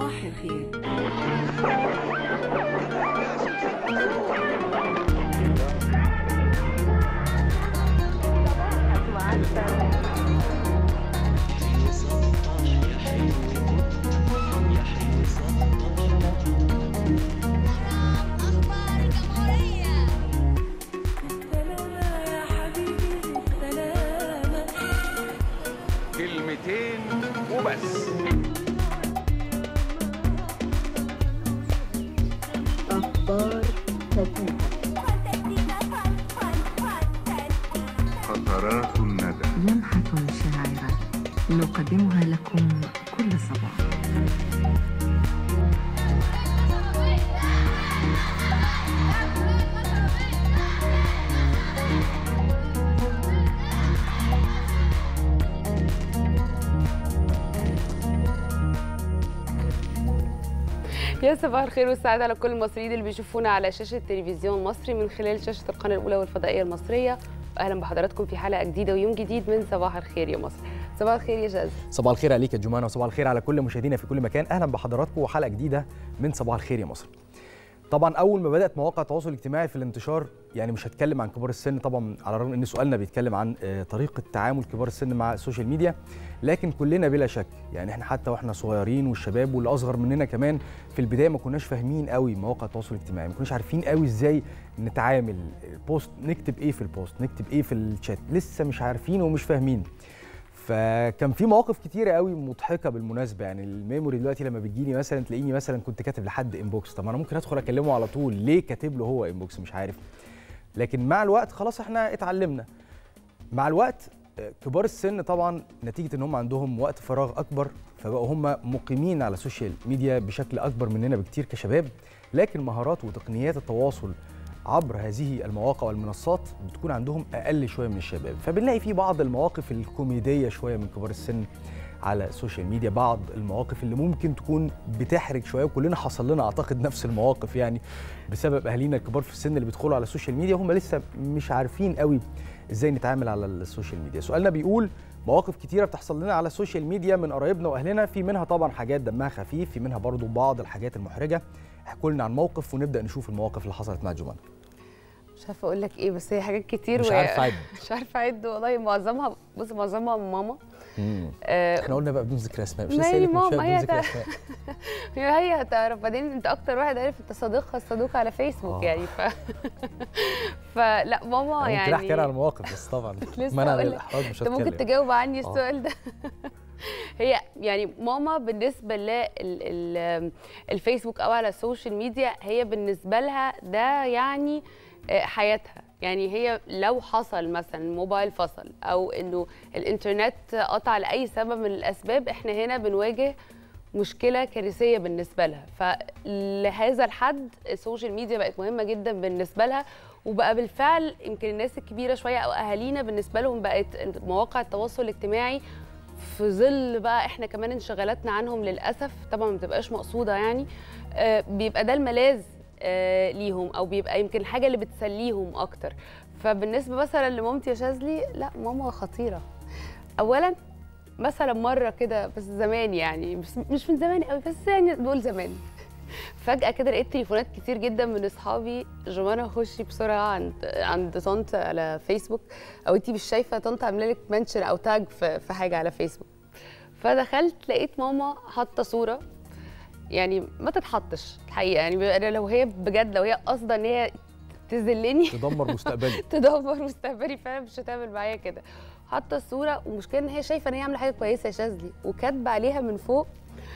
صباح الخير أخبار الجمهورية سلامة يا حبيبي سلامة كلمتين وبس قطرات الندى لمحة شاعرة نقدمها لكم كل صباح يا صباح الخير والسعادة على كل المصريين اللي بيشوفونا على شاشة تلفزيون مصري من خلال شاشة القناة الأولى والفضائية المصرية أهلا بحضراتكم في حلقة جديدة ويوم جديد من صباح الخير يا مصر صباح الخير يا شاذ صباح الخير عليك يا جمانة وصباح الخير على كل مشاهدينا في كل مكان اهلا بحضراتكم وحلقه جديده من صباح الخير يا مصر طبعا اول ما بدات مواقع التواصل الاجتماعي في الانتشار يعني مش هتكلم عن كبار السن طبعا على الرغم ان سؤالنا بيتكلم عن آه، طريقه تعامل كبار السن مع السوشيال ميديا لكن كلنا بلا شك يعني احنا حتى واحنا صغيرين والشباب واللي اصغر مننا كمان في البدايه ما كناش فاهمين قوي مواقع التواصل الاجتماعي ما كناش عارفين قوي ازاي نتعامل بوست نكتب ايه في البوست نكتب ايه في الشات لسه مش عارفين ومش فاهمين فكان في مواقف كتيره قوي مضحكه بالمناسبه يعني الميموري دلوقتي لما بتجيني مثلا تلاقيني مثلا كنت كاتب لحد انبوكس طب ما انا ممكن ادخل اكلمه على طول ليه كاتب له هو انبوكس مش عارف لكن مع الوقت خلاص احنا اتعلمنا مع الوقت آه، كبار السن طبعا نتيجه ان هم عندهم وقت فراغ اكبر فبقوا هم مقيمين على السوشيال ميديا بشكل اكبر مننا بكتير كشباب لكن مهارات وتقنيات التواصل عبر هذه المواقع والمنصات بتكون عندهم اقل شويه من الشباب فبنلاقي في بعض المواقف الكوميديه شويه من كبار السن على السوشيال ميديا بعض المواقف اللي ممكن تكون بتحرج شويه وكلنا حصل لنا اعتقد نفس المواقف يعني بسبب اهالينا الكبار في السن اللي بيدخلوا على السوشيال ميديا هم لسه مش عارفين قوي ازاي نتعامل على السوشيال ميديا سؤالنا بيقول مواقف كتيره بتحصل لنا على السوشيال ميديا من قرايبنا واهلنا في منها طبعا حاجات دمها خفيف في منها برضو بعض الحاجات المحرجه احكوا لنا عن موقف ونبدا نشوف المواقف اللي حصلت مع جمانه مش عارفة أقول لك إيه بس هي حاجات كتير مش و- عارفة أعد. مش عارفة أعد والله معظمها بص معظمها ماما آه، احنا قلنا بقى بدون ذكر اسماء مش ما لسه هي قايلك من ماما شوية هي بدون ذكر تع- اسماء هي هتعرف بعدين انت اكتر واحد عارف انت صديقها الصدوق على فيسبوك آه. يعني ف... فلا ماما أنا يعني ممكن احكي انا على المواقف بس طبعا لسه منع هقول لك. للاحراج مش انت ممكن هتكلم تجاوب عني آه. السؤال ده هي يعني ماما بالنسبه للفيسبوك او على السوشيال ميديا هي بالنسبه لها ده يعني آه، حياتها يعني هي لو حصل مثلا الموبايل فصل او انه الانترنت قطع لاي سبب من الاسباب احنا هنا بنواجه مشكله كارثيه بالنسبه لها فلهذا الحد السوشيال ميديا بقت مهمه جدا بالنسبه لها وبقى بالفعل يمكن الناس الكبيره شويه او اهالينا بالنسبه لهم بقت مواقع التواصل الاجتماعي في ظل بقى احنا كمان انشغالاتنا عنهم للاسف طبعا ما بتبقاش مقصوده يعني آه، بيبقى ده الملاذ آه، ليهم او بيبقى يمكن الحاجه اللي بتسليهم اكتر فبالنسبه مثلا لمامتي يا شاذلي لا ماما خطيره اولا مثلا مره كده بس زمان يعني بس مش من زمان قوي بس يعني نقول زمان فجاه كده لقيت تليفونات كتير جدا من اصحابي جمانه خشي بسرعه عند عند طنط على فيسبوك او انتي مش شايفه طنط عامله لك منشن او تاج في, في حاجه على فيسبوك فدخلت لقيت ماما حاطه صوره يعني ما تتحطش الحقيقه يعني أنا لو هي بجد لو هي قاصده ان هي تذلني تدمر مستقبلي تدمر مستقبلي فعلا مش هتعمل معايا كده حاطه الصوره ومشكله ان هي شايفه ان هي عامله حاجه كويسه يا شاذلي وكاتبه عليها من فوق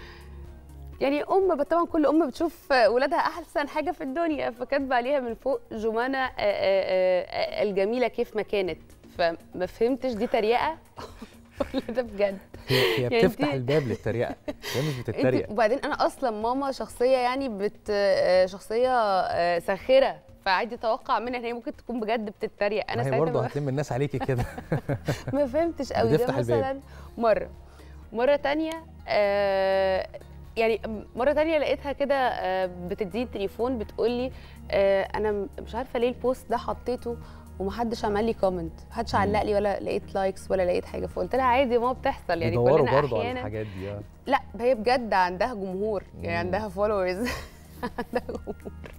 يعني ام طبعا كل ام بتشوف ولادها احسن حاجه في الدنيا فكاتبه عليها من فوق جمانه آه، آه، آه، الجميله كيف ما كانت فما فهمتش دي تريقه ولا ده بجد هي هي يعني بتفتح دي- الباب للتريقه هي مش انت بتتريق وبعدين انا اصلا ماما شخصيه يعني بت آه، شخصيه آه، ساخره فعادي اتوقع منها ان هي ممكن تكون بجد بتتريق انا ما هي ساعتها برضه ما- هتلم الناس عليكي كده ما فهمتش قوي ده بتفتح الباب. مثلا مره مره تانية آه يعني مره تانية لقيتها كده آه بتديني تليفون بتقول لي آه انا م- مش عارفه ليه البوست ده حطيته ومحدش عمل لي كومنت محدش علق لي ولا لقيت لايكس ولا لقيت حاجه فقلت لها عادي ما بتحصل يعني بيدوروا كلنا برضه على احيانا الحاجات دي آه. لا هي بجد عندها جمهور يعني مم. عندها فولورز عندها جمهور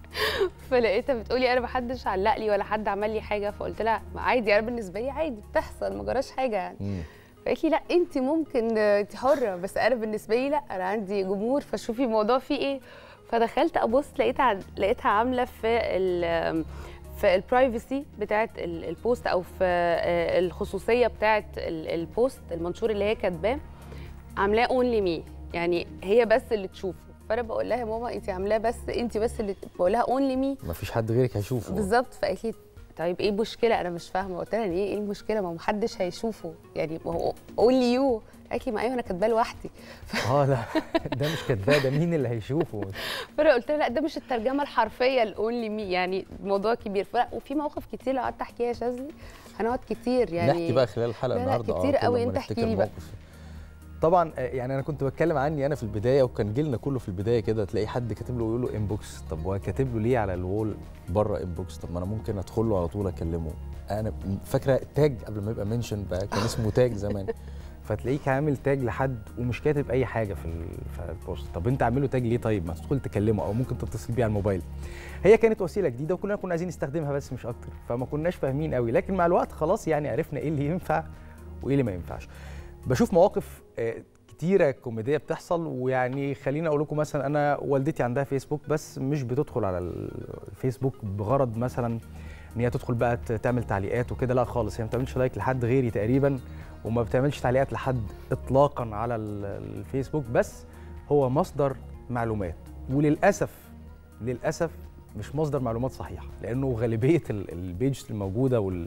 فلقيتها بتقولي انا محدش علق لي ولا حد عمل لي حاجه فقلت لها عادي انا بالنسبه لي عادي بتحصل ما جراش حاجه يعني مم. فقالت لي لا انت ممكن آه، انت حره بس انا بالنسبه لي لا انا عندي جمهور فشوفي الموضوع فيه ايه فدخلت ابص لقيتها لقيتها عامله في ال في البرايفسي بتاعت ال- البوست او في آه، الخصوصيه بتاعت ال- البوست المنشور اللي هي كاتباه عاملاه اونلي مي يعني هي بس اللي تشوفه فانا بقول لها يا ماما انت عاملاه بس انت بس اللي بقول لها اونلي مي مفيش حد غيرك هيشوفه بالظبط فقالت لي طيب ايه المشكله انا مش فاهمه قلت لها ايه ايه المشكله ما هو محدش هيشوفه يعني ما هو اونلي يو قالت لي ما ايوه انا كاتباه لوحدي اه لا ده مش كدباه ده مين اللي هيشوفه فانا قلت لها لا ده مش الترجمه الحرفيه لاونلي مي يعني موضوع كبير فلا وفي مواقف كتير لو قعدت احكيها يا شاذلي هنقعد كتير يعني نحكي بقى خلال الحلقه لا لا، النهارده كتير كل قوي، ما انت احكي نفتكر لي بقى. موقف. طبعا آه، يعني انا كنت بتكلم عني انا في البدايه وكان جيلنا كله في البدايه كده تلاقي حد كاتب له ويقول له انبوكس طب هو كاتب له ليه على الوول بره انبوكس طب ما انا ممكن ادخل له على طول اكلمه انا فاكره التاج قبل ما يبقى منشن بقى كان اسمه تاج زمان فتلاقيك عامل تاج لحد ومش كاتب اي حاجه في ال- في البوست طب انت عامله تاج ليه طيب ما تدخل تكلمه او ممكن تتصل بيه على الموبايل هي كانت وسيله جديده وكلنا كنا عايزين نستخدمها بس مش اكتر فما كناش فاهمين قوي لكن مع الوقت خلاص يعني عرفنا ايه اللي ينفع وايه اللي ما ينفعش بشوف مواقف آه، كتيره كوميديه بتحصل ويعني خليني اقول لكم مثلا انا والدتي عندها فيسبوك بس مش بتدخل على الفيسبوك بغرض مثلا ان هي تدخل بقى ت- تعمل تعليقات وكده لا خالص هي ما بتعملش لايك لحد غيري تقريبا وما بتعملش تعليقات لحد اطلاقا على ال- الفيسبوك بس هو مصدر معلومات وللاسف للاسف مش مصدر معلومات صحيحه لانه غالبيه ال- البيجز الموجوده وال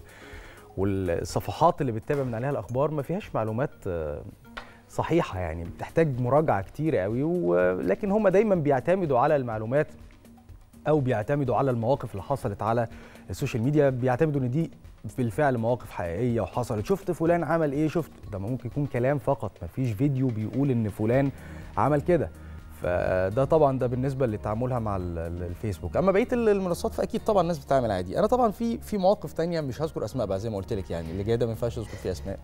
والصفحات اللي بتتابع من عليها الاخبار ما فيهاش معلومات آه، صحيحه يعني بتحتاج مراجعه كتير قوي ولكن هم دايما بيعتمدوا على المعلومات او بيعتمدوا على المواقف اللي حصلت على السوشيال ميديا بيعتمدوا ان دي بالفعل مواقف حقيقيه وحصلت شفت فلان عمل ايه شفت ده ممكن يكون كلام فقط مفيش فيديو بيقول ان فلان عمل كده فده طبعا ده بالنسبه لتعاملها مع ال- ال- الفيسبوك اما بقيه ال- المنصات فاكيد طبعا الناس بتتعامل عادي انا طبعا في في مواقف تانية مش هذكر اسماء بقى زي ما قلت لك يعني اللي جاي ده ما ينفعش اذكر فيه اسماء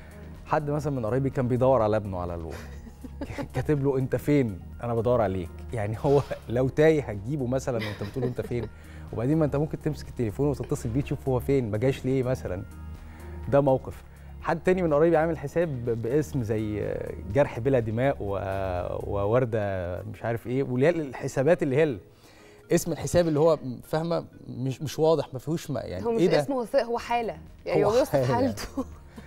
حد مثلا من قرايبي كان بيدور على ابنه على الوول كاتب له انت فين انا بدور عليك يعني هو لو تايه هتجيبه مثلا وانت بتقول له انت فين وبعدين ما انت ممكن تمسك التليفون وتتصل بيه تشوف هو فين ما جاش ليه مثلا ده موقف حد تاني من قرايبي عامل حساب ب- باسم زي جرح بلا دماء و... وورده مش عارف ايه واللي هي الحسابات اللي هي ال- اسم الحساب اللي هو فاهمه مش مش واضح ما فيهوش ما يعني هو مش ايه ده اسمه وثائق هو حاله يعني هو هو بيوصف حالة. حالته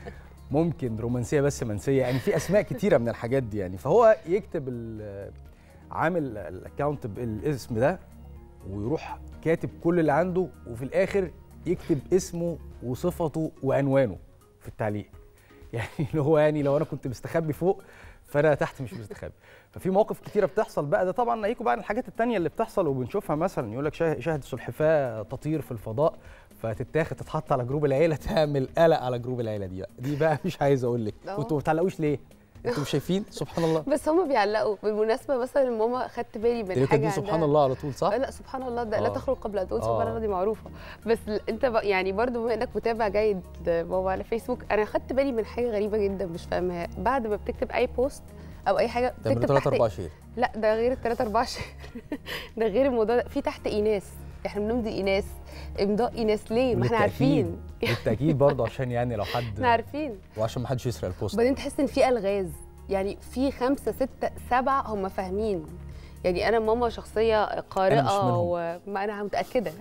ممكن رومانسيه بس منسيه يعني في اسماء كتيره من الحاجات دي يعني فهو يكتب ال- عامل الاكونت بالاسم ده ويروح كاتب كل اللي عنده وفي الاخر يكتب اسمه وصفته وعنوانه في التعليق يعني اللي هو يعني لو انا كنت مستخبي فوق فانا تحت مش مستخبي ففي مواقف كتيره بتحصل بقى ده طبعا ناهيكوا بقى عن الحاجات التانية اللي بتحصل وبنشوفها مثلا يقول لك شاه- شاهد السلحفاه تطير في الفضاء فتتاخد تتحط على جروب العيله تعمل قلق على جروب العيله دي بقى دي بقى مش عايز اقول لك أهو. وانتوا ما بتعلقوش ليه انتوا مش شايفين سبحان الله بس هم بيعلقوا بالمناسبه مثلا ماما خدت بالي من اللي حاجه دي سبحان عندها- الله على طول صح آه لا سبحان الله ده لا آه. تخرج قبل ان تقول سبحان آه. الله دي معروفه بس ل- انت بق- يعني برضو بما انك متابع جيد لماما على فيسبوك انا خدت بالي من حاجه غريبه جدا مش فاهمها بعد ما بتكتب اي بوست او اي حاجه تعملوا بتكتب 3 تحت 4 شير لا ده غير الثلاثة أربعة شهر ده غير الموضوع ده في تحت إيناس احنا بنمضي إيناس امضاء إيناس ليه؟ ما احنا عارفين بالتاكيد برضه عشان يعني لو حد احنا عارفين وعشان ما حدش يسرق البوست وبعدين تحس إن في ألغاز يعني في خمسة ستة سبعة هم فاهمين يعني أنا ماما شخصية قارئة منهم. وما أنا متأكدة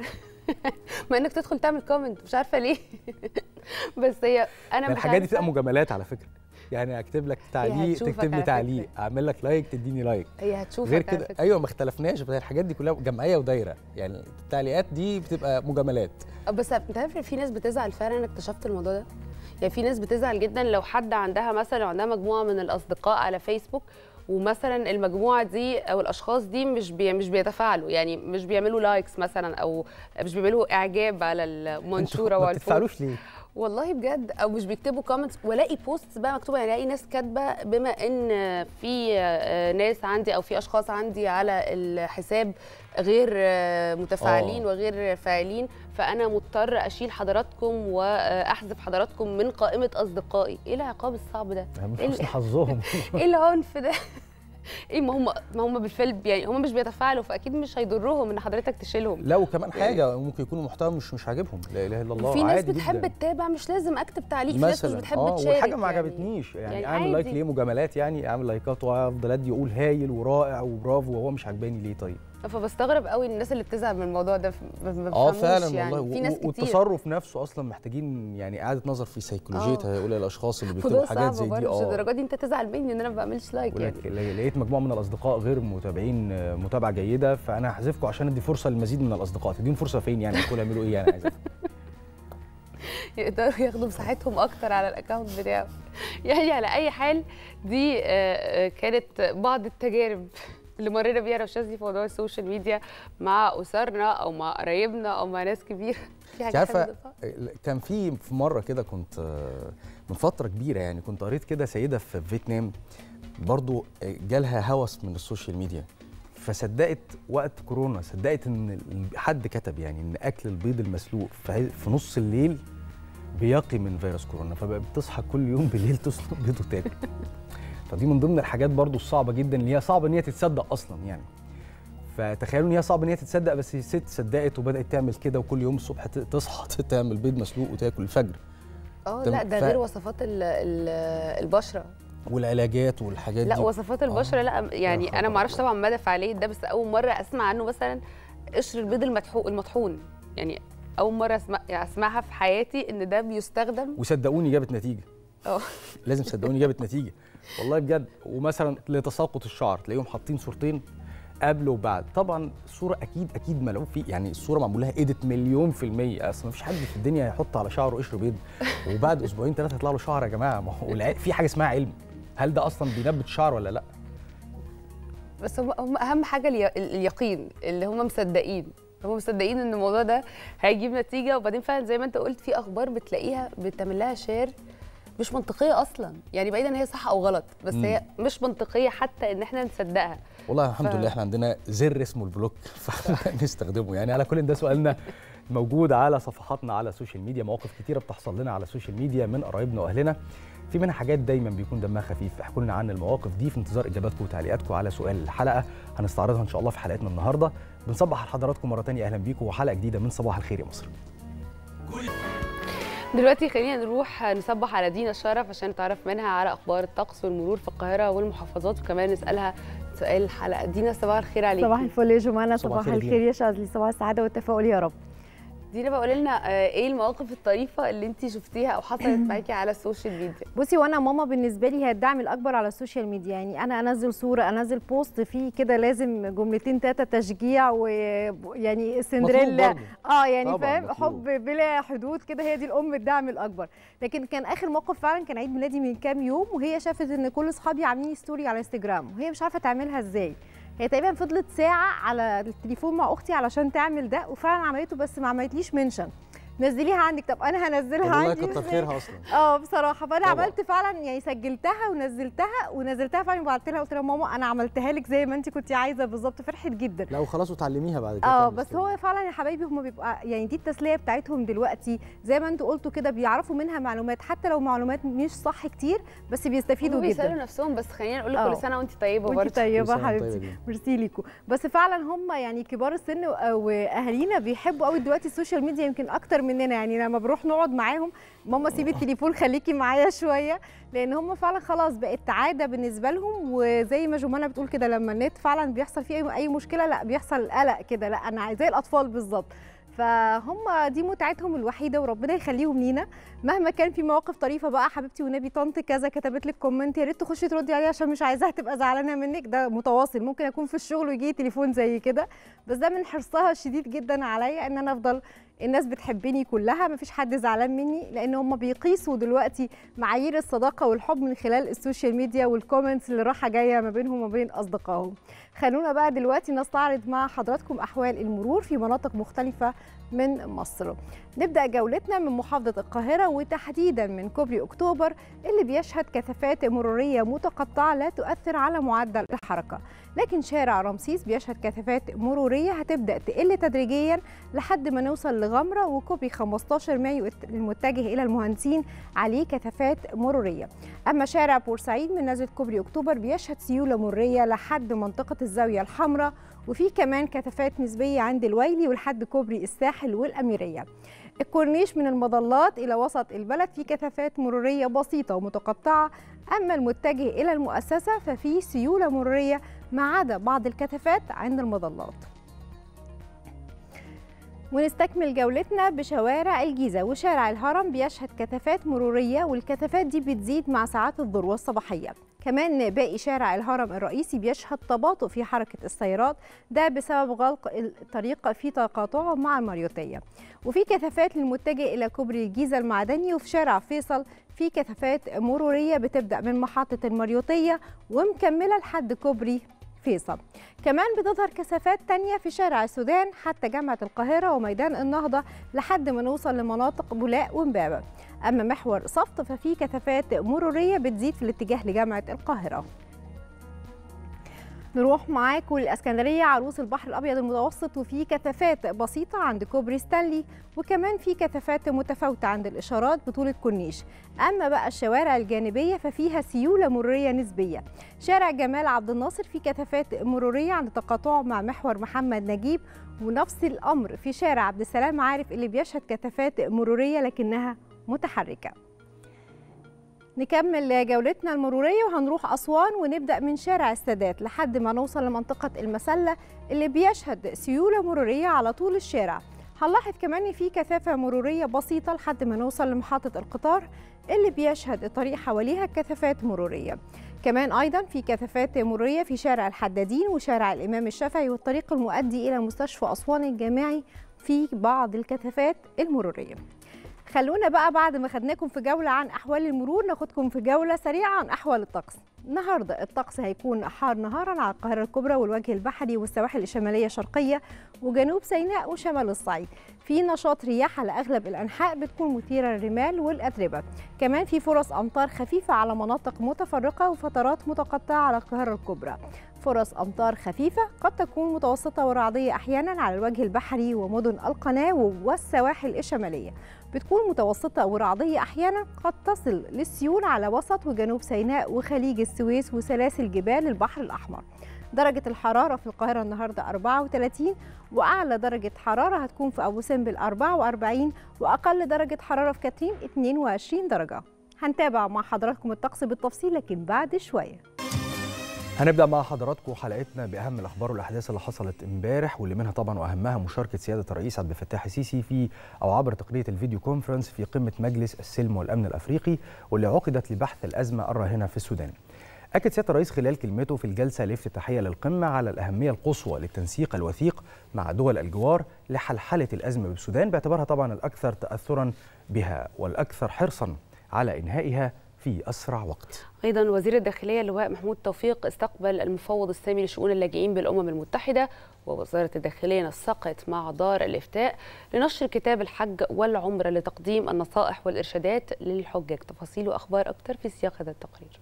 ما إنك تدخل تعمل كومنت مش عارفة ليه بس هي أنا ده مش الحاجات دي بتبقى عارفة مجاملات على فكره يعني اكتب لك تعليق هتشوفك تكتب لي على تعليق فكرة. اعمل لك لايك تديني لايك هي هتشوفك غير على كده فكرة. ايوه ما اختلفناش بس الحاجات دي كلها جمعيه ودايره يعني التعليقات دي بتبقى مجاملات بس انت عارف إن في ناس بتزعل فعلا انا اكتشفت الموضوع ده يعني في ناس بتزعل جدا لو حد عندها مثلا لو عندها مجموعه من الاصدقاء على فيسبوك ومثلا المجموعه دي او الاشخاص دي مش بي مش بيتفاعلوا يعني مش بيعملوا لايكس مثلا او مش بيعملوا اعجاب على المنشوره انتوا ما والفوت بتدفعلوش ليه والله بجد او مش بيكتبوا كومنتس والاقي بوست بقى مكتوبه يعني الاقي ناس كاتبه بما ان في آه، ناس عندي او في اشخاص عندي على الحساب غير آه، متفاعلين آه. وغير فاعلين فانا مضطر اشيل حضراتكم واحذف حضراتكم من قائمه اصدقائي ايه العقاب الصعب ده من إيه ال- حسن حظهم ايه العنف ده ايه ما هم ما هم بالفعل يعني هم مش بيتفاعلوا فاكيد مش هيضرهم ان حضرتك تشيلهم لا وكمان حاجه ممكن يكون المحتوى مش مش عاجبهم لا اله الا الله في ناس عادي بتحب جداً. تتابع مش لازم اكتب تعليق في ناس مش مثلا بتحب اه تشارك والحاجه ما يعني. عجبتنيش يعني, يعني اعمل لايك عادي. ليه مجاملات يعني اعمل لايكات وافضل ادي اقول هايل ورائع وبرافو وهو مش عاجباني ليه طيب فبستغرب قوي الناس اللي بتزعل من الموضوع ده ما ما اه بفهموش فعلا يعني. والله في و- ناس و- كتير والتصرف نفسه اصلا محتاجين يعني اعاده نظر في سيكولوجيه آه. هؤلاء الاشخاص اللي وده بيكتبوا حاجات صعب زي دي برضه مش اه الدرجه دي انت تزعل مني ان انا ما بعملش لايك بقول يعني لك لا- لقيت مجموعه من الاصدقاء غير متابعين آه، متابعه جيده فانا هحذفكم عشان ادي فرصه للمزيد من الاصدقاء تديهم فرصه فين يعني يقولوا يعملوا ايه يعني عايز أفهم. يقدروا ياخدوا مساحتهم اكتر على الاكونت بتاعه يعني على اي حال دي آه، آه، كانت بعض التجارب اللي مرينا بيها رشازي في موضوع السوشيال ميديا مع اسرنا او مع قرايبنا او مع ناس كبيره في انت حاجه عارفه حلوة ده؟ كان في في مره كده كنت آه، من فتره كبيره يعني كنت قريت كده سيده في فيتنام برضو جالها هوس من السوشيال ميديا فصدقت وقت كورونا صدقت ان ال- حد كتب يعني ان اكل البيض المسلوق في عز- في نص الليل بيقي من فيروس كورونا فبقى بتصحى كل يوم بالليل تسلق بيض وتاكل فدي من ضمن الحاجات برضو الصعبه جدا اللي هي صعبه ان هي تتصدق اصلا يعني فتخيلوا ان هي صعب ان هي تتصدق بس الست صدقت وبدات تعمل كده وكل يوم الصبح ت- تصحى تعمل بيض مسلوق وتاكل الفجر اه تم- لا ده ف- غير وصفات ال- ال- البشره والعلاجات والحاجات لا دي وصفات البشره لا يعني خبر انا ما اعرفش الله. طبعا مدى فعاليه ده بس اول مره اسمع عنه مثلا قشر البيض المطحون المطحون يعني اول مره اسمع يعني اسمعها في حياتي ان ده بيستخدم وصدقوني جابت نتيجه اه لازم صدقوني جابت نتيجه والله بجد ومثلا لتساقط الشعر تلاقيهم حاطين صورتين قبل وبعد طبعا الصوره اكيد اكيد ملعوب فيه يعني الصوره معمول لها ايديت مليون في الميه اصل مفيش حد في الدنيا هيحط على شعره قشر بيض وبعد اسبوعين ثلاثه هيطلع له شعر يا جماعه ما هو الع- في حاجه اسمها علم هل ده اصلا بينبت شعر ولا لا بس هم, هم اهم حاجه الي- ال- اليقين اللي هم مصدقين هم مصدقين ان الموضوع ده هيجيب نتيجه وبعدين فعلا زي ما انت قلت في اخبار بتلاقيها بتعمل لها شير مش منطقيه اصلا يعني بعيدا ان هي صح او غلط بس مم. هي مش منطقيه حتى ان احنا نصدقها والله الحمد ف- لله احنا عندنا زر اسمه البلوك فنستخدمه يعني على كل ده سؤالنا موجود على صفحاتنا على السوشيال ميديا مواقف كتيره بتحصل لنا على السوشيال ميديا من قرايبنا واهلنا في منها حاجات دايما بيكون دمها خفيف احكوا لنا عن المواقف دي في انتظار اجاباتكم وتعليقاتكم على سؤال الحلقه هنستعرضها ان شاء الله في حلقتنا النهارده بنصبح على حضراتكم مره ثانيه اهلا بيكم وحلقه جديده من صباح الخير يا مصر دلوقتي خلينا نروح نصبح على دينا الشرف عشان نتعرف منها على اخبار الطقس والمرور في القاهره والمحافظات وكمان نسالها سؤال الحلقه دينا صباح الخير عليكي صباح الفل يا جمانة صباح صباح الخير يا الخير يا شاذلي صباح السعادة والتفاؤل يا رب دينا بقى قولي لنا آه، ايه المواقف الطريفه اللي انت شفتيها او حصلت معاكي على السوشيال ميديا بصي وانا ماما بالنسبة لي هي الدعم الأكبر على السوشيال ميديا يعني أنا أنزل صورة أنزل بوست فيه كده لازم جملتين تلاتة تشجيع ويعني سندريلا برضه. اه يعني طبعاً فاهم مطلوب. حب بلا حدود كده هي دي الأم الدعم الأكبر لكن كان آخر موقف فعلا كان عيد ميلادي من كام يوم وهي شافت إن كل أصحابي عاملين ستوري على انستجرام وهي مش عارفة تعملها إزاي هي تقريبا فضلت ساعة على التليفون مع أختي علشان تعمل ده وفعلا عملته بس ما عملتليش منشن نزليها عندك طب انا طب هنزلها والله عندي كتر إزاي؟ خيرها اصلا اه بصراحه فانا طبعا. عملت فعلا يعني سجلتها ونزلتها ونزلتها فعلا وبعت لها قلت لها ماما انا عملتها لك زي ما انت كنت عايزه بالظبط فرحت جدا لا وخلاص وتعلميها بعد كده اه تعمل بس ستوري. هو فعلا يا حبايبي هم بيبقى يعني دي التسليه بتاعتهم دلوقتي زي ما انتوا قلتوا كده بيعرفوا منها معلومات حتى لو معلومات مش صح كتير بس بيستفيدوا هم بيسالوا جدا نفسهم بس خلينا نقول لك آه. كل سنه وانت طيبه وانت برضه كل طيبه سنة وانت حبيبتي طيبة جدا. ميرسي ليكوا بس فعلا هم يعني كبار السن و- واهالينا بيحبوا قوي دلوقتي السوشيال ميديا يمكن اكتر مننا يعني لما بروح نقعد معاهم ماما سيبي التليفون خليكي معايا شويه لان هم فعلا خلاص بقت عاده بالنسبه لهم وزي ما جمانه بتقول كده لما النت فعلا بيحصل فيه أي- اي مشكله لا بيحصل قلق كده لا انا زي الاطفال بالظبط فهم دي متعتهم الوحيده وربنا يخليهم لينا مهما كان في مواقف طريفه بقى حبيبتي والنبي طنط كذا كتبت لك كومنت يا ريت تخشي تردي عليها عشان مش عايزاها تبقى زعلانه منك ده متواصل ممكن اكون في الشغل ويجي تليفون زي كده بس ده من حرصها الشديد جدا عليا ان انا افضل الناس بتحبني كلها مفيش حد زعلان مني لان هم بيقيسوا دلوقتي معايير الصداقه والحب من خلال السوشيال ميديا والكومنتس اللي رايحه جايه ما بينهم وما بين اصدقائهم خلونا بقى دلوقتي نستعرض مع حضراتكم احوال المرور في مناطق مختلفه من مصر نبدا جولتنا من محافظه القاهره وتحديدا من كوبري اكتوبر اللي بيشهد كثافات مروريه متقطعه لا تؤثر على معدل الحركه لكن شارع رمسيس بيشهد كثافات مروريه هتبدا تقل تدريجيا لحد ما نوصل لغمره وكوبري 15 مايو المتجه الى المهندسين عليه كثافات مروريه اما شارع بورسعيد من نزله كوبري اكتوبر بيشهد سيوله مروريه لحد منطقه الزاويه الحمراء وفي كمان كثافات نسبيه عند الويلي ولحد كوبري الساحل والاميريه الكورنيش من المظلات الى وسط البلد في كثافات مروريه بسيطه ومتقطعه اما المتجه الى المؤسسه ففي سيوله مروريه ما عدا بعض الكثافات عند المظلات ونستكمل جولتنا بشوارع الجيزة وشارع الهرم بيشهد كثافات مرورية والكثافات دي بتزيد مع ساعات الذروة الصباحية كمان باقي شارع الهرم الرئيسي بيشهد تباطؤ في حركة السيارات ده بسبب غلق الطريق في تقاطعه مع المريوطية وفي كثافات للمتجه إلى كوبري الجيزة المعدني وفي شارع فيصل في كثافات مرورية بتبدأ من محطة المريوطية ومكملة لحد كوبري فيصل كمان بتظهر كثافات تانية في شارع السودان حتى جامعة القاهرة وميدان النهضة لحد ما نوصل لمناطق بولاق ومبابة أما محور صفت ففي كثافات مرورية بتزيد في الاتجاه لجامعة القاهرة نروح معاكم للاسكندريه عروس البحر الابيض المتوسط وفي كثافات بسيطه عند كوبري ستانلي وكمان في كثافات متفاوته عند الاشارات بطوله كورنيش اما بقى الشوارع الجانبيه ففيها سيوله مروريه نسبيه شارع جمال عبد الناصر في كثافات مروريه عند تقاطعه مع محور محمد نجيب ونفس الامر في شارع عبد السلام عارف اللي بيشهد كثافات مروريه لكنها متحركه نكمل جولتنا المرورية وهنروح أسوان ونبدأ من شارع السادات لحد ما نوصل لمنطقة المسلة اللي بيشهد سيولة مرورية على طول الشارع هنلاحظ كمان إن في كثافة مرورية بسيطة لحد ما نوصل لمحطة القطار اللي بيشهد الطريق حواليها كثافات مرورية كمان أيضا في كثافات مرورية في شارع الحدادين وشارع الإمام الشافعي والطريق المؤدي إلى مستشفى أسوان الجامعي في بعض الكثافات المرورية خلونا بقى بعد ما خدناكم في جولة عن أحوال المرور ناخدكم في جولة سريعة عن أحوال الطقس النهارده الطقس هيكون حار نهارا على القاهرة الكبرى والوجه البحري والسواحل الشمالية الشرقية وجنوب سيناء وشمال الصعيد في نشاط رياح على أغلب الأنحاء بتكون مثيرة للرمال والأتربة كمان في فرص أمطار خفيفة على مناطق متفرقة وفترات متقطعة على القاهرة الكبرى فرص أمطار خفيفة قد تكون متوسطة ورعدية أحيانا على الوجه البحري ومدن القناة والسواحل الشمالية بتكون متوسطة ورعدية أحيانا قد تصل للسيول على وسط وجنوب سيناء وخليج السويس وسلاسل جبال البحر الأحمر درجة الحرارة في القاهرة النهاردة 34 وأعلى درجة حرارة هتكون في أبو سمبل 44 وأقل درجة حرارة في كاترين 22 درجة هنتابع مع حضراتكم الطقس بالتفصيل لكن بعد شوية هنبدا مع حضراتكم حلقتنا باهم الاخبار والاحداث اللي حصلت امبارح واللي منها طبعا واهمها مشاركه سياده الرئيس عبد الفتاح السيسي في او عبر تقنيه الفيديو كونفرنس في قمه مجلس السلم والامن الافريقي واللي عقدت لبحث الازمه الراهنه في السودان. اكد سياده الرئيس خلال كلمته في الجلسه الافتتاحيه للقمه على الاهميه القصوى للتنسيق الوثيق مع دول الجوار لحلحله الازمه بالسودان باعتبارها طبعا الاكثر تاثرا بها والاكثر حرصا على انهائها في اسرع وقت. ايضا وزير الداخليه اللواء محمود توفيق استقبل المفوض السامي لشؤون اللاجئين بالامم المتحده ووزاره الداخليه نسقت مع دار الافتاء لنشر كتاب الحج والعمره لتقديم النصائح والارشادات للحجاج تفاصيل واخبار اكثر في سياق هذا التقرير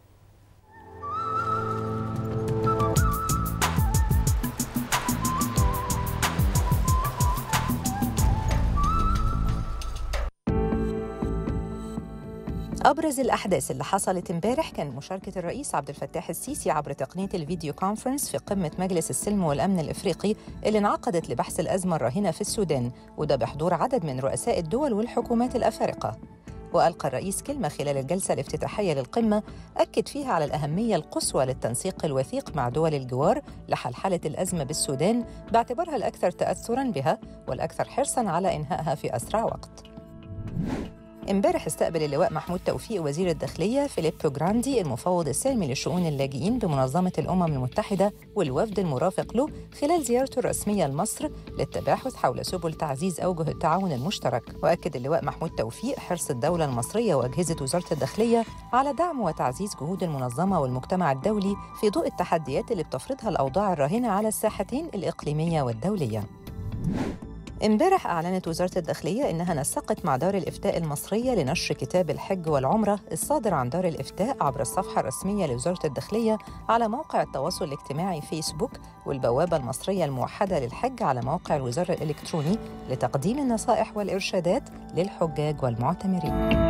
أبرز الأحداث اللي حصلت امبارح كان مشاركة الرئيس عبد الفتاح السيسي عبر تقنية الفيديو كونفرنس في قمة مجلس السلم والأمن الإفريقي اللي انعقدت لبحث الأزمة الراهنة في السودان وده بحضور عدد من رؤساء الدول والحكومات الأفارقة وألقى الرئيس كلمة خلال الجلسة الافتتاحية للقمة أكد فيها على الأهمية القصوى للتنسيق الوثيق مع دول الجوار لحلحلة الأزمة بالسودان باعتبارها الأكثر تأثراً بها والأكثر حرصاً على إنهائها في أسرع وقت امبارح استقبل اللواء محمود توفيق وزير الداخلية فيليبو جراندي المفوض السلمي لشؤون اللاجئين بمنظمة الأمم المتحدة والوفد المرافق له خلال زيارته الرسمية لمصر للتباحث حول سبل تعزيز أوجه التعاون المشترك وأكد اللواء محمود توفيق حرص الدولة المصرية وأجهزة وزارة الداخلية على دعم وتعزيز جهود المنظمة والمجتمع الدولي في ضوء التحديات اللي بتفرضها الأوضاع الراهنة على الساحتين الإقليمية والدولية امبارح أعلنت وزارة الداخلية إنها نسقت مع دار الإفتاء المصرية لنشر كتاب الحج والعمرة الصادر عن دار الإفتاء عبر الصفحة الرسمية لوزارة الداخلية على موقع التواصل الاجتماعي فيسبوك والبوابة المصرية الموحدة للحج على موقع الوزارة الإلكتروني لتقديم النصائح والإرشادات للحجاج والمعتمرين.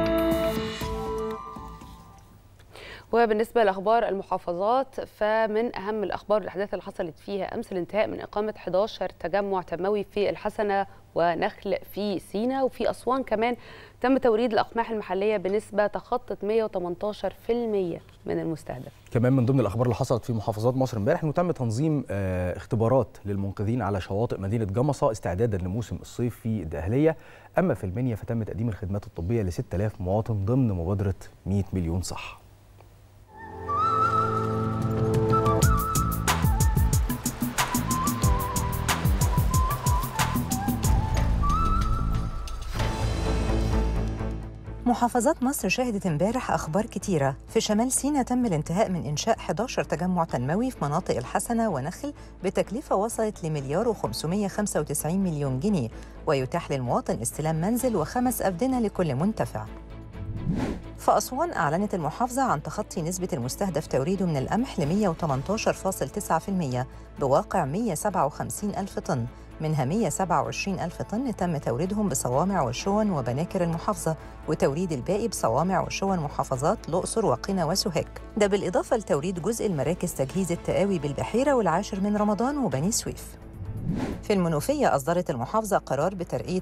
وبالنسبه لاخبار المحافظات فمن اهم الاخبار والاحداث اللي حصلت فيها امس الانتهاء من اقامه 11 تجمع تنموي في الحسنه ونخل في سينا وفي اسوان كمان تم توريد الاقماح المحليه بنسبه تخطت 118% من المستهدف كمان من ضمن الاخبار اللي حصلت في محافظات مصر امبارح انه تم تنظيم آه، اختبارات للمنقذين على شواطئ مدينه جمصه استعدادا لموسم الصيف في الدقهليه اما في المنيا فتم تقديم الخدمات الطبيه ل 6000 مواطن ضمن مبادره 100 مليون صحه محافظات مصر شهدت امبارح أخبار كتيرة في شمال سيناء تم الانتهاء من إنشاء 11 تجمع تنموي في مناطق الحسنة ونخل بتكلفة وصلت لمليار و595 مليون جنيه ويتاح للمواطن استلام منزل وخمس أفدنة لكل منتفع في أسوان أعلنت المحافظة عن تخطي نسبة المستهدف توريده من القمح ل 118.9% بواقع 157 ألف طن منها 127 ألف طن تم توريدهم بصوامع وشون وبناكر المحافظة وتوريد الباقي بصوامع وشون محافظات الأقصر وقنا وسوهاج ده بالإضافة لتوريد جزء المراكز تجهيز التقاوي بالبحيرة والعاشر من رمضان وبني سويف في المنوفية أصدرت المحافظة قرار بترقية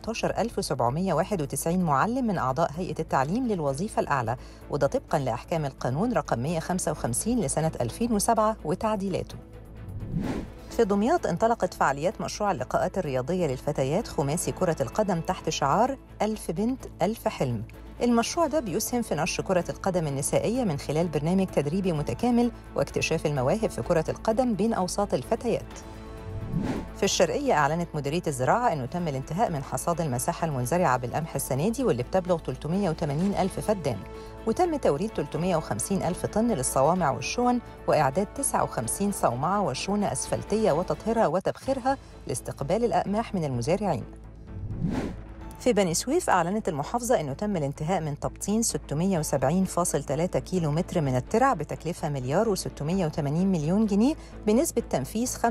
14791 معلم من أعضاء هيئة التعليم للوظيفة الأعلى وده طبقاً لأحكام القانون رقم 155 لسنة 2007 وتعديلاته في دمياط انطلقت فعاليات مشروع اللقاءات الرياضية للفتيات خماسي كرة القدم تحت شعار ألف بنت ألف حلم المشروع ده بيسهم في نشر كرة القدم النسائية من خلال برنامج تدريبي متكامل واكتشاف المواهب في كرة القدم بين أوساط الفتيات في الشرقية أعلنت مديرية الزراعة أنه تم الانتهاء من حصاد المساحة المنزرعة بالقمح السنة دي واللي بتبلغ 380 ألف فدان وتم توريد 350 ألف طن للصوامع والشون وإعداد 59 صومعة وشونة أسفلتية وتطهيرها وتبخيرها لاستقبال الأقماح من المزارعين في بني سويف أعلنت المحافظة أنه تم الانتهاء من تبطين 670.3 كيلو متر من الترع بتكلفة مليار و680 مليون جنيه بنسبة تنفيذ 75.7%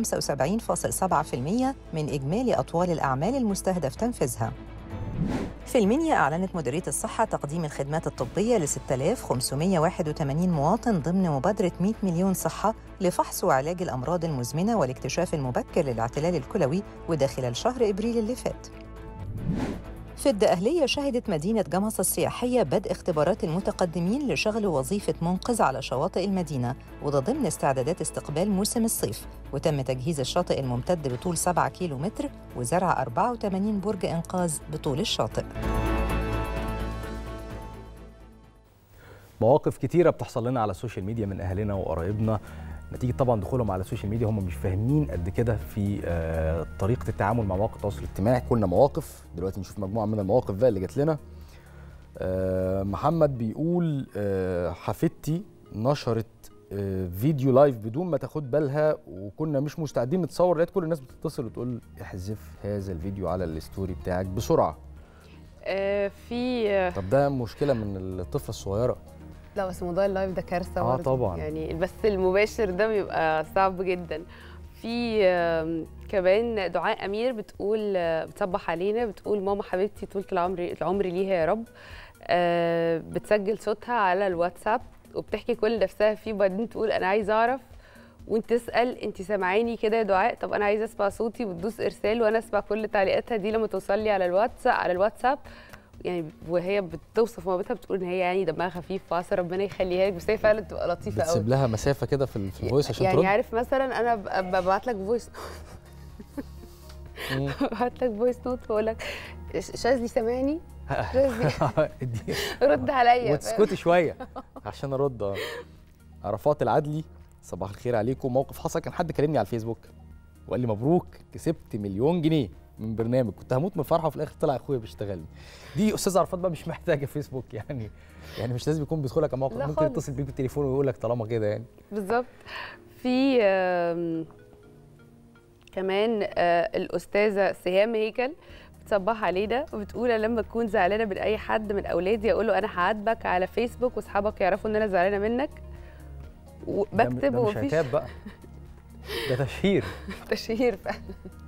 من إجمالي أطوال الأعمال المستهدف تنفيذها في المنيا أعلنت مديرية الصحة تقديم الخدمات الطبية ل 6581 مواطن ضمن مبادرة 100 مليون صحة لفحص وعلاج الأمراض المزمنة والاكتشاف المبكر للاعتلال الكلوي وده خلال شهر إبريل اللي فات في الدقهلية شهدت مدينة جمصة السياحية بدء اختبارات المتقدمين لشغل وظيفة منقذ على شواطئ المدينة وده ضمن استعدادات استقبال موسم الصيف وتم تجهيز الشاطئ الممتد بطول 7 كيلو متر وزرع 84 برج إنقاذ بطول الشاطئ مواقف كتيره بتحصل لنا على السوشيال ميديا من اهلنا وقرايبنا نتيجه طبعا دخولهم على السوشيال ميديا هم مش فاهمين قد كده في آه، طريقه التعامل مع مواقع التواصل الاجتماعي كلنا مواقف دلوقتي نشوف مجموعه من المواقف بقى اللي جات لنا آه، محمد بيقول آه، حفيدتي نشرت آه، فيديو لايف بدون ما تاخد بالها وكنا مش مستعدين نتصور لقيت كل الناس بتتصل وتقول احذف هذا الفيديو على الستوري بتاعك بسرعه آه، في آه، طب ده مشكله من الطفله الصغيره لا بس موضوع اللايف ده كارثه آه برضه. طبعاً. يعني البث المباشر ده بيبقى صعب جدا في آم، كمان دعاء امير بتقول آه، بتصبح علينا بتقول ماما حبيبتي طولة العمر العمر ليها يا رب آه، بتسجل صوتها على الواتساب وبتحكي كل نفسها فيه وبعدين تقول انا عايزه اعرف وانت تسال انت سامعاني كده يا دعاء طب انا عايزه اسمع صوتي بتدوس ارسال وانا اسمع كل تعليقاتها دي لما توصل لي على الواتساب على الواتساب يعني وهي بتوصف مامتها بتقول ان هي يعني دمها خفيف وعسى ربنا يخليها لك بس هي فعلا تبقى لطيفه قوي بتسيب لها مسافه كده في ال- في الفويس عشان يعني ترد عارف مثلا انا ب- ببعت لك فويس مم. ببعت لك فويس نوت بقول لك ش- شاذلي سامعني ادي- رد عليا فاهم؟ وتسكتي شويه عشان ارد آه. عرفات العدلي صباح الخير عليكم موقف حصل كان حد كلمني على الفيسبوك وقال لي مبروك كسبت مليون جنيه من برنامج كنت هموت من الفرحه وفي الاخر طلع اخويا بيشتغلني دي استاذ عرفات بقى مش محتاجه فيسبوك يعني يعني مش لازم يكون بيدخلك على موقع لا ممكن خالص. يتصل بيك بالتليفون ويقول لك طالما كده يعني بالظبط في آم، كمان آه، الاستاذه سهام هيكل بتصبح علينا وبتقول أنا لما اكون زعلانه من اي حد من اولادي اقول له انا هعاتبك على فيسبوك واصحابك يعرفوا ان انا زعلانه منك ده م- وبكتب ده مش ومفيش عتاب بقى ده تشهير تشهير فعلا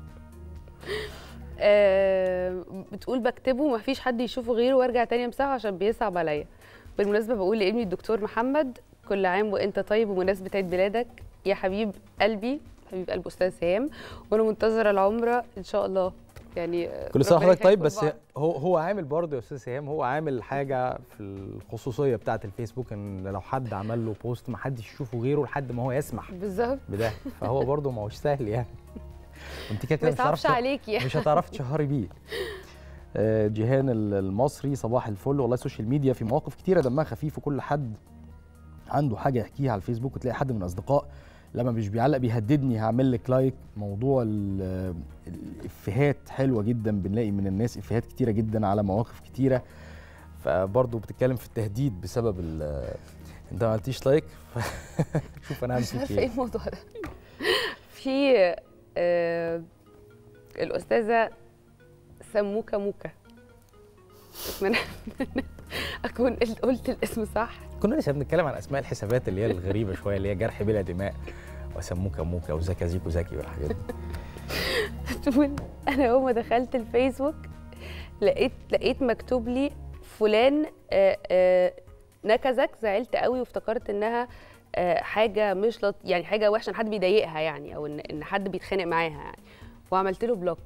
آه، بتقول بكتبه ومفيش حد يشوفه غيره وارجع تاني امسحه عشان بيصعب عليا بالمناسبه بقول لابني الدكتور محمد كل عام وانت طيب ومناسبه عيد ميلادك يا حبيب قلبي حبيب قلب استاذ سهام وانا منتظره العمره ان شاء الله يعني آه، كل سنه ربنا وحضرتك طيب يخليكم بس لبعض. هو هو عامل برضه يا استاذ سهام هو عامل حاجه في الخصوصيه بتاعه الفيسبوك ان لو حد عمل له بوست ما حدش يشوفه غيره لحد ما هو يسمح بالظبط بده فهو برضه ما هوش سهل يعني انت كده ما كده مش يصعبش هتعرفي عليكي مش هتعرفي تشهري بيه آه، جيهان ال- المصري صباح الفل والله السوشيال ميديا في مواقف كتيره دمها خفيف وكل حد عنده حاجه يحكيها على الفيسبوك وتلاقي حد من الاصدقاء لما مش بيعلق بيهددني هعمل لك لايك موضوع ال- الافيهات حلوه جدا بنلاقي من الناس افيهات كتيره جدا على مواقف كتيره فبرضه بتتكلم في التهديد بسبب ال- انت ما عملتيش لايك شوف انا هعمل مش فيك عارفه ايه ايه الموضوع ده في آه الاستاذه سموكه موكا اتمنى اكون قلت الاسم صح كنا لسه بنتكلم عن اسماء الحسابات اللي هي الغريبه شويه اللي هي جرح بلا دماء وسموكا موكا وزكا زيكو زكي والحاجات دي تقول انا اول ما دخلت الفيسبوك لقيت لقيت مكتوب لي فلان آه، آه، نكزك زعلت قوي وافتكرت انها آه، حاجه مش لط... يعني حاجه وحشه ان حد بيضايقها يعني او ان ان حد بيتخانق معاها يعني وعملت له بلوك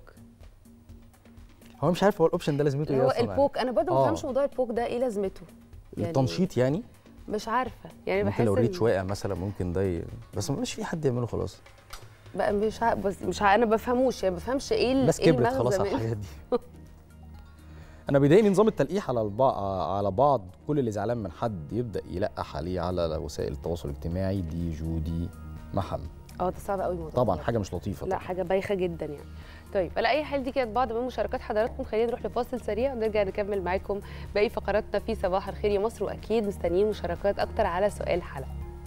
هو مش عارف هو الاوبشن ده لازمته اللي ايه هو اصلا البوك انا برضه ما آه. بفهمش موضوع البوك ده ايه لازمته يعني. التنشيط يعني مش عارفه يعني بحس ممكن لو الريتش إن- واقع مثلا ممكن ده ي... بس ما فيش في حد يعمله خلاص بقى مش ع... بس مش ع... انا ما بفهموش يعني ما بفهمش ايه ال- الناس ايه كبرت خلاص على المغزى من- الحاجات دي انا بيضايقني نظام التلقيح على البعض على بعض كل اللي زعلان من حد يبدا يلقح عليه على وسائل التواصل الاجتماعي دي جودي محمد اه ده صعب قوي الموضوع طبعا ده. حاجه مش لطيفه لا طبعا حاجه بايخه جدا يعني طيب على اي حال دي كانت بعض من مشاركات حضراتكم خلينا نروح لفاصل سريع ونرجع نكمل معاكم باقي فقراتنا في صباح الخير يا مصر واكيد مستنيين مشاركات اكتر على سؤال الحلقه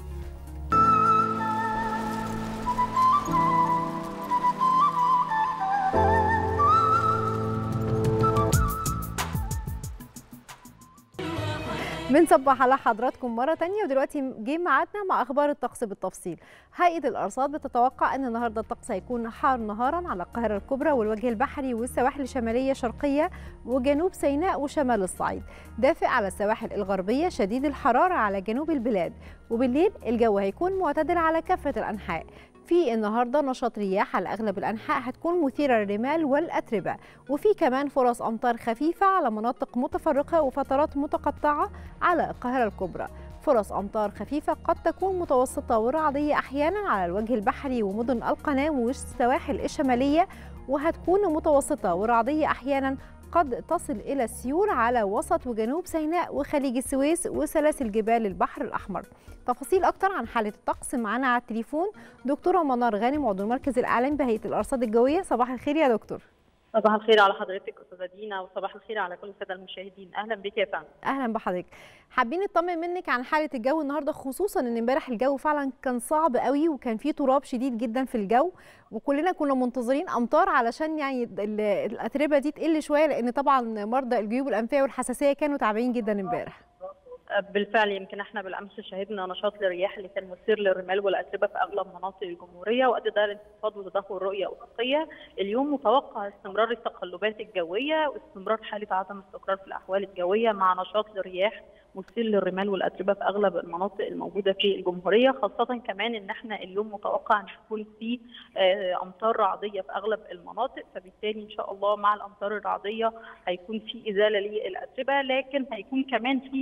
بنصبح على حضراتكم مرة تانية ودلوقتي جه ميعادنا مع أخبار الطقس بالتفصيل. هيئة الأرصاد بتتوقع أن النهاردة الطقس هيكون حار نهارا على القاهرة الكبرى والوجه البحري والسواحل الشمالية شرقية وجنوب سيناء وشمال الصعيد. دافئ على السواحل الغربية شديد الحرارة على جنوب البلاد وبالليل الجو هيكون معتدل على كافة الأنحاء. في النهارده نشاط رياح على اغلب الانحاء هتكون مثيره للرمال والاتربه وفي كمان فرص امطار خفيفه على مناطق متفرقه وفترات متقطعه على القاهره الكبرى فرص امطار خفيفه قد تكون متوسطه ورعديه احيانا على الوجه البحري ومدن القناه والسواحل الشماليه وهتكون متوسطه ورعديه احيانا قد تصل إلى السيول على وسط وجنوب سيناء وخليج السويس وسلاسل جبال البحر الأحمر تفاصيل أكتر عن حالة الطقس معانا على التليفون دكتورة منار غانم عضو المركز الإعلامي بهيئة الأرصاد الجوية صباح الخير يا دكتور صباح الخير على حضرتك استاذه دينا وصباح الخير على كل الساده المشاهدين اهلا بك يا فندم أهلا بحضرتك حابين نطمن منك عن حالة الجو النهاردة خصوصا إن امبارح الجو فعلا كان صعب قوي وكان فيه تراب شديد جدا في الجو وكلنا كنا منتظرين أمطار علشان يعني ال- الأتربة دي تقل شوية لأن طبعا مرضى الجيوب الأنفية والحساسية كانوا تعبانين جدا امبارح بالفعل يمكن احنا بالامس شهدنا نشاط للرياح اللي كان مثير للرمال والاتربه في اغلب مناطق الجمهوريه وادى ده لانخفاض وتدهور رؤيه افقيه اليوم متوقع استمرار التقلبات الجويه واستمرار حاله عدم استقرار في الاحوال الجويه مع نشاط للرياح مثير للرمال والاتربه في اغلب المناطق الموجوده في الجمهوريه خاصه كمان ان احنا اليوم متوقع ان يكون في آه، امطار رعديه في اغلب المناطق فبالتالي ان شاء الله مع الامطار الرعديه هيكون في ازاله للاتربه لكن هيكون كمان في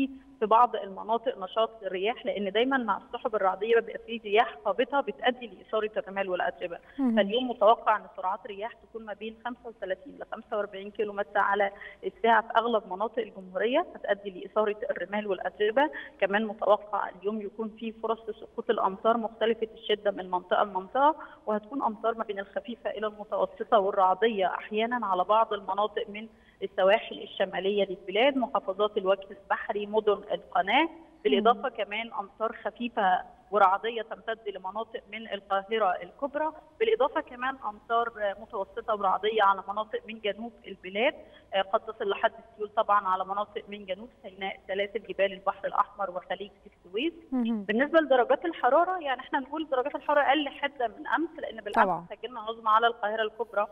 في بعض المناطق نشاط للرياح لان دايما مع السحب الرعديه بيبقى في رياح هابطه بتؤدي لاثاره الرمال والاتربه فاليوم متوقع ان سرعات الرياح تكون ما بين 35 ل 45 كيلو متر على الساعه في اغلب مناطق الجمهوريه هتؤدي لاثاره الرمال والاتربه كمان متوقع اليوم يكون في فرص لسقوط الامطار مختلفه الشده من منطقه لمنطقه وهتكون امطار ما بين الخفيفه الى المتوسطه والرعديه احيانا على بعض المناطق من السواحل الشماليه للبلاد محافظات الوجه البحري مدن القناه بالاضافه كمان امطار خفيفه ورعديه تمتد لمناطق من القاهره الكبرى بالاضافه كمان امطار متوسطه ورعديه على مناطق من جنوب البلاد آه، قد تصل لحد السيول طبعا على مناطق من جنوب سيناء سلاسل جبال البحر الاحمر وخليج السويس مهم. بالنسبه لدرجات الحراره يعني احنا نقول درجات الحراره اقل حده من امس لان طبعاً. بالامس سجلنا عظمى على القاهره الكبرى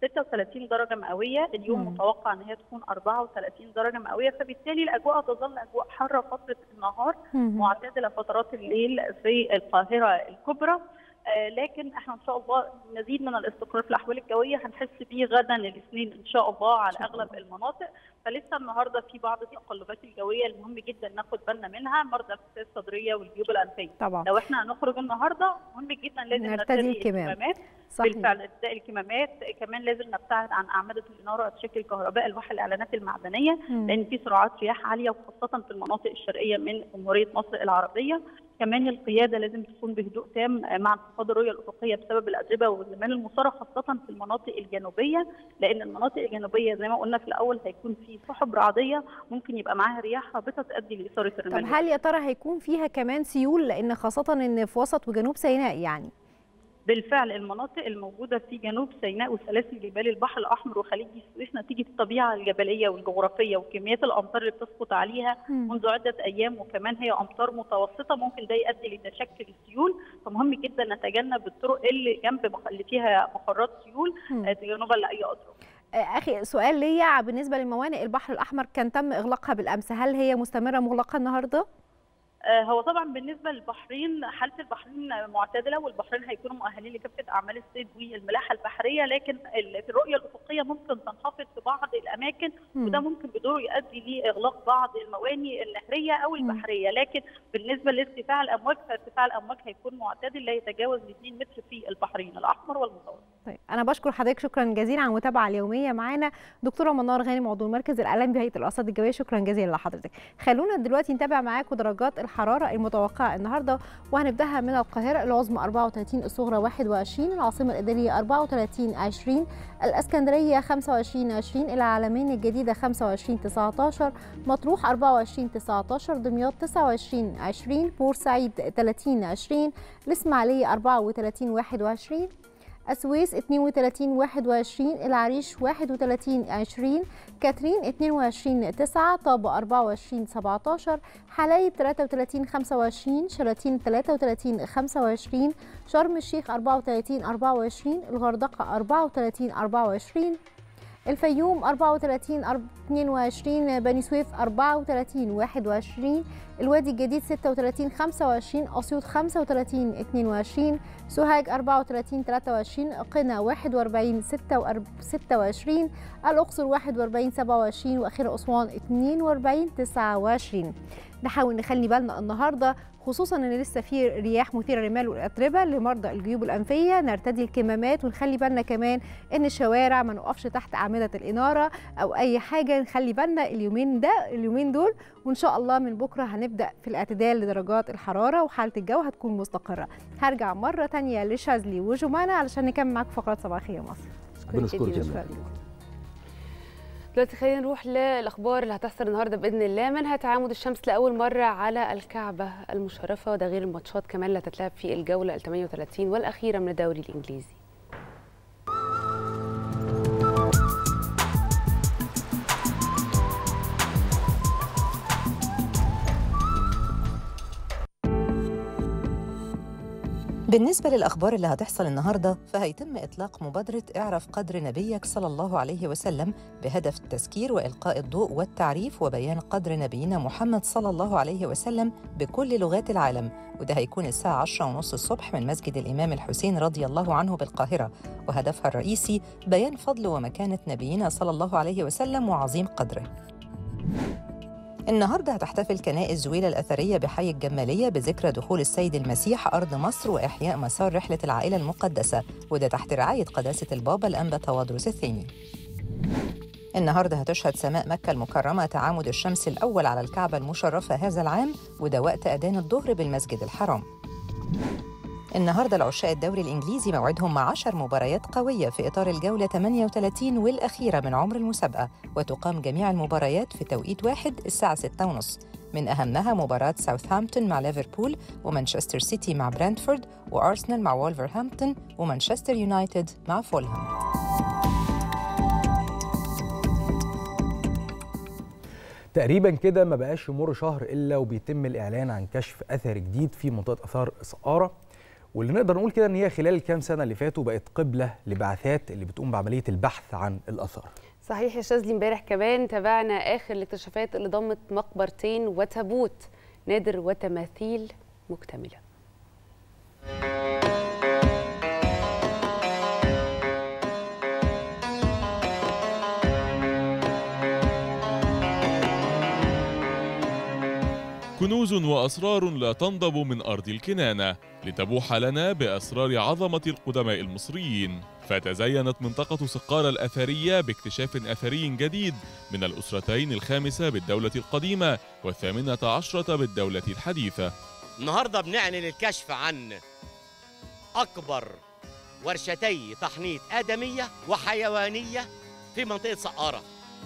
36 درجه مئويه اليوم مم. متوقع ان هي تكون 34 درجه مئويه فبالتالي الاجواء تظل اجواء حاره فتره النهار مهم. معتدله فترات الليل في القاهره الكبرى آه، لكن احنا ان شاء الله مزيد من الاستقرار في الاحوال الجويه هنحس بيه غدا الاثنين ان شاء الله على اغلب المناطق فلسه النهارده في بعض التقلبات الجويه المهم جدا ناخد بالنا منها مرضى الفساد الصدريه والجيوب الانفيه طبعا لو احنا هنخرج النهارده مهم جدا لازم نرتدي الكمام. الكمامات صحيح بالفعل ارتداء الكمامات كمان لازم نبتعد عن اعمده الاناره وتشكل كهرباء الواح الاعلانات المعدنيه مم. لان في سرعات رياح عاليه وخاصه في المناطق الشرقيه من جمهوريه مصر العربيه كمان القياده لازم تكون بهدوء تام مع انخفاض الرؤيه الافقيه بسبب الاتربه والزمان المثاره خاصه في المناطق الجنوبيه لان المناطق الجنوبيه زي ما قلنا في الاول هيكون في سحب رعديه ممكن يبقى معاها رياح هابطه تؤدي لاثاره طب الرمال هل يا ترى هيكون فيها كمان سيول لان خاصه ان في وسط وجنوب سيناء يعني بالفعل المناطق الموجودة في جنوب سيناء وسلاسل جبال البحر الأحمر وخليج السويس نتيجة الطبيعة الجبلية والجغرافية وكميات الأمطار اللي بتسقط عليها مم. منذ عدة أيام وكمان هي أمطار متوسطة ممكن ده يؤدي لتشكل السيول فمهم جدا نتجنب الطرق اللي جنب مخ- اللي فيها مخرات سيول مم. آه، تجنبا لأي أضرار. آه، اخي سؤال ليا بالنسبه لموانئ البحر الاحمر كان تم اغلاقها بالامس هل هي مستمره مغلقه النهارده آه، هو طبعا بالنسبه للبحرين حاله البحرين معتدله والبحرين هيكونوا مؤهلين لكافه اعمال الصيد والملاحه البحريه لكن ال- في الرؤيه الافقيه ممكن تنخفض في بعض الاماكن مم. وده ممكن بدوره يؤدي لاغلاق بعض الموانئ النهريه او مم. البحريه لكن بالنسبه لارتفاع الامواج فارتفاع الامواج هيكون معتدل لا يتجاوز 2 متر في البحرين الاحمر والمتوسط طيب انا بشكر حضرتك شكرا جزيلا على المتابعه اليوميه معانا دكتوره منار غانم عضو المركز الاعلامي بهيئه الارصاد الجويه شكرا جزيلا لحضرتك خلونا دلوقتي نتابع معاكم درجات الحراره المتوقعه النهارده وهنبداها من القاهره العظمى 34 الصغرى 21 العاصمه الاداريه 34 20 الاسكندريه 25 20 العالمين الجديده 25 19 مطروح 24 19 دمياط 29 20 بورسعيد 30 20 الاسماعيليه 34 21 السويس 32 21 العريش 31 20 كاترين 22 9 طابة 24 17 حلايب 33 25 شلاتين 33 25 شرم الشيخ 34 24 الغردقة 34 24 الفيوم 34 22 بني سويف 34 21 الوادي الجديد 36 25 اسيوط 35 22 سوهاج 34 23 قنا 41 26 الاقصر 41 27 واخيرا اسوان 42 29 نحاول نخلي بالنا النهارده خصوصا ان لسه في رياح مثيره للرمال والاتربه لمرضى الجيوب الانفيه نرتدي الكمامات ونخلي بالنا كمان ان الشوارع ما نقفش تحت اعمده الاناره او اي حاجه نخلي بالنا اليومين ده اليومين دول وان شاء الله من بكره هنبدا في الاعتدال لدرجات الحراره وحاله الجو هتكون مستقره هرجع مره تانية لشاذلي وجمانه علشان نكمل معاكم فقرات صباحيه مصر بنشكرك يا شكراً. جماعة. دلوقتي خلينا نروح للاخبار اللي هتحصل النهارده باذن الله منها تعامد الشمس لاول مره على الكعبه المشرفه وده غير الماتشات كمان اللي هتتلعب في الجوله ال 38 والاخيره من الدوري الانجليزي بالنسبة للأخبار اللي هتحصل النهاردة فهيتم إطلاق مبادرة اعرف قدر نبيك صلى الله عليه وسلم بهدف التذكير وإلقاء الضوء والتعريف وبيان قدر نبينا محمد صلى الله عليه وسلم بكل لغات العالم وده هيكون الساعة 10 ونص الصبح من مسجد الإمام الحسين رضي الله عنه بالقاهرة وهدفها الرئيسي بيان فضل ومكانة نبينا صلى الله عليه وسلم وعظيم قدره النهارده هتحتفل كنائس زويلة الأثرية بحي الجمالية بذكرى دخول السيد المسيح أرض مصر وإحياء مسار رحلة العائلة المقدسة وده تحت رعاية قداسة البابا الأنبا توادرس الثاني النهارده هتشهد سماء مكة المكرمة تعامد الشمس الأول على الكعبة المشرفة هذا العام وده وقت أذان الظهر بالمسجد الحرام النهارده العشاق الدوري الانجليزي موعدهم مع 10 مباريات قويه في اطار الجوله 38 والاخيره من عمر المسابقه وتقام جميع المباريات في توقيت واحد الساعه 6:30 من اهمها مباراه ساوثهامبتون مع ليفربول ومانشستر سيتي مع برنتفورد وارسنال مع وولفرهامبتون ومانشستر يونايتد مع فولهام تقريبا كده ما بقاش يمر شهر الا وبيتم الاعلان عن كشف اثر جديد في منطقه اثار سقاره واللي نقدر نقول كده ان هي خلال الكام سنه اللي فاتوا بقت قبله لبعثات اللي بتقوم بعمليه البحث عن الاثار صحيح يا شاذلي امبارح كمان تابعنا اخر الاكتشافات اللي ضمت مقبرتين وتابوت نادر وتماثيل مكتمله كنوز وأسرار لا تنضب من أرض الكنانة لتبوح لنا بأسرار عظمة القدماء المصريين فتزينت منطقة سقارة الأثرية باكتشاف أثري جديد من الأسرتين الخامسة بالدولة القديمة والثامنة عشرة بالدولة الحديثة النهارده بنعلن الكشف عن اكبر ورشتي تحنيط ادميه وحيوانيه في منطقه سقاره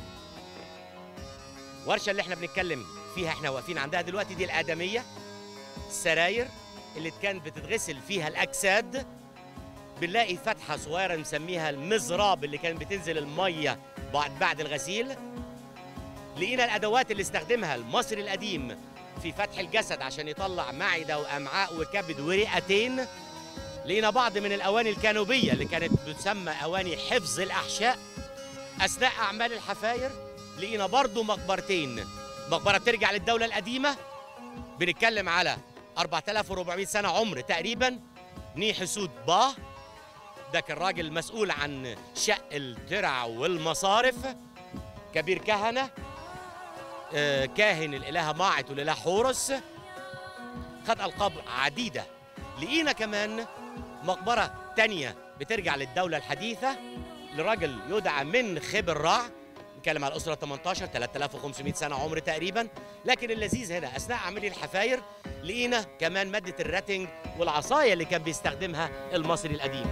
ورشه اللي احنا بنتكلم فيها احنا واقفين عندها دلوقتي دي الادميه السراير اللي كانت بتتغسل فيها الاجساد بنلاقي فتحه صغيره نسميها المزراب اللي كانت بتنزل الميه بعد بعد الغسيل لقينا الادوات اللي استخدمها المصري القديم في فتح الجسد عشان يطلع معده وامعاء وكبد ورئتين لقينا بعض من الاواني الكانوبيه اللي كانت بتسمى اواني حفظ الاحشاء اثناء اعمال الحفاير لقينا برضو مقبرتين مقبره بترجع للدوله القديمه بنتكلم على 4400 سنه عمر تقريبا ني حسود با ده كان راجل مسؤول عن شق الترع والمصارف كبير كهنه آه، كاهن الإله ماعت والإله حورس خد ألقاب عديدة لقينا كمان مقبرة تانية بترجع للدولة الحديثة لراجل يدعى من خبر رع نتكلم على الأسرة 18 3500 سنة عمر تقريبا لكن اللذيذ هنا أثناء عملية الحفاير لقينا كمان مادة الراتنج والعصاية اللي كان بيستخدمها المصري القديم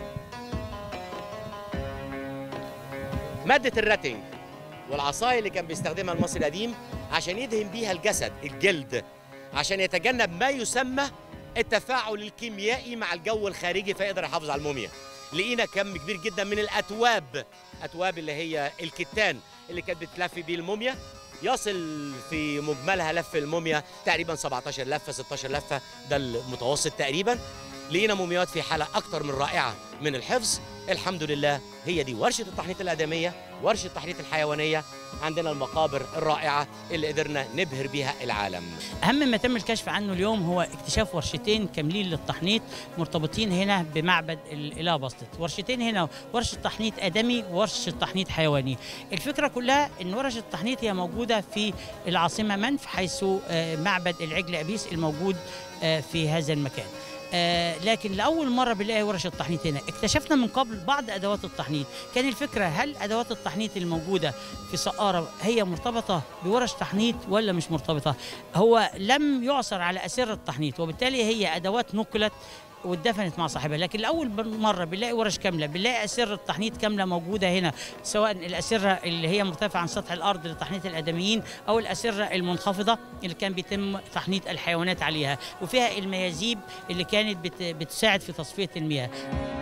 مادة الراتنج والعصاية اللي كان بيستخدمها المصري القديم عشان يدهن بيها الجسد الجلد عشان يتجنب ما يسمى التفاعل الكيميائي مع الجو الخارجي فيقدر يحافظ على الموميا لقينا كم كبير جدا من الاتواب اتواب اللي هي الكتان اللي كانت بتلف بيه الموميا يصل في مجملها لف الموميا تقريبا 17 لفه 16 لفه ده المتوسط تقريبا لقينا مومياوات في حاله اكتر من رائعه من الحفظ الحمد لله هي دي ورشه التحنيط الادميه ورشه التحنيط الحيوانيه عندنا المقابر الرائعه اللي قدرنا نبهر بيها العالم اهم ما تم الكشف عنه اليوم هو اكتشاف ورشتين كاملين للتحنيط مرتبطين هنا بمعبد الاله بسطت ورشتين هنا ورشه تحنيط ادمي وورشه تحنيط حيواني الفكره كلها ان ورشه التحنيط هي موجوده في العاصمه منف حيث آه، معبد العجل ابيس الموجود آه، في هذا المكان آه لكن لاول مره بنلاقي ورش التحنيط هنا اكتشفنا من قبل بعض ادوات التحنيط كان الفكره هل ادوات التحنيط الموجوده في سقاره هي مرتبطه بورش تحنيط ولا مش مرتبطه هو لم يعثر على اسر التحنيط وبالتالي هي ادوات نقلت واتدفنت مع صاحبها لكن لاول مره بنلاقي ورش كامله بنلاقي اسر التحنيط كامله موجوده هنا سواء الاسره اللي هي مرتفعه عن سطح الارض لتحنيط الادميين او الاسره المنخفضه اللي كان بيتم تحنيط الحيوانات عليها وفيها الميازيب اللي كانت بت- بتساعد في تصفيه المياه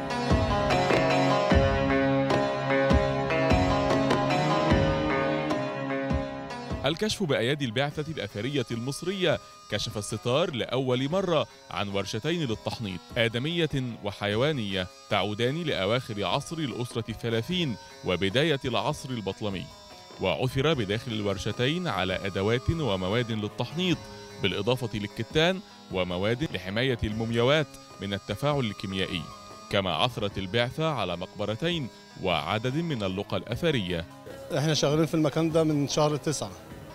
الكشف بأيادي البعثة الأثرية المصرية كشف الستار لأول مرة عن ورشتين للتحنيط آدمية وحيوانية تعودان لأواخر عصر الأسرة الثلاثين وبداية العصر البطلمي وعثر بداخل الورشتين على أدوات ومواد للتحنيط بالإضافة للكتان ومواد لحماية المومياوات من التفاعل الكيميائي كما عثرت البعثة على مقبرتين وعدد من اللقى الأثرية احنا شغالين في المكان ده من شهر تسعة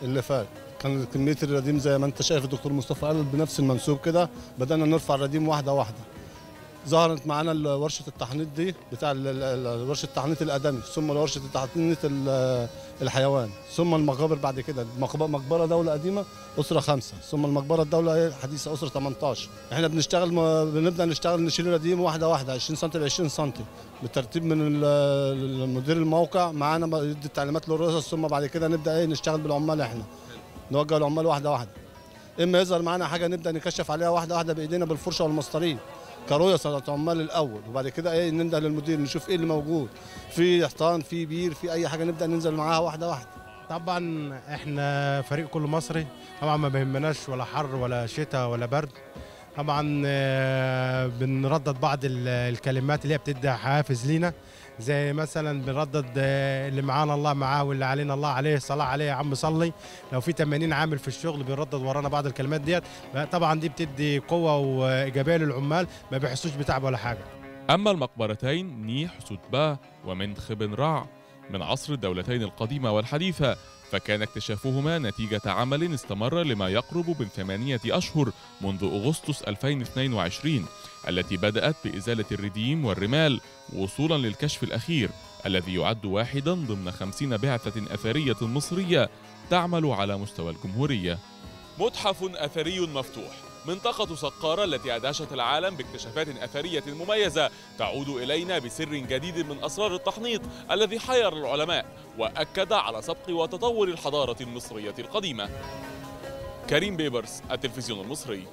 اللي فات كان كميه الرديم زي ما انت شايف الدكتور مصطفى قال بنفس المنسوب كده بدانا نرفع الرديم واحده واحده ظهرت معانا ال- ورشه التحنيط دي بتاع ال- ال- ال- ورشه التحنيط الادمي ثم ورشه التحنيط ال- الحيوان ثم المقابر بعد كده مقب- مقبره دوله قديمه اسره خمسه ثم المقبره الدوله الحديثه اسره 18 احنا بنشتغل م- بنبدا نشتغل نشيل الرديم واحده واحده 20 سم ل 20 سم بالترتيب من ال- مدير الموقع معانا ب- يدي التعليمات للرؤساء ثم بعد كده نبدا ايه نشتغل بالعمال احنا نوجه العمال واحده واحده اما يظهر معانا حاجه نبدا نكشف عليها واحده واحده بايدينا بالفرشه والمسطرين كرؤساء عمال الاول وبعد كده ايه ننده للمدير نشوف ايه اللي موجود في حيطان في بير في اي حاجه نبدا ننزل معاها واحده واحده طبعا احنا فريق كله مصري طبعا ما بيهمناش ولا حر ولا شتاء ولا برد طبعا آه، بنردد بعض ال- الكلمات اللي هي بتدي حافز لينا زي مثلا بنردد آه، اللي معانا الله معاه واللي علينا الله عليه صلاة عليه يا عم صلي لو في 80 عامل في الشغل بنردد ورانا بعض الكلمات ديت طبعا دي بتدي قوة وإيجابية للعمال ما بيحسوش بتعب ولا حاجة أما المقبرتين نيح سوتبا ومنخ بن رع من عصر الدولتين القديمة والحديثة فكان اكتشافهما نتيجة عمل استمر لما يقرب من ثمانية أشهر منذ أغسطس 2022 التي بدأت بإزالة الرديم والرمال وصولا للكشف الأخير الذي يعد واحدا ضمن خمسين بعثة أثرية مصرية تعمل على مستوى الجمهورية متحف أثري مفتوح منطقة سقارة التي أدهشت العالم باكتشافات أثرية مميزة تعود إلينا بسر جديد من أسرار التحنيط الذي حير العلماء وأكد على سبق وتطور الحضارة المصرية القديمة كريم بيبرس التلفزيون المصري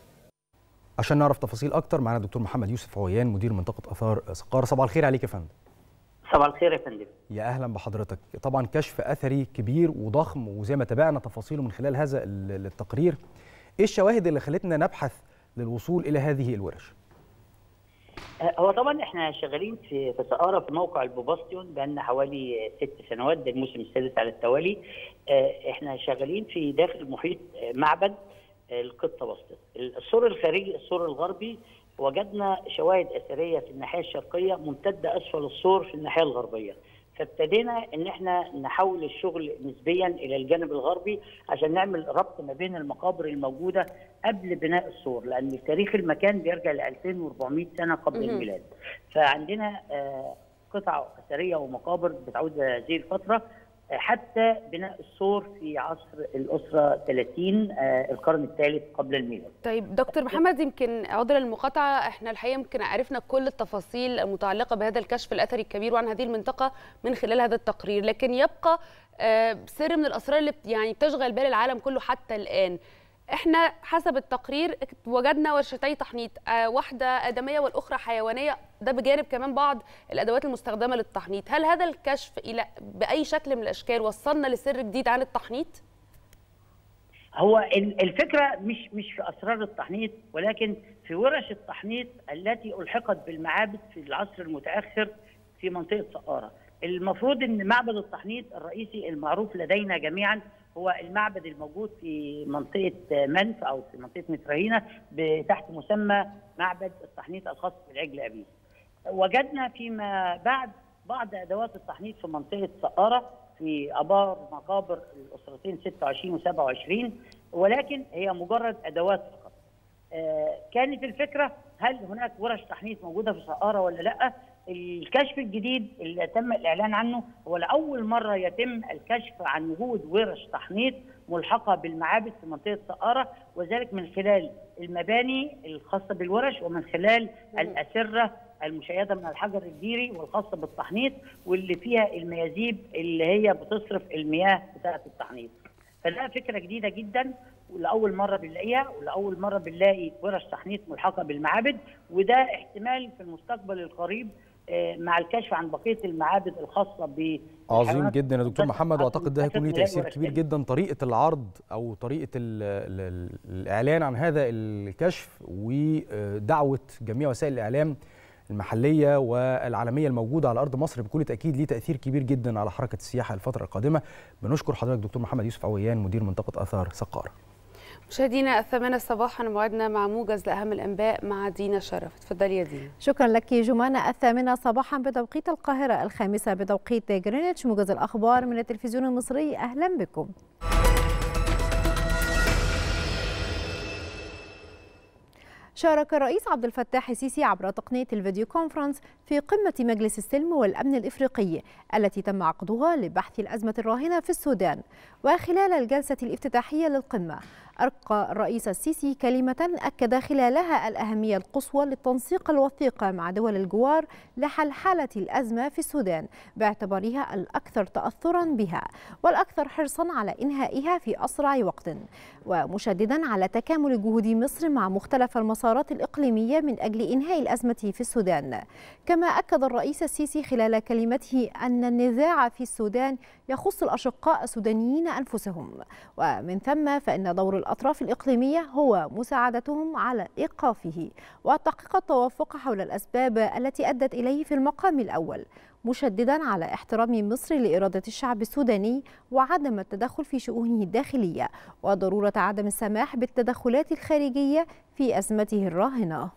عشان نعرف تفاصيل اكتر معانا الدكتور محمد يوسف عويان مدير منطقه اثار سقاره صباح الخير عليك يا فندم صباح الخير يا فندم يا اهلا بحضرتك طبعا كشف اثري كبير وضخم وزي ما تابعنا تفاصيله من خلال هذا ال- التقرير ايه الشواهد اللي خلتنا نبحث للوصول الى هذه الورش هو طبعا احنا شغالين في في سقاره في موقع البوباستيون بقالنا حوالي ست سنوات ده الموسم السادس على التوالي آه، احنا شغالين في داخل محيط آه، معبد آه، القطه بسطت السور الخارجي السور الغربي وجدنا شواهد اثريه في الناحيه الشرقيه ممتده اسفل السور في الناحيه الغربيه فابتدينا ان احنا نحول الشغل نسبيا الى الجانب الغربي عشان نعمل ربط ما بين المقابر الموجوده قبل بناء السور لان تاريخ المكان بيرجع ل 2400 سنه قبل مهم. الميلاد فعندنا آه، قطع اثريه ومقابر بتعود هذه الفتره آه، حتى بناء السور في عصر الاسره 30 آه، القرن الثالث قبل الميلاد طيب دكتور محمد يمكن عذرا للمقاطعه احنا الحقيقه يمكن عرفنا كل التفاصيل المتعلقه بهذا الكشف الاثري الكبير وعن هذه المنطقه من خلال هذا التقرير لكن يبقى آه، سر من الاسرار اللي بت- يعني بتشغل بال العالم كله حتى الان احنا حسب التقرير وجدنا ورشتي تحنيط آه، واحده ادميه والاخرى حيوانيه ده بجانب كمان بعض الادوات المستخدمه للتحنيط هل هذا الكشف الى باي شكل من الاشكال وصلنا لسر جديد عن التحنيط هو ال- الفكره مش مش في اسرار التحنيط ولكن في ورش التحنيط التي الحقت بالمعابد في العصر المتاخر في منطقه سقاره. المفروض ان معبد التحنيط الرئيسي المعروف لدينا جميعا هو المعبد الموجود في منطقه منف او في منطقه مترهينه ب- تحت مسمى معبد التحنيط الخاص بالعجل ابيس. وجدنا فيما بعد بعض ادوات التحنيط في منطقه سقاره في ابار مقابر الاسرتين 26 و27 ولكن هي مجرد ادوات فقط. آه، كانت الفكره هل هناك ورش تحنيط موجوده في سقاره ولا لا؟ الكشف الجديد اللي تم الاعلان عنه هو لاول مره يتم الكشف عن وجود ورش تحنيط ملحقه بالمعابد في منطقه سقاره وذلك من خلال المباني الخاصه بالورش ومن خلال الاسره المشيده من الحجر الجيري والخاصه بالتحنيط واللي فيها الميازيب اللي هي بتصرف المياه بتاعه التحنيط. فده فكره جديده جدا ولاول مره بنلاقيها ولاول مره بنلاقي ورش تحنيط ملحقه بالمعابد وده احتمال في المستقبل القريب آه، مع الكشف عن بقيه المعابد الخاصه ب عظيم جدا يا دكتور محمد واعتقد ده هيكون ليه تاثير كبير جدا طريقه العرض او طريقه ال ال الاعلان عن هذا الكشف ودعوه جميع وسائل الاعلام المحليه والعالميه الموجوده على ارض مصر بكل تاكيد ليه تاثير كبير جدا على حركه السياحه الفتره القادمه بنشكر حضرتك دكتور محمد يوسف عويان مدير منطقه اثار سقاره مشاهدينا الثامنة صباحا موعدنا مع موجز لأهم الأنباء مع دينا شرف اتفضلي يا دينا شكرا لك جمانة الثامنة صباحا بتوقيت القاهرة الخامسة بتوقيت جرينتش موجز الأخبار من التلفزيون المصري أهلا بكم شارك الرئيس عبد الفتاح السيسي عبر تقنية الفيديو كونفرنس في قمة مجلس السلم والأمن الإفريقي التي تم عقدها لبحث الأزمة الراهنة في السودان وخلال الجلسة الافتتاحية للقمة ألقى الرئيس السيسي كلمة أكد خلالها الأهمية القصوى للتنسيق الوثيق مع دول الجوار لحل حالة الأزمة في السودان باعتبارها الأكثر تأثرا بها والأكثر حرصا على إنهائها في أسرع وقت ومشددا على تكامل جهود مصر مع مختلف المسارات الإقليمية من أجل إنهاء الأزمة في السودان كما أكد الرئيس السيسي خلال كلمته أن النزاع في السودان يخص الأشقاء السودانيين أنفسهم ومن ثم فإن دور الأطراف الإقليمية هو مساعدتهم على إيقافه وتحقيق التوافق حول الأسباب التي أدت إليه في المقام الأول مشددا على احترام مصر لإرادة الشعب السوداني وعدم التدخل في شؤونه الداخلية وضرورة عدم السماح بالتدخلات الخارجية في أزمته الراهنة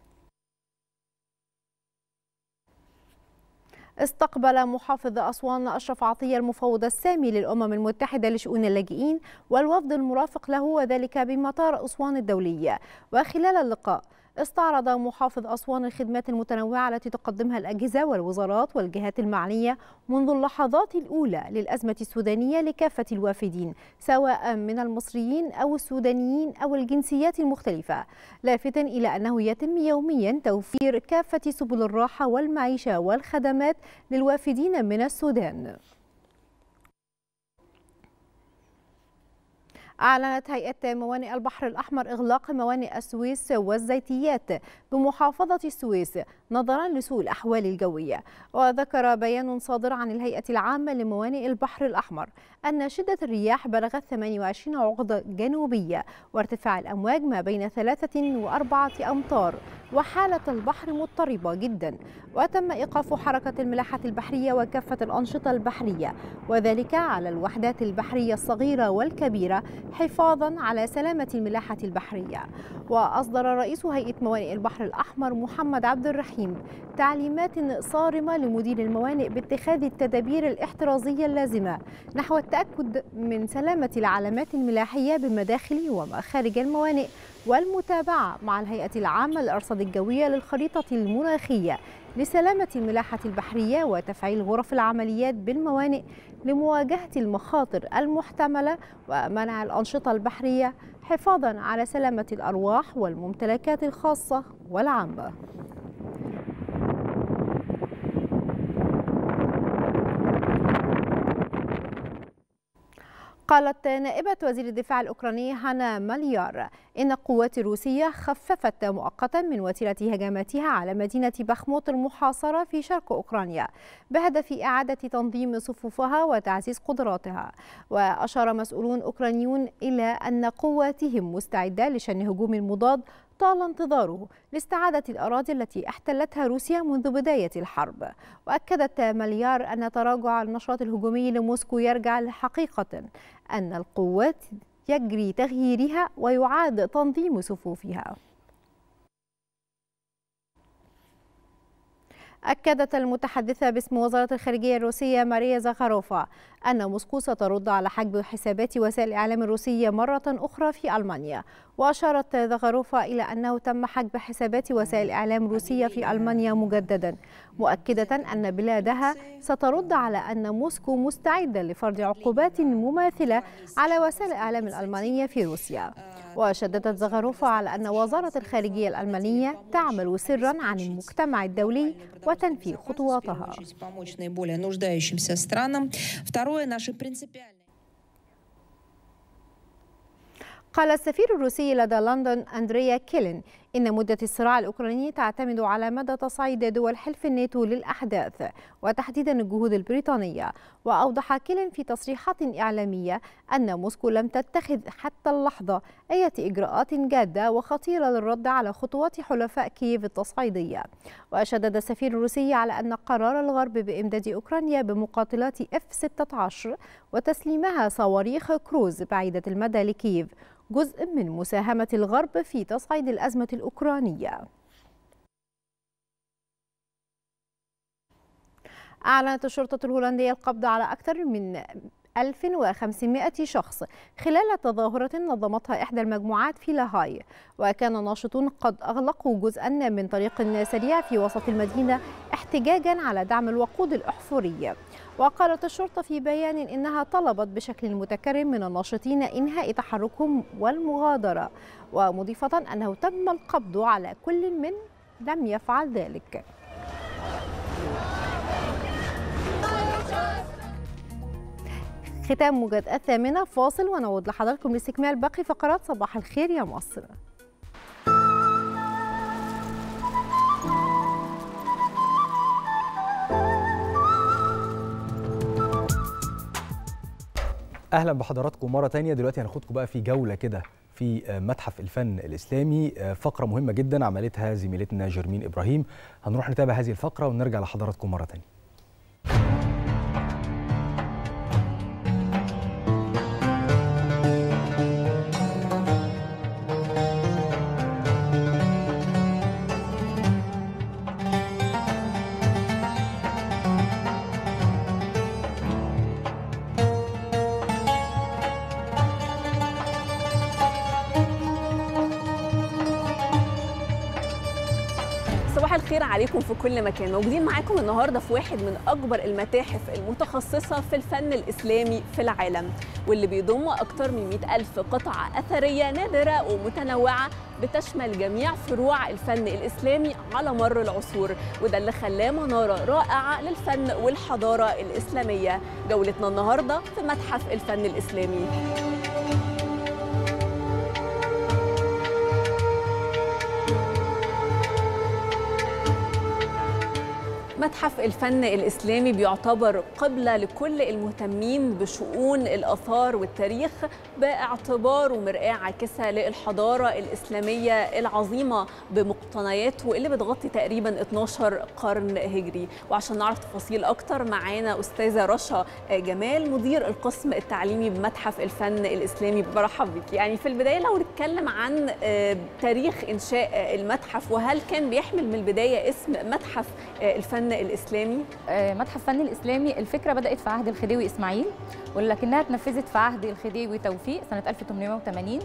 استقبل محافظ أسوان أشرف عطية المفوض السامي للأمم المتحدة لشؤون اللاجئين والوفد المرافق له وذلك بمطار أسوان الدولي وخلال اللقاء استعرض محافظ أسوان الخدمات المتنوعة التي تقدمها الأجهزة والوزارات والجهات المعنية منذ اللحظات الأولى للأزمة السودانية لكافة الوافدين سواء من المصريين أو السودانيين أو الجنسيات المختلفة لافتا إلى أنه يتم يوميا توفير كافة سبل الراحة والمعيشة والخدمات للوافدين من السودان أعلنت هيئة موانئ البحر الأحمر إغلاق موانئ السويس والزيتيات بمحافظة السويس نظرا لسوء الأحوال الجوية وذكر بيان صادر عن الهيئة العامة لموانئ البحر الأحمر أن شدة الرياح بلغت 28 عقدة جنوبية وارتفاع الأمواج ما بين ثلاثة وأربعة أمتار وحالة البحر مضطربة جدا وتم إيقاف حركة الملاحة البحرية وكافة الأنشطة البحرية وذلك على الوحدات البحرية الصغيرة والكبيرة حفاظا على سلامة الملاحة البحرية وأصدر رئيس هيئة موانئ البحر الأحمر محمد عبد الرحيم تعليمات صارمة لمدير الموانئ باتخاذ التدابير الاحترازية اللازمة نحو التأكد من سلامة العلامات الملاحية بمداخل ومخارج الموانئ والمتابعة مع الهيئة العامة للأرصاد الجوية للخريطة المناخية لسلامة الملاحة البحرية وتفعيل غرف العمليات بالموانئ لمواجهة المخاطر المحتملة ومنع الأنشطة البحرية حفاظا على سلامة الأرواح والممتلكات الخاصة والعامة قالت نائبة وزير الدفاع الأوكراني هانا ماليار إن القوات الروسية خففت مؤقتا من وتيرة هجماتها على مدينة بخموت المحاصرة في شرق أوكرانيا بهدف إعادة تنظيم صفوفها وتعزيز قدراتها وأشار مسؤولون أوكرانيون إلى أن قواتهم مستعدة لشن هجوم مضاد طال انتظاره لاستعادة الأراضي التي احتلتها روسيا منذ بداية الحرب وأكدت مليار أن تراجع النشاط الهجومي لموسكو يرجع لحقيقة أن القوات يجري تغييرها ويعاد تنظيم صفوفها أكدت المتحدثة باسم وزارة الخارجية الروسية ماريا زاخاروفا أن موسكو سترد على حجب حسابات وسائل الإعلام الروسية مرة أخرى في ألمانيا وأشارت زاخاروفا إلى أنه تم حجب حسابات وسائل الإعلام الروسية في ألمانيا مجددا مؤكدة أن بلادها سترد على أن موسكو مستعدة لفرض عقوبات مماثلة على وسائل الإعلام الألمانية في روسيا وشددت زغاروفا على أن وزارة الخارجية الألمانية تعمل سرا عن المجتمع الدولي وتنفي خطواتها помочь наиболее нуждающимся странам. Второе, наши принципиальные قال السفير الروسي لدى لندن أندريا كيلين إن مدة الصراع الأوكراني تعتمد على مدى تصعيد دول حلف الناتو للأحداث وتحديدا الجهود البريطانية وأوضح كيلين في تصريحات إعلامية أن موسكو لم تتخذ حتى اللحظة أي إجراءات جادة وخطيرة للرد على خطوات حلفاء كييف التصعيدية وشدد السفير الروسي على أن قرار الغرب بإمداد أوكرانيا بمقاتلات F-16 وتسليمها صواريخ كروز بعيدة المدى لكييف جزء من مساهمة الغرب في تصعيد الأزمة الأوكرانية أعلنت الشرطة الهولندية القبض على أكثر من 1500 شخص خلال تظاهرة نظمتها إحدى المجموعات في لاهاي وكان الناشطون قد أغلقوا جزءا من طريق سريع في وسط المدينة احتجاجا على دعم الوقود الأحفوري وقالت الشرطة في بيان إنها طلبت بشكل متكرر من الناشطين إنهاء تحركهم والمغادرة ومضيفة أنه تم القبض على كل من لم يفعل ذلك ختام موجة الثامنة فاصل ونعود لحضراتكم لاستكمال باقي فقرات صباح الخير يا مصر اهلا بحضراتكم مره تانية دلوقتي هناخدكم بقى في جوله كده في متحف الفن الاسلامي فقره مهمه جدا عملتها زميلتنا جرمين ابراهيم هنروح نتابع هذه الفقره ونرجع لحضراتكم مره تانية صباح الخير عليكم في كل مكان موجودين معاكم النهارده في واحد من اكبر المتاحف المتخصصه في الفن الاسلامي في العالم واللي بيضم اكثر من 100 الف قطعه اثريه نادره ومتنوعه بتشمل جميع فروع الفن الاسلامي على مر العصور وده اللي خلاه مناره رائعه للفن والحضاره الاسلاميه جولتنا النهارده في متحف الفن الاسلامي متحف الفن الإسلامي بيعتبر قبلة لكل المهتمين بشؤون الآثار والتاريخ باعتباره مرآة عاكسة للحضارة الإسلامية العظيمة بمقتنياته اللي بتغطي تقريبا 12 قرن هجري وعشان نعرف تفاصيل أكتر معانا أستاذة رشا جمال مدير القسم التعليمي بمتحف الفن الإسلامي برحب بك يعني في البداية لو نتكلم عن تاريخ إنشاء المتحف وهل كان بيحمل من البداية اسم متحف الفن الاسلامي متحف الفن الاسلامي الفكره بدات في عهد الخديوي اسماعيل ولكنها اتنفذت في عهد الخديوي توفيق سنه 1880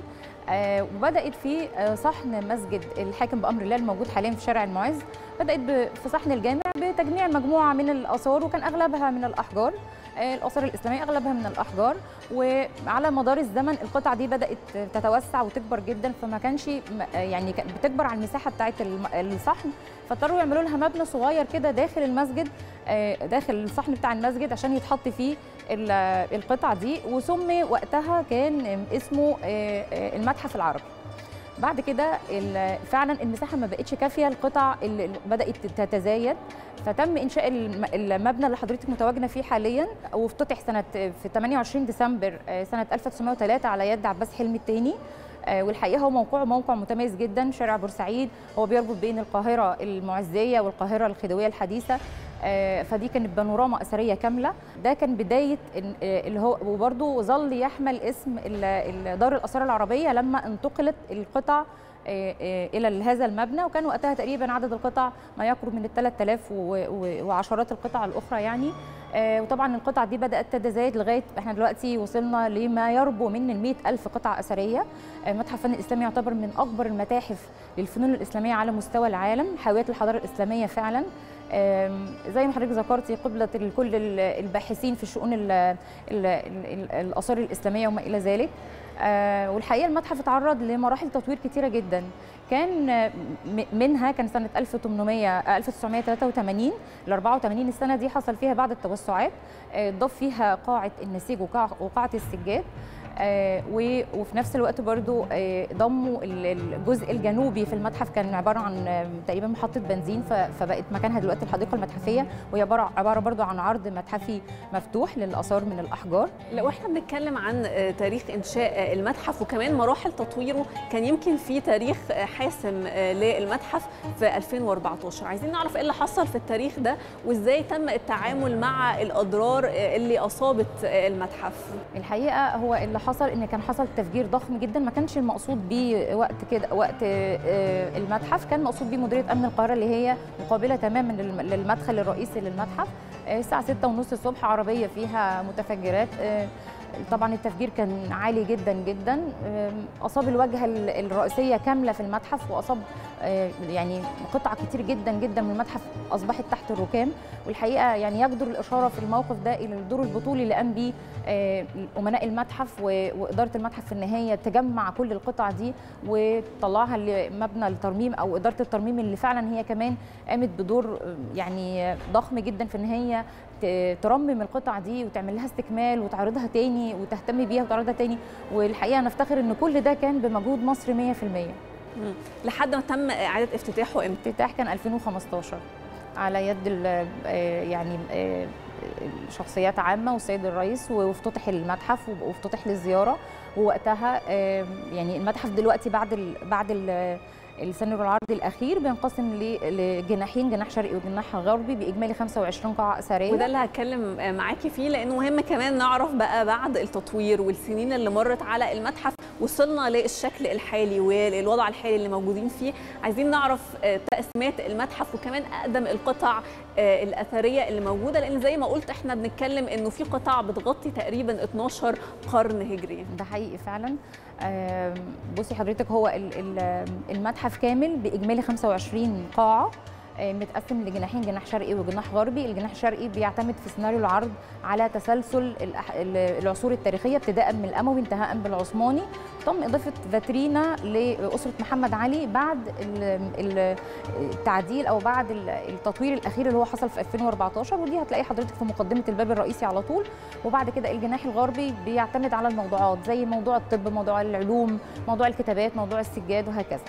وبدات في صحن مسجد الحاكم بامر الله الموجود حاليا في شارع المعز بدات في صحن الجامع بتجميع مجموعه من الاثار وكان اغلبها من الاحجار الاثار الاسلاميه اغلبها من الاحجار وعلى مدار الزمن القطع دي بدات تتوسع وتكبر جدا فما كانش يعني بتكبر على المساحه بتاعه الصحن فاضطروا يعملوا لها مبنى صغير كده داخل المسجد داخل الصحن بتاع المسجد عشان يتحط فيه القطع دي وسمي وقتها كان اسمه المتحف العربي بعد كده فعلا المساحه ما بقتش كافيه القطع اللي بدات تتزايد فتم انشاء المبنى اللي حضرتك متواجده فيه حاليا وافتتح سنه في 28 ديسمبر سنه 1903 على يد عباس حلمي الثاني والحقيقه هو موقعه موقع متميز جدا شارع بورسعيد هو بيربط بين القاهره المعزيه والقاهره الخديويه الحديثه فدي كانت بانوراما اثريه كامله ده كان بدايه اللي هو وبرده ظل يحمل اسم دار الاثار العربيه لما انتقلت القطع الى هذا المبنى وكان وقتها تقريبا عدد القطع ما يقرب من ال 3000 وعشرات القطع الاخرى يعني وطبعا القطع دي بدات تتزايد لغايه احنا دلوقتي وصلنا لما يربو من ال 100000 قطعه اثريه متحف الفن الاسلامي يعتبر من اكبر المتاحف للفنون الاسلاميه على مستوى العالم حاويات الحضاره الاسلاميه فعلا زي ما حضرتك ذكرتي قبلة لكل الباحثين في شؤون الآثار الإسلامية وما إلى ذلك والحقيقة المتحف اتعرض لمراحل تطوير كتيرة جدا كان منها كان سنة 1800 1983 ل 84 السنة دي حصل فيها بعض التوسعات ضاف فيها قاعة النسيج وقاعة السجاد آه وفي نفس الوقت برضو آه ضموا الجزء الجنوبي في المتحف كان عباره عن آه تقريبا محطه بنزين فبقت مكانها دلوقتي الحديقه المتحفيه وهي عباره عباره برضو عن عرض متحفي مفتوح للاثار من الاحجار لو احنا بنتكلم عن تاريخ انشاء المتحف وكمان مراحل تطويره كان يمكن في تاريخ حاسم للمتحف في 2014 عايزين نعرف ايه اللي حصل في التاريخ ده وازاي تم التعامل مع الاضرار اللي اصابت المتحف الحقيقه هو اللي حصل ان كان حصل تفجير ضخم جدا ما كانش المقصود بيه وقت كده وقت آه، المتحف كان مقصود بيه مديريه امن القاهره اللي هي مقابله تماما للم- للمدخل الرئيسي للمتحف آه، الساعه 6:30 الصبح عربيه فيها متفجرات آه، طبعا التفجير كان عالي جدا جدا آم، اصاب الواجهه ال- الرئيسيه كامله في المتحف واصاب آه، يعني قطع كتير جدا جدا من المتحف اصبحت تحت الركام والحقيقه يعني يجدر الاشاره في الموقف ده الى الدور البطولي اللي قام بيه آه، امناء المتحف و- واداره المتحف في النهايه تجمع كل القطع دي وتطلعها لمبنى الترميم او اداره الترميم اللي فعلا هي كمان قامت بدور آه، يعني ضخم جدا في ان هي ت- ترمم القطع دي وتعمل لها استكمال وتعرضها تاني وتهتم بيها وتعرضها تاني والحقيقه نفتخر ان كل ده كان بمجهود مصر 100% مم. لحد ما تم اعاده افتتاحه امتى افتتاح كان 2015 على يد ال- آه، يعني آه، شخصيات عامه والسيد الرئيس وافتتح المتحف وافتتح للزياره ووقتها آه، يعني المتحف دلوقتي بعد ال بعد ال السيناريو العرضي الاخير بينقسم ل- لجناحين جناح شرقي وجناح غربي باجمالي 25 قاعه اثريه وده اللي هتكلم معاكي فيه لانه مهم كمان نعرف بقى بعد التطوير والسنين اللي مرت على المتحف وصلنا للشكل الحالي والوضع الحالي اللي موجودين فيه عايزين نعرف آه، تقسيمات المتحف وكمان اقدم القطع آه، الاثريه اللي موجوده لان زي ما قلت احنا بنتكلم انه في قطع بتغطي تقريبا 12 قرن هجري ده حقيقي فعلا آم، بصي حضرتك هو ال- ال- المتحف كامل باجمالي 25 قاعه آه، متقسم لجناحين جناح شرقي وجناح غربي الجناح الشرقي بيعتمد في سيناريو العرض على تسلسل الأح- ال- العصور التاريخيه ابتداء من الاموي انتهاء بالعثماني تم اضافه فاترينا لاسره محمد علي بعد ال- ال- التعديل او بعد ال- التطوير الاخير اللي هو حصل في 2014 ودي هتلاقي حضرتك في مقدمه الباب الرئيسي على طول وبعد كده الجناح الغربي بيعتمد على الموضوعات زي موضوع الطب موضوع العلوم موضوع الكتابات موضوع السجاد وهكذا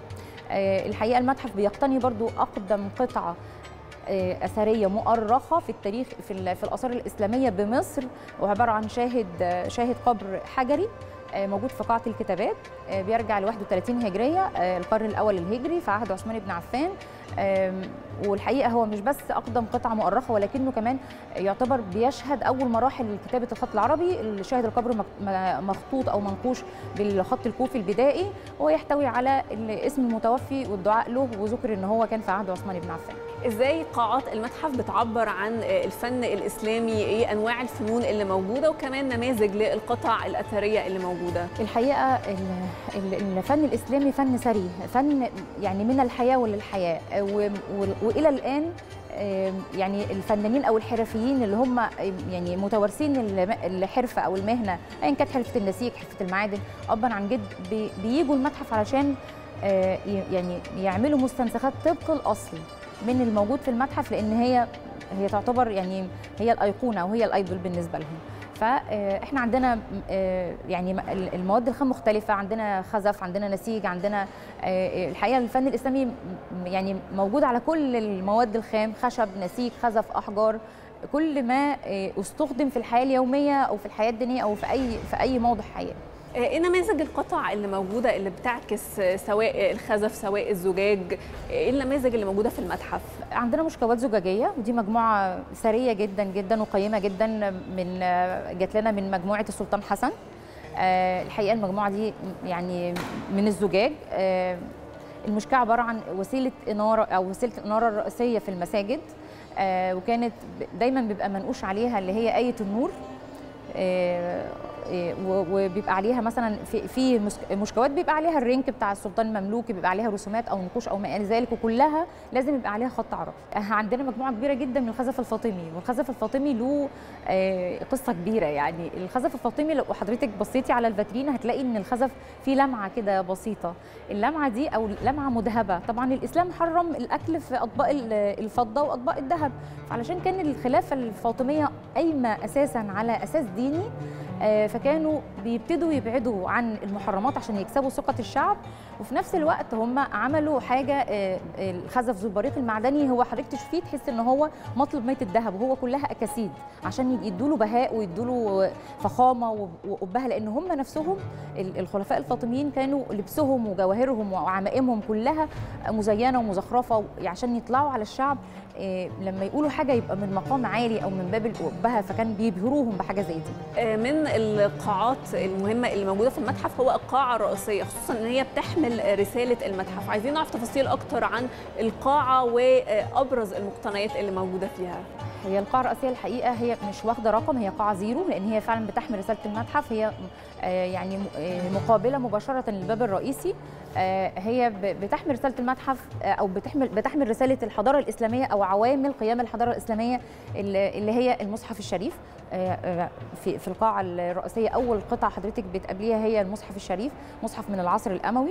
آه، الحقيقه المتحف بيقتني برضو اقدم قطعه آه، اثريه مؤرخه في التاريخ في, ال- في الاثار الاسلاميه بمصر وعباره عن شاهد آه، شاهد قبر حجري آه، موجود في قاعه الكتابات آه، بيرجع ل 31 هجريه آه، القرن الاول الهجري في عهد عثمان بن عفان آم، والحقيقه هو مش بس اقدم قطعه مؤرخه ولكنه كمان يعتبر بيشهد اول مراحل كتابه الخط العربي الشاهد القبر مك- م- مخطوط او منقوش بالخط الكوفي البدائي ويحتوي على ال- اسم المتوفي والدعاء له وذكر ان هو كان في عهد عثمان بن عفان ازاي قاعات المتحف بتعبر عن الفن الاسلامي ايه انواع الفنون اللي موجوده وكمان نماذج للقطع الاثريه اللي موجوده الحقيقه ال- ال- الفن الاسلامي فن ثري فن يعني من الحياه وللحياه و- و- والى الان آم، يعني الفنانين او الحرفيين اللي هم آم، يعني متوارثين الم- الحرفه او المهنه ايا كانت حرفه النسيج حرفه المعادن ابا عن جد بي- بيجوا المتحف علشان آه، ي- يعني يعملوا مستنسخات طبق الاصل من الموجود في المتحف لان هي هي تعتبر يعني هي الايقونه او هي الايدول بالنسبه لهم فاحنا عندنا آه، يعني م- ال- المواد الخام مختلفه عندنا خزف عندنا نسيج عندنا آه، الحقيقه الفن الاسلامي م- يعني موجود على كل المواد الخام خشب نسيج خزف احجار كل ما آه، استخدم في الحياه اليوميه او في الحياه الدينيه او في اي في اي موضع حياه ايه نماذج القطع اللي موجوده اللي بتعكس سواء الخزف سواء الزجاج ايه النماذج اللي موجوده في المتحف عندنا مشكوات زجاجيه ودي مجموعه ثريه جدا جدا وقيمه جدا من جات لنا من مجموعه السلطان حسن آه، الحقيقه المجموعه دي يعني من الزجاج آه، المشكاه عباره عن وسيله اناره او وسيله الاناره الرئيسيه في المساجد آه، وكانت ب- دايما بيبقى منقوش عليها اللي هي ايه النور آه، آه، و- وبيبقى عليها مثلا في في مسك- مشكوات بيبقى عليها الرنك بتاع السلطان المملوكي بيبقى عليها رسومات او نقوش او ما الى ذلك وكلها لازم يبقى عليها خط عربي آه، عندنا مجموعه كبيره جدا من الخزف الفاطمي والخزف الفاطمي له آه، قصه كبيره يعني الخزف الفاطمي لو حضرتك بصيتي على الفاترين هتلاقي ان الخزف فيه لمعه كده بسيطه اللمعه دي او لمعه مذهبه طبعا الاسلام حرم الاكل في اطباق ال- الفضه واطباق الذهب علشان كان الخلافه الفاطميه قايمه اساسا على اساس ديني آه، فكانوا بيبتدوا يبعدوا عن المحرمات عشان يكسبوا ثقه الشعب وفي نفس الوقت هم عملوا حاجه آه، الخزف ذو البريق المعدني هو حضرتك تشوفيه تحس ان هو مطلب ميه الذهب وهو كلها اكاسيد عشان يدوا له بهاء ويدوا له فخامه و- وقبها لان هم نفسهم ال- الخلفاء الفاطميين كانوا لبسهم وجواهرهم وعمائمهم كلها مزينه ومزخرفه و- عشان يطلعوا على الشعب آه، لما يقولوا حاجه يبقى من مقام عالي او من باب القبهه فكان بيبهروهم بحاجه زي دي آه، من القاعات المهمة اللي موجودة في المتحف هو القاعة الرئيسية خصوصا ان هي بتحمل رسالة المتحف عايزين نعرف تفاصيل اكتر عن القاعة وابرز المقتنيات اللي موجودة فيها هي القاعة الرئيسية الحقيقة هي مش واخدة رقم هي قاعة زيرو لأن هي فعلا بتحمل رسالة المتحف هي آه، يعني م- آه، مقابلة مباشرة للباب الرئيسي آه، هي ب- بتحمل رسالة المتحف آه، أو بتحمل بتحمل رسالة الحضارة الإسلامية أو عوامل قيام الحضارة الإسلامية اللي اللي هي المصحف الشريف آه، آه، في في القاعة الرئيسية أول قطعة حضرتك بتقابليها هي المصحف الشريف مصحف من العصر الأموي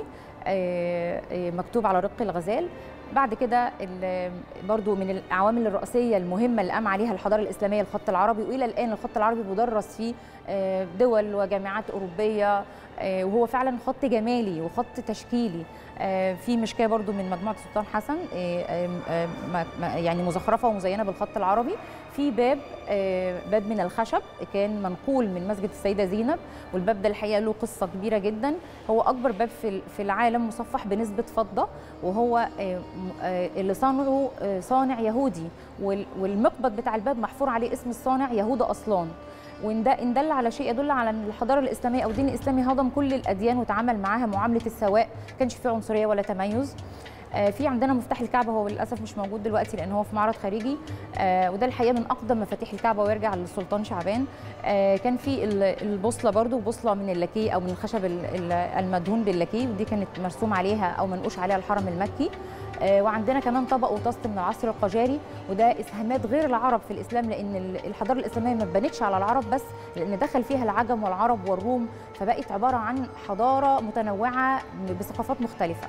آه، آه، مكتوب على رق الغزال بعد كده ال- برضو من العوامل الرئيسية المهمة اللي قام عليها الحضارة الإسلامية الخط العربي وإلى الآن الخط العربي مدرس في آه، دول وجامعات أوروبية آه، وهو فعلا خط جمالي وخط تشكيلي آه، في مشكاة برضو من مجموعة سلطان حسن آه، آه، آه، ما- ما- يعني مزخرفة ومزينة بالخط العربي في باب آه، باب من الخشب كان منقول من مسجد السيدة زينب والباب ده الحقيقة له قصة كبيرة جدا هو أكبر باب في ال- في العالم مصفح بنسبة فضة وهو آه، م- آه، اللي صنعه آه، صانع يهودي وال- والمقبض بتاع الباب محفور عليه اسم الصانع يهوذا أصلان وإن ده إن دل على شيء يدل على ان الحضاره الاسلاميه او الدين الاسلامي هضم كل الاديان وتعامل معاها معامله السواء ما كانش فيه عنصريه ولا تميز آه، في عندنا مفتاح الكعبه هو للاسف مش موجود دلوقتي لان هو في معرض خارجي آه، وده الحقيقه من اقدم مفاتيح الكعبه ويرجع للسلطان شعبان آه، كان في ال- البوصله برضو بوصله من اللاكيه او من الخشب ال- ال- المدهون باللاكيه ودي كانت مرسوم عليها او منقوش عليها الحرم المكي آه، وعندنا كمان طبق وطست من العصر القجاري وده اسهامات غير العرب في الاسلام لان ال- الحضاره الاسلاميه ما اتبنتش على العرب بس لان دخل فيها العجم والعرب والروم فبقت عباره عن حضاره متنوعه بثقافات مختلفه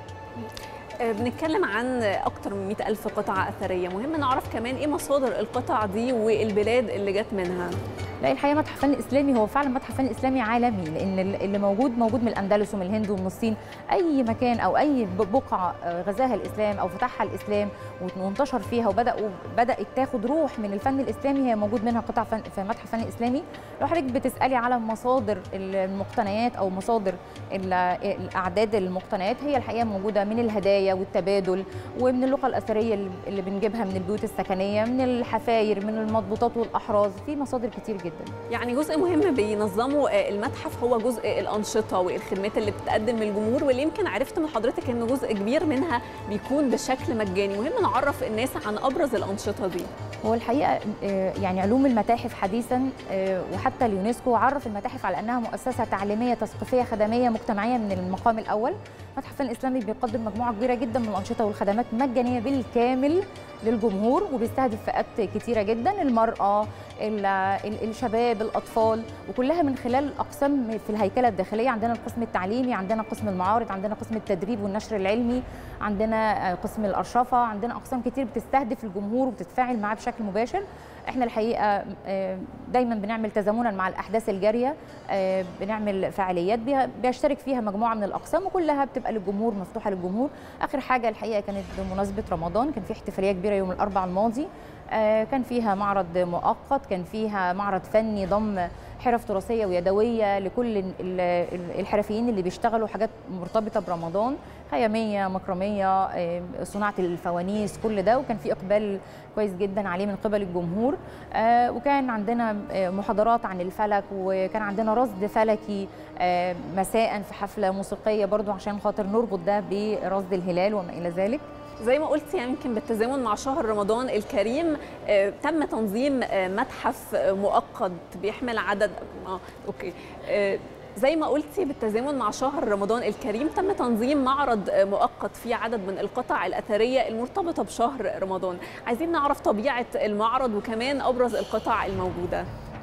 آه، بنتكلم عن اكتر من 100 الف قطعة اثرية مهم نعرف كمان ايه مصادر القطع دي والبلاد اللي جت منها لا الحقيقه متحف فن اسلامي هو فعلا متحف فن اسلامي عالمي لان ال- اللي موجود موجود من الاندلس ومن الهند ومن الصين اي مكان او اي ب- بقعه آه، غزاها الاسلام او فتحها الاسلام وانتشر فيها وبداوا بدات تاخد روح من الفن الاسلامي هي موجود منها قطع فن في متحف فن اسلامي لو حضرتك بتسالي على مصادر المقتنيات او مصادر ال- الاعداد المقتنيات هي الحقيقه موجوده من الهدايا والتبادل ومن اللغه الاثريه اللي- اللي بنجيبها من البيوت السكنيه من الحفاير من المضبوطات والاحراز في مصادر كتير جدا يعني جزء مهم بينظمه آه، المتحف هو جزء الأنشطة والخدمات اللي بتتقدم للجمهور واللي يمكن عرفت من حضرتك إن جزء كبير منها بيكون بشكل مجاني مهم نعرف الناس عن أبرز الأنشطة دي هو الحقيقه آه، يعني علوم المتاحف حديثا آه، وحتى اليونسكو عرف المتاحف على انها مؤسسه تعليميه تثقيفيه خدميه مجتمعيه من المقام الاول متحف الفن الاسلامي بيقدم مجموعه كبيره جدا من الانشطه والخدمات مجانيه بالكامل للجمهور وبيستهدف فئات كتيره جدا المراه ال- ال- الشباب الاطفال وكلها من خلال اقسام في الهيكله الداخليه عندنا القسم التعليمي عندنا قسم المعارض عندنا قسم التدريب والنشر العلمي عندنا آه، قسم الارشفه عندنا اقسام كتير بتستهدف الجمهور وبتتفاعل معاه بشكل مباشر احنا الحقيقه آه، دايما بنعمل تزامنا مع الاحداث الجاريه آه، بنعمل فعاليات بيها- بيشترك فيها مجموعه من الاقسام وكلها بتبقى للجمهور مفتوحه للجمهور اخر حاجه الحقيقه كانت بمناسبه رمضان كان في احتفاليه كبيره يوم الاربعاء الماضي آه، كان فيها معرض مؤقت كان فيها معرض فني ضم حرف تراثيه ويدويه لكل ال- ال- الحرفيين اللي بيشتغلوا حاجات مرتبطه برمضان خياميه مكرميه آه، صناعه الفوانيس كل ده وكان في اقبال كويس جدا عليه من قبل الجمهور آه، وكان عندنا آه، محاضرات عن الفلك وكان عندنا رصد فلكي آه، مساء في حفله موسيقيه برضو عشان خاطر نربط ده برصد الهلال وما الى ذلك زي ما قلت يعني يمكن بالتزامن مع شهر رمضان الكريم آه، تم تنظيم آه، متحف آه، مؤقت بيحمل عدد اه اوكي آه، زي ما قلتي بالتزامن مع شهر رمضان الكريم تم تنظيم معرض آه، مؤقت فيه عدد من القطع الأثرية المرتبطة بشهر رمضان عايزين نعرف طبيعة المعرض وكمان أبرز القطع الموجودة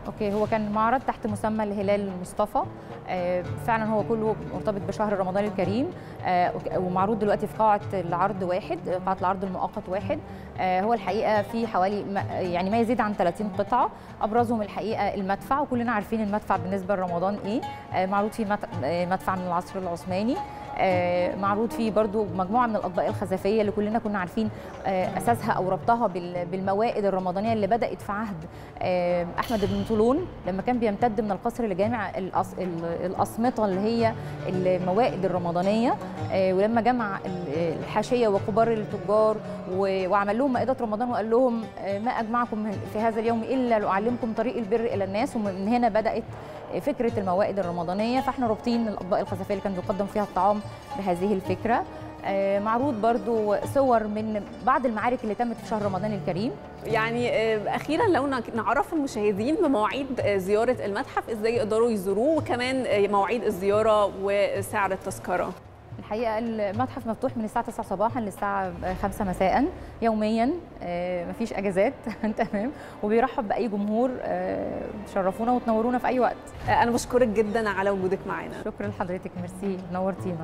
اوكي هو كان معرض تحت مسمى الهلال المصطفى آه، فعلا هو كله مرتبط بشهر رمضان الكريم آه، وك- ومعروض دلوقتي في قاعه العرض واحد قاعه العرض المؤقت واحد آه، هو الحقيقه في حوالي ما- يعني ما يزيد عن 30 قطعه ابرزهم الحقيقه المدفع وكلنا عارفين المدفع بالنسبه لرمضان ايه آه، معروض فيه مت- آه، مدفع من العصر العثماني آه، معروض فيه برضو مجموعه من الاطباق الخزفيه اللي كلنا كنا عارفين آه، اساسها او ربطها بال- بالموائد الرمضانيه اللي بدات في عهد آه، احمد بن طولون لما كان بيمتد من القصر لجامع الأص- ال- الاصمطه اللي هي الموائد الرمضانيه آه، ولما جمع ال- الحاشيه وكبار التجار و- وعمل لهم مائده رمضان وقال لهم آه، ما اجمعكم في هذا اليوم الا لاعلمكم طريق البر الى الناس ومن هنا بدات فكره الموائد الرمضانيه فاحنا رابطين الاطباق الخزفيه اللي كان بيقدم فيها الطعام بهذه الفكره آه، معروض برضو صور من بعض المعارك اللي تمت في شهر رمضان الكريم يعني آه، اخيرا لو نع- نعرف المشاهدين بمواعيد آه، زياره المتحف ازاي يقدروا يزوروه وكمان آه، مواعيد الزياره وسعر التذكره الحقيقه المتحف مفتوح من الساعه 9 صباحا للساعه 5 مساء يوميا آه، مفيش اجازات تمام وبيرحب باي جمهور آه، تشرفونا وتنورونا في اي وقت آه، انا بشكرك جدا على وجودك معانا شكرا لحضرتك ميرسي نورتينا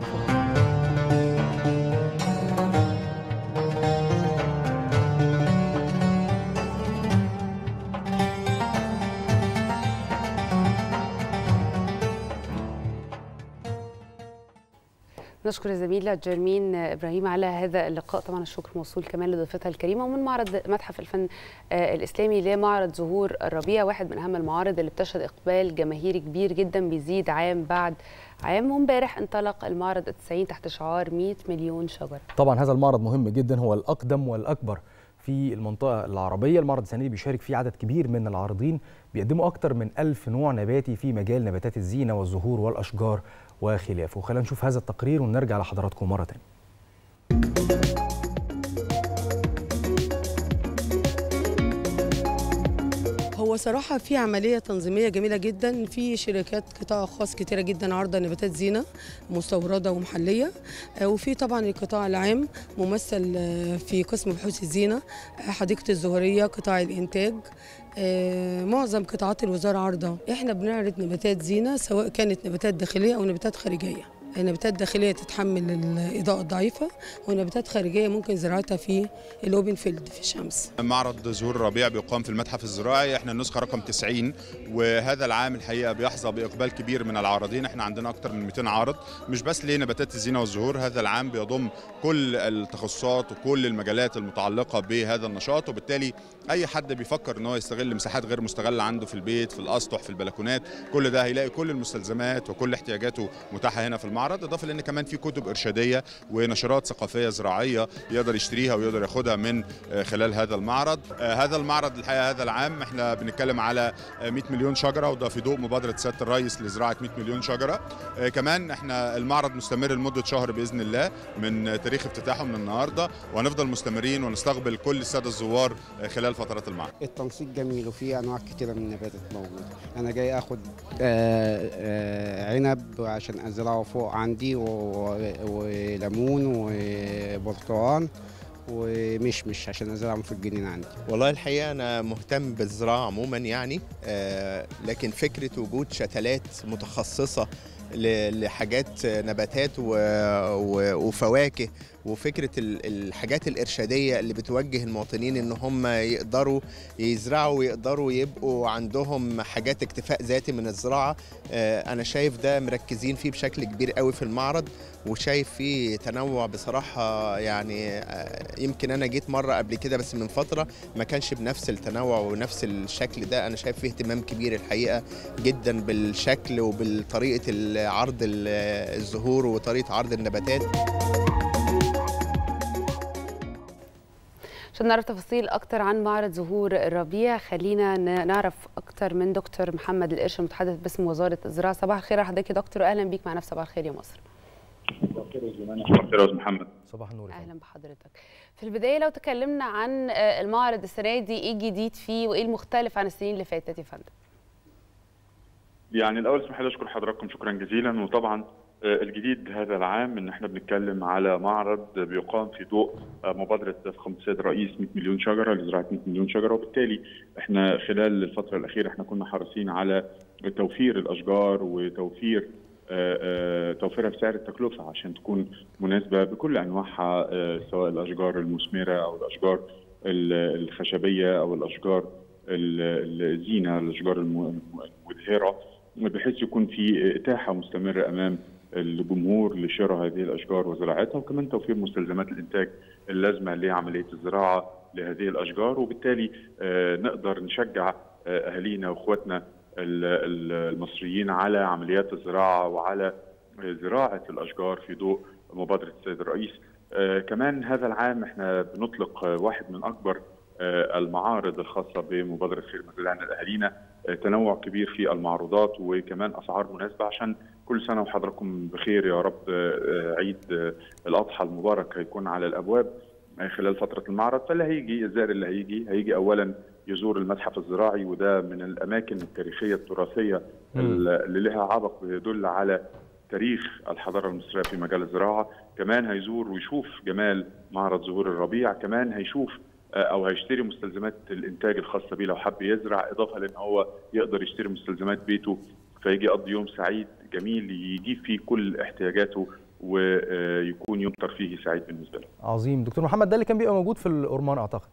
نشكر الزميلة جرمين إبراهيم على هذا اللقاء طبعا الشكر موصول كمان لضيفتها الكريمة ومن معرض متحف الفن آه، الإسلامي لمعرض زهور الربيع واحد من أهم المعارض اللي بتشهد إقبال جماهيري كبير جدا بيزيد عام بعد عام وامبارح انطلق المعرض التسعين تحت شعار 100 مليون شجرة طبعا هذا المعرض مهم جدا هو الأقدم والأكبر في المنطقة العربية المعرض السنة دي بيشارك فيه عدد كبير من العارضين بيقدموا أكتر من ألف نوع نباتي في مجال نباتات الزينة والزهور والأشجار وخلافه خلينا نشوف هذا التقرير ونرجع لحضراتكم مرة تانية هو صراحة في عملية تنظيمية جميلة جدا في شركات قطاع خاص كتيرة جدا عارضة نباتات زينة مستوردة ومحلية آه، وفي طبعا القطاع العام ممثل آه، في قسم بحوث الزينة آه، حديقة الزهرية قطاع الإنتاج آه، معظم قطاعات الوزارة عارضة احنا بنعرض نباتات زينة سواء كانت نباتات داخلية أو نباتات خارجية نباتات داخلية تتحمل الإضاءة الضعيفة ونباتات خارجية ممكن زراعتها في الأوبن فيلد في الشمس معرض زهور الربيع بيقام في المتحف الزراعي احنا النسخه رقم 90 وهذا العام الحقيقه بيحظى باقبال كبير من العارضين احنا عندنا اكثر من 200 عارض مش بس لنباتات الزينه والزهور هذا العام بيضم كل التخصصات وكل المجالات المتعلقه بهذا النشاط وبالتالي اي حد بيفكر ان هو يستغل مساحات غير مستغله عنده في البيت في الاسطح في البلكونات كل ده هيلاقي كل المستلزمات وكل احتياجاته متاحه هنا في المعرض اضافه لان كمان في كتب ارشاديه ونشرات ثقافيه زراعيه يقدر يشتريها ويقدر ياخدها من آه، خلال هذا المعرض آه، هذا المعرض الحقيقه هذا العام احنا بنتكلم على آه، 100 مليون شجره وده في ضوء مبادره سياده الرئيس لزراعه 100 مليون شجره آه، كمان احنا المعرض مستمر لمده شهر باذن الله من تاريخ افتتاحه من النهارده وهنفضل مستمرين ونستقبل كل الساده الزوار آه، خلال فترات المعرض التنسيق جميل وفيه انواع كتيره من النباتات موجوده انا جاي اخد آه، آه، عنب عشان ازرعه فوق عندي و- وليمون وبرتقال ومشمش عشان ازرعهم في الجنينه عندي والله الحقيقة أنا مهتم بالزراعة عموما يعني آه، لكن فكرة وجود شتلات متخصصة ل- لحاجات نباتات و- و- وفواكه وفكرة ال- الحاجات الإرشادية اللي بتوجه المواطنين إن هم يقدروا يزرعوا ويقدروا يبقوا عندهم حاجات اكتفاء ذاتي من الزراعة آه، أنا شايف ده مركزين فيه بشكل كبير قوي في المعرض وشايف فيه تنوع بصراحة يعني آه، يمكن أنا جيت مرة قبل كده بس من فترة ما كانش بنفس التنوع ونفس الشكل ده أنا شايف فيه اهتمام كبير الحقيقة جدا بالشكل وبالطريقة عرض ال- الزهور وطريقة عرض النباتات عشان نعرف تفاصيل اكتر عن معرض زهور الربيع خلينا ن- نعرف اكتر من دكتور محمد القرش المتحدث باسم وزاره الزراعه صباح الخير على حضرتك يا دكتور واهلا بيك معنا في صباح الخير يا مصر صباح الخير يا استاذ محمد صباح النور اهلا بحضرتك في البدايه لو تكلمنا عن آه، المعرض السنه دي ايه الجديد فيه وايه المختلف عن السنين اللي فاتت يا فندم يعني الاول اسمح لي اشكر حضراتكم شكرا جزيلا وطبعا الجديد هذا العام ان احنا بنتكلم على معرض بيقام في ضوء مبادره فخامه السيد الرئيس 100 مليون شجره لزراعه 100 مليون شجره وبالتالي احنا خلال الفتره الاخيره احنا كنا حريصين على توفير الاشجار وتوفير توفيرها بسعر التكلفه عشان تكون مناسبه بكل انواعها سواء الاشجار المثمره او الاشجار الخشبيه او الاشجار الزينه الاشجار المزهره بحيث يكون في اتاحه مستمره امام الجمهور لشراء هذه الاشجار وزراعتها وكمان توفير مستلزمات الانتاج اللازمه لعمليه الزراعه لهذه الاشجار وبالتالي نقدر نشجع اهالينا واخواتنا المصريين على عمليات الزراعه وعلى زراعه الاشجار في ضوء مبادره السيد الرئيس كمان هذا العام احنا بنطلق واحد من اكبر المعارض الخاصه بمبادره خير مزارعنا لاهالينا تنوع كبير في المعروضات وكمان اسعار مناسبه عشان كل سنه وحضراتكم بخير يا رب عيد الاضحى المبارك هيكون على الابواب خلال فتره المعرض فاللي هيجي الزائر اللي هيجي هيجي اولا يزور المتحف الزراعي وده من الاماكن التاريخيه التراثيه اللي لها عبق بيدل على تاريخ الحضاره المصريه في مجال الزراعه كمان هيزور ويشوف جمال معرض زهور الربيع كمان هيشوف او هيشتري مستلزمات الانتاج الخاصه بيه لو حب يزرع اضافه لان هو يقدر يشتري مستلزمات بيته فيجي يقضي يوم سعيد جميل يجيب فيه كل احتياجاته ويكون يوم ترفيهي سعيد بالنسبه له. عظيم دكتور محمد ده اللي كان بيبقى موجود في الأورمان اعتقد.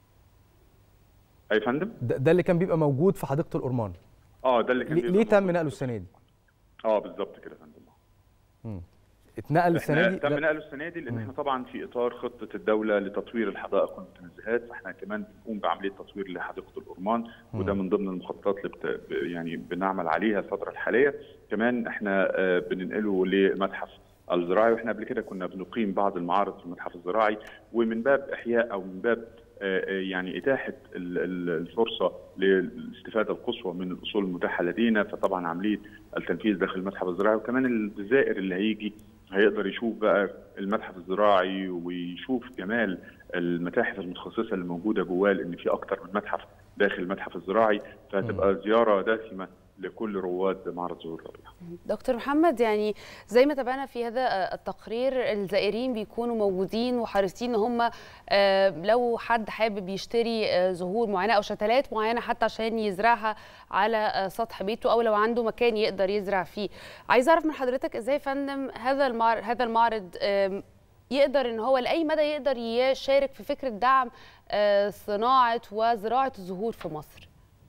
اي فندم؟ ده, ده اللي كان بيبقى موجود في حديقه الأورمان. اه ده اللي كان ليه, ليه تم نقله السنه دي؟ اه بالظبط كده يا فندم. مم. اتنقل السنه دي تم نقله السنه دي لان احنا طبعا في اطار خطه الدوله لتطوير الحدائق والمتنزهات فاحنا كمان بنقوم بعمليه تطوير لحديقه الأورمان وده من ضمن المخططات اللي بت... يعني بنعمل عليها الفتره الحاليه كمان احنا بننقله لمتحف الزراعي واحنا قبل كده كنا بنقيم بعض المعارض في المتحف الزراعي ومن باب احياء او من باب يعني اتاحه الفرصه للاستفاده القصوى من الاصول المتاحه لدينا فطبعا عمليه التنفيذ داخل المتحف الزراعي وكمان الزائر اللي هيجي هيقدر يشوف بقى المتحف الزراعي ويشوف جمال المتاحف المتخصصه اللي موجوده جواه لان في اكتر من متحف داخل المتحف الزراعي فهتبقى زياره دسمه لكل رواد معرض زهور الربيع. دكتور محمد يعني زي ما تابعنا في هذا التقرير الزائرين بيكونوا موجودين وحريصين ان هم لو حد حابب يشتري زهور معينه او شتلات معينه حتى عشان يزرعها على سطح بيته او لو عنده مكان يقدر يزرع فيه. عايز اعرف من حضرتك ازاي يا فندم هذا المعرض هذا المعرض يقدر ان هو لاي مدى يقدر يشارك في فكره دعم صناعه وزراعه الزهور في مصر.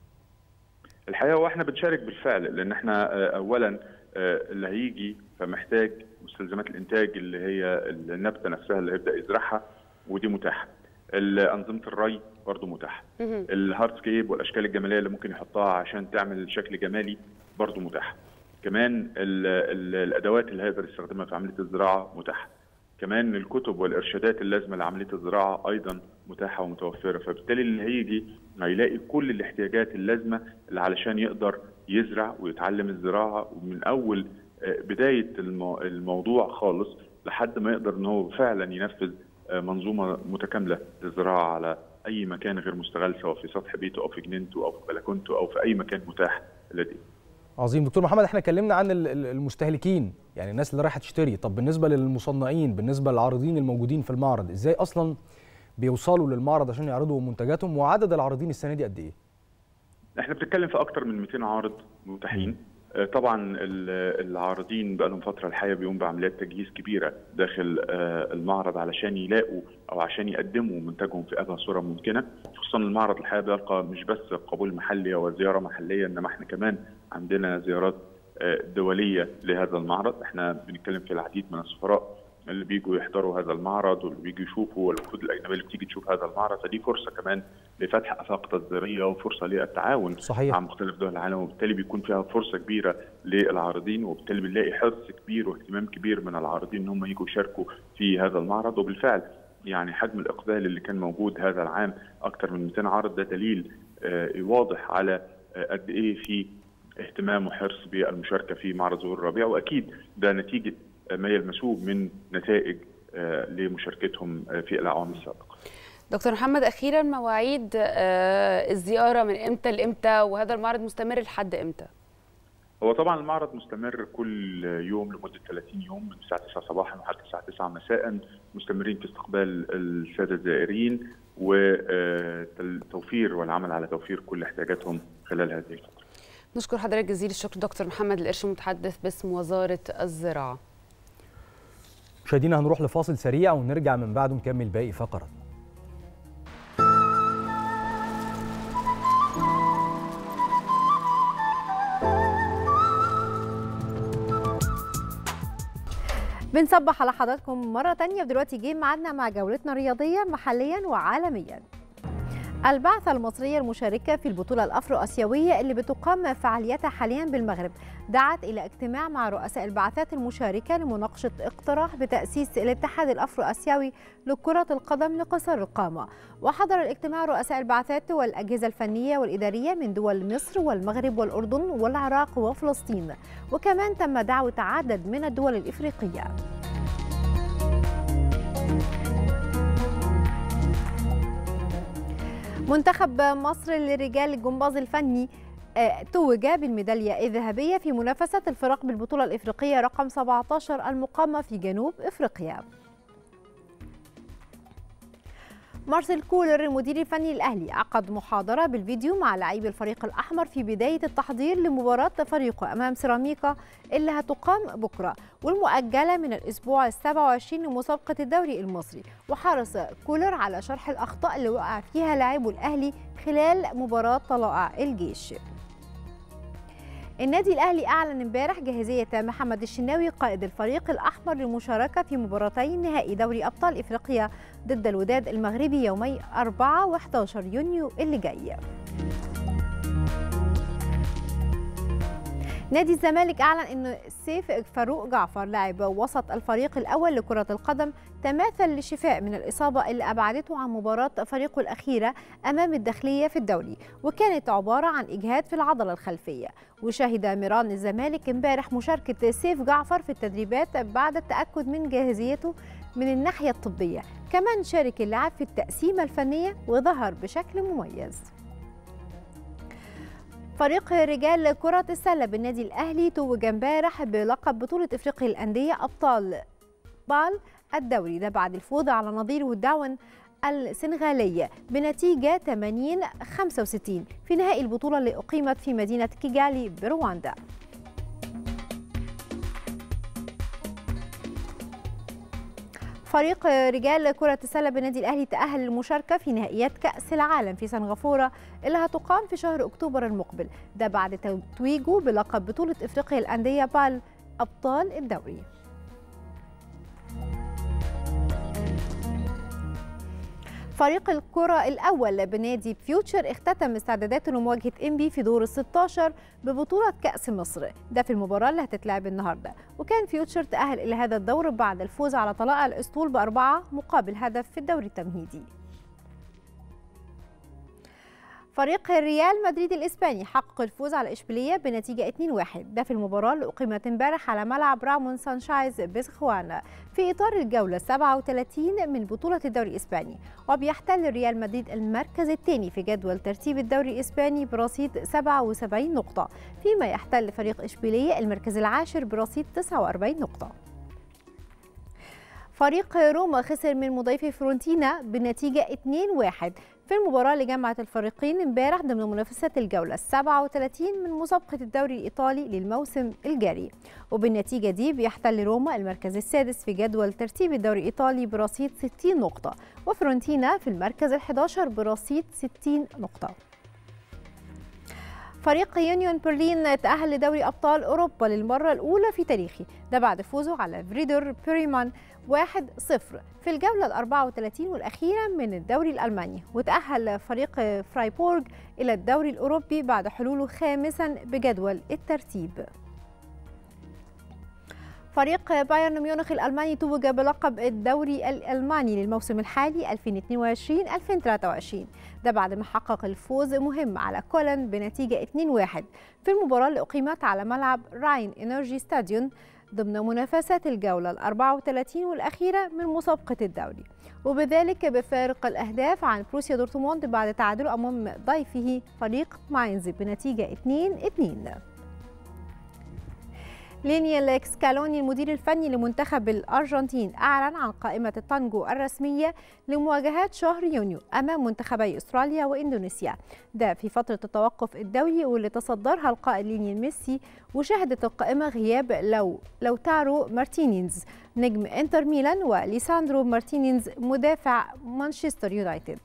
الحقيقه هو احنا بنشارك بالفعل لان احنا اولا اللي هيجي فمحتاج مستلزمات الانتاج اللي هي النبته نفسها اللي هيبدا يزرعها ودي متاحه. انظمه الري برضه متاحه. الهاردسكيب والاشكال الجماليه اللي ممكن يحطها عشان تعمل شكل جمالي برضه متاحه. كمان ال ال الادوات اللي هيقدر يستخدمها في عمليه الزراعه متاحه. كمان الكتب والارشادات اللازمه لعمليه الزراعه ايضا متاحه ومتوفره فبالتالي اللي هيجي هيلاقي كل الاحتياجات اللازمه اللي علشان يقدر يزرع ويتعلم الزراعه ومن اول بدايه الموضوع خالص لحد ما يقدر ان هو فعلا ينفذ منظومه متكامله للزراعه على اي مكان غير مستغل سواء في سطح بيته او في جنينته او في بلكونته او في اي مكان متاح لديه. عظيم دكتور محمد احنا اتكلمنا عن المستهلكين يعني الناس اللي رايحه تشتري طب بالنسبه للمصنعين بالنسبه للعارضين الموجودين في المعرض ازاي اصلا بيوصلوا للمعرض عشان يعرضوا منتجاتهم وعدد العارضين السنه دي قد ايه احنا بنتكلم في اكتر من 200 عارض متاحين طبعا العارضين بقى لهم فتره الحقيقه بيقوم بعمليات تجهيز كبيره داخل المعرض علشان يلاقوا او عشان يقدموا منتجهم في ابهى صوره ممكنه خصوصا المعرض الحقيقه بيلقى مش بس قبول محلي او زياره محليه انما احنا كمان عندنا زيارات دوليه لهذا المعرض احنا بنتكلم في العديد من السفراء اللي بيجوا يحضروا هذا المعرض واللي بيجوا يشوفوا والوفود الاجنبيه اللي بتيجي تشوف هذا المعرض فدي فرصه كمان لفتح افاق تصديريه وفرصه للتعاون صحيح. مع مختلف دول العالم وبالتالي بيكون فيها فرصه كبيره للعارضين وبالتالي بنلاقي حرص كبير واهتمام كبير من العارضين ان هم يجوا يشاركوا في هذا المعرض وبالفعل يعني حجم الاقبال اللي كان موجود هذا العام اكثر من 200 عارض ده دليل واضح على قد ايه في اهتمام وحرص بالمشاركه في معرض زهور الربيع واكيد ده نتيجه ما يلمسوه من نتائج لمشاركتهم في الاعوام السابقه. دكتور محمد اخيرا مواعيد الزياره من امتى لامتى وهذا المعرض مستمر لحد امتى؟ هو طبعا المعرض مستمر كل يوم لمده 30 يوم من الساعه 9 صباحا وحتى الساعه 9 مساء مستمرين في استقبال الساده الزائرين وتوفير والعمل على توفير كل احتياجاتهم خلال هذه الفتره. نشكر حضرتك جزيل الشكر دكتور محمد القرش متحدث باسم وزاره الزراعه. مشاهدينا هنروح لفاصل سريع ونرجع من بعده نكمل باقي فقرات. بنصبح على حضراتكم مرة تانية ودلوقتي جه ميعادنا مع جولتنا الرياضية محليا وعالميا البعثة المصرية المشاركة في البطولة الأفرو أسيوية اللي بتقام فعالياتها حاليا بالمغرب دعت إلى اجتماع مع رؤساء البعثات المشاركة لمناقشة اقتراح بتأسيس الاتحاد الأفرو أسيوي لكرة القدم لقصر القامة وحضر الاجتماع رؤساء البعثات والأجهزة الفنية والإدارية من دول مصر والمغرب والأردن والعراق وفلسطين وكمان تم دعوة عدد من الدول الإفريقية منتخب مصر للرجال الجمباز الفني توج بالميدالية الذهبية في منافسة الفرق بالبطولة الإفريقية رقم 17 المقامة في جنوب إفريقيا مارسيل كولر المدير الفني الأهلي عقد محاضرة بالفيديو مع لاعبي الفريق الأحمر في بداية التحضير لمباراة فريقه أمام سيراميكا اللي هتقام بكرة والمؤجلة من الأسبوع السابع وعشرين لمسابقة الدوري المصري وحرص كولر على شرح الأخطاء اللي وقع فيها لاعبو الأهلي خلال مباراة طلائع الجيش النادي الاهلي اعلن امبارح جاهزيه محمد الشناوي قائد الفريق الاحمر للمشاركه في مباراتي نهائي دوري ابطال افريقيا ضد الوداد المغربي يومي 4 و11 يونيو اللي جاي نادي الزمالك اعلن ان سيف فاروق جعفر لاعب وسط الفريق الاول لكره القدم تماثل للشفاء من الاصابه اللي ابعدته عن مباراه فريقه الاخيره امام الداخليه في الدوري وكانت عباره عن اجهاد في العضله الخلفيه وشهد ميران الزمالك امبارح مشاركه سيف جعفر في التدريبات بعد التاكد من جاهزيته من الناحيه الطبيه كمان شارك اللاعب في التقسيمه الفنيه وظهر بشكل مميز فريق رجال كرة السلة بالنادي الأهلي توج امبارح بلقب بطولة إفريقيا الأندية أبطال بال الدوري ده بعد الفوز على نظيره الداون السنغالية بنتيجة 80 65 في نهائي البطولة اللي أقيمت في مدينة كيجالي برواندا فريق رجال كرة السلة بالنادي الأهلي تأهل للمشاركة في نهائيات كأس العالم في سنغافورة اللي هتقام في شهر أكتوبر المقبل ده بعد تتويجه بلقب بطولة إفريقيا الأندية بال أبطال الدوري فريق الكرة الأول بنادي فيوتشر اختتم استعداداته لمواجهة إنبي في دور ال 16 ببطولة كأس مصر ده في المباراة اللي هتتلعب النهاردة وكان فيوتشر تأهل إلى هذا الدور بعد الفوز على طلائع الأسطول بأربعة مقابل هدف في الدوري التمهيدي فريق ريال مدريد الإسباني حقق الفوز على إشبيلية بنتيجة 2-1 ده في المباراة اللي أقيمت امبارح على ملعب رامون سانشايز بسخوانا في إطار الجولة 37 من بطولة الدوري الإسباني وبيحتل ريال مدريد المركز الثاني في جدول ترتيب الدوري الإسباني برصيد 77 نقطة فيما يحتل فريق إشبيلية المركز العاشر برصيد 49 نقطة فريق روما خسر من مضيفي فرونتينا بنتيجة 2-1 في المباراة اللي جمعت الفريقين امبارح ضمن منافسات الجولة 37 من مسابقة الدوري الإيطالي للموسم الجاري وبالنتيجة دي بيحتل روما المركز السادس في جدول ترتيب الدوري الإيطالي برصيد 60 نقطة وفرونتينا في المركز ال11 برصيد 60 نقطة فريق يونيون برلين تأهل لدوري أبطال أوروبا للمرة الأولى في تاريخه ده بعد فوزه على فريدور بيريمان 1-0 في الجولة ال 34 والأخيرة من الدوري الألماني وتأهل فريق فرايبورغ إلى الدوري الأوروبي بعد حلوله خامسا بجدول الترتيب فريق بايرن ميونخ الألماني توج بلقب الدوري الألماني للموسم الحالي 2022-2023 ده بعد ما حقق الفوز مهم على كولن بنتيجة 2-1 في المباراة اللي أقيمت على ملعب راين إنرجي ستاديون ضمن منافسات الجولة ال 34 والأخيرة من مسابقة الدوري وبذلك بفارق الأهداف عن بروسيا دورتموند بعد تعادله أمام ضيفه فريق ماينز بنتيجة 2-2 لينيال سكالوني المدير الفني لمنتخب الأرجنتين أعلن عن قائمة التانجو الرسمية لمواجهات شهر يونيو أمام منتخبي أستراليا وإندونيسيا ده في فترة التوقف الدولي واللي تصدرها القائد لينيال ميسي وشهدت القائمة غياب لو لو تارو مارتينيز نجم انتر ميلان وليساندرو مارتينيز مدافع مانشستر يونايتد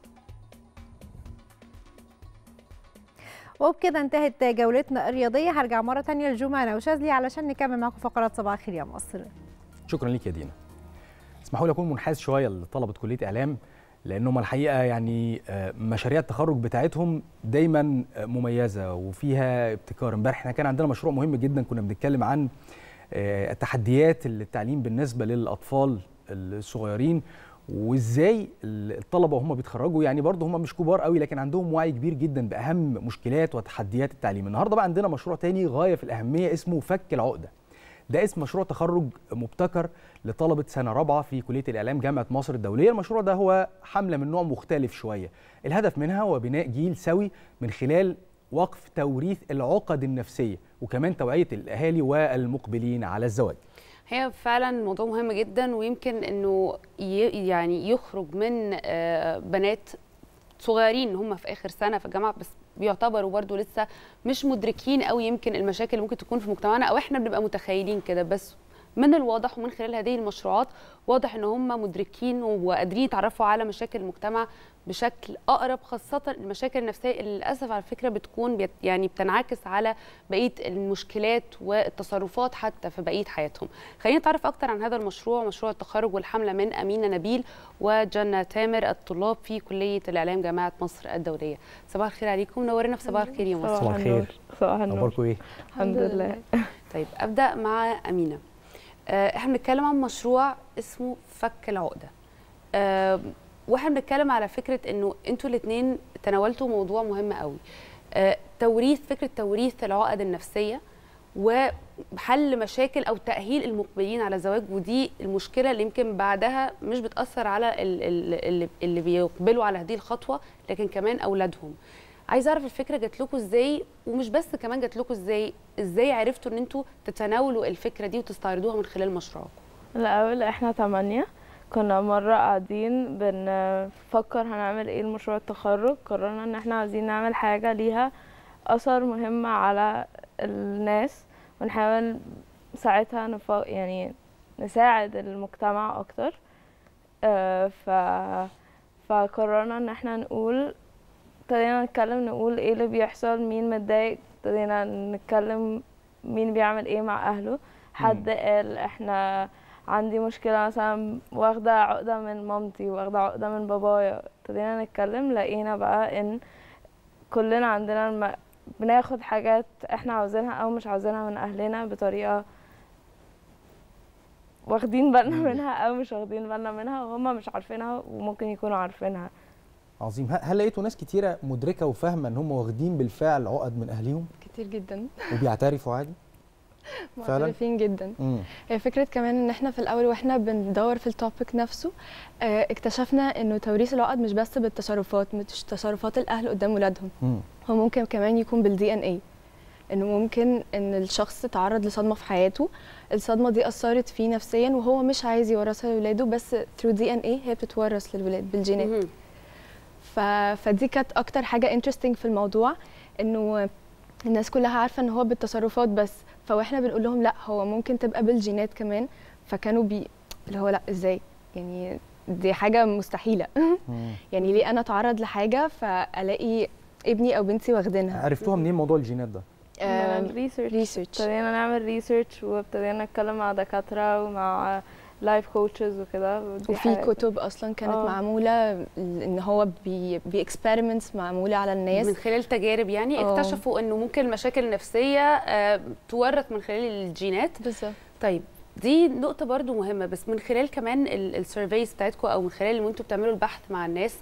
وبكده انتهت جولتنا الرياضيه هرجع مره تانية لجمانه وشاذلي علشان نكمل معاكم فقرات صباح الخير يا مصر شكرا ليك يا دينا اسمحوا لي اكون منحاز شويه لطلبه كليه اعلام لانهم الحقيقه يعني مشاريع التخرج بتاعتهم دايما مميزه وفيها ابتكار امبارح احنا كان عندنا مشروع مهم جدا كنا بنتكلم عن تحديات التعليم بالنسبه للاطفال الصغيرين وازاي الطلبه وهم بيتخرجوا يعني برضه هم مش كبار قوي لكن عندهم وعي كبير جدا باهم مشكلات وتحديات التعليم النهارده بقى عندنا مشروع تاني غايه في الاهميه اسمه فك العقده ده اسم مشروع تخرج مبتكر لطلبه سنه رابعه في كليه الاعلام جامعه مصر الدوليه المشروع ده هو حمله من نوع مختلف شويه الهدف منها هو بناء جيل سوي من خلال وقف توريث العقد النفسيه وكمان توعيه الاهالي والمقبلين على الزواج هي فعلا موضوع مهم جدا ويمكن انه يعني يخرج من بنات صغيرين هم في اخر سنه في الجامعه بس بيعتبروا برضو لسه مش مدركين قوي يمكن المشاكل اللي ممكن تكون في مجتمعنا او احنا بنبقى متخيلين كده بس من الواضح ومن خلال هذه المشروعات واضح ان هم مدركين وقادرين يتعرفوا على مشاكل المجتمع بشكل اقرب خاصه المشاكل النفسيه اللي للاسف على فكره بتكون بيت يعني بتنعكس على بقيه المشكلات والتصرفات حتى في بقيه حياتهم. خلينا نتعرف اكتر عن هذا المشروع مشروع التخرج والحمله من امينه نبيل وجنى تامر الطلاب في كليه الاعلام جامعه مصر الدوليه. صباح الخير عليكم منورنا في صباح الخير يا مصر. صباح الخير. صباح النور. اخباركم ايه؟ الحمد لله. طيب ابدا مع امينه. احنا بنتكلم عن مشروع اسمه فك العقده. أه واحنا بنتكلم على فكره انه انتوا الاثنين تناولتوا موضوع مهم قوي أه توريث فكره توريث العقد النفسيه وحل مشاكل او تاهيل المقبلين على الزواج ودي المشكله اللي يمكن بعدها مش بتاثر على اللي, اللي بيقبلوا على هذه الخطوه لكن كمان اولادهم عايزه اعرف الفكره جات لكم ازاي ومش بس كمان جات لكم ازاي ازاي عرفتوا ان انتوا تتناولوا الفكره دي وتستعرضوها من خلال مشروعكم الاول احنا ثمانية كنا مرة قاعدين بنفكر هنعمل ايه لمشروع التخرج قررنا ان احنا عايزين نعمل حاجة ليها اثر مهم على الناس ونحاول ساعتها نف... يعني نساعد المجتمع اكتر آه ف فقررنا ان احنا نقول ابتدينا نتكلم نقول ايه اللي بيحصل مين متضايق ابتدينا نتكلم مين بيعمل ايه مع اهله حد قال احنا عندي مشكلة مثلا واخدة عقدة من مامتي واخدة عقدة من بابايا ابتدينا نتكلم لقينا بقى ان كلنا عندنا الم... بناخد حاجات احنا عاوزينها او مش عاوزينها من اهلنا بطريقة واخدين بالنا منها او مش واخدين بالنا منها وهم مش عارفينها وممكن يكونوا عارفينها عظيم هل لقيتوا ناس كتيره مدركه وفاهمه ان هم واخدين بالفعل عقد من اهليهم كتير جدا وبيعترفوا عادي معترفين جدا هي فكره كمان ان احنا في الاول واحنا بندور في التوبيك نفسه اه اكتشفنا انه توريث العقد مش بس بالتصرفات مش تصرفات الاهل قدام ولادهم هو ممكن كمان يكون بالدي ان اي انه ممكن ان الشخص تعرض لصدمه في حياته الصدمه دي اثرت فيه نفسيا وهو مش عايز يورثها لاولاده بس ثرو دي ان اي هي بتتورث للولاد بالجينات ف... فدي كانت اكتر حاجه انترستنج في الموضوع انه الناس كلها عارفه ان هو بالتصرفات بس فاحنا بنقول لهم لا هو ممكن تبقى بالجينات كمان فكانوا بي اللي هو لا ازاي يعني دي حاجه مستحيله يعني ليه انا اتعرض لحاجه فالاقي ابني او بنتي واخدينها عرفتوها منين موضوع الجينات ده ريسيرش ريسيرش ابتدينا نعمل ريسيرش وابتدينا نتكلم مع دكاتره ومع لايف كوتشز وكده وفي كتب اصلا كانت أوه. معموله ان هو بي بيكسبيرمنتس معموله على الناس من خلال تجارب يعني أوه. اكتشفوا انه ممكن المشاكل النفسيه آه تورث من خلال الجينات بالظبط طيب دي نقطة برضو مهمة بس من خلال كمان السيرفيز بتاعتكم أو من خلال اللي انتوا بتعملوا البحث مع الناس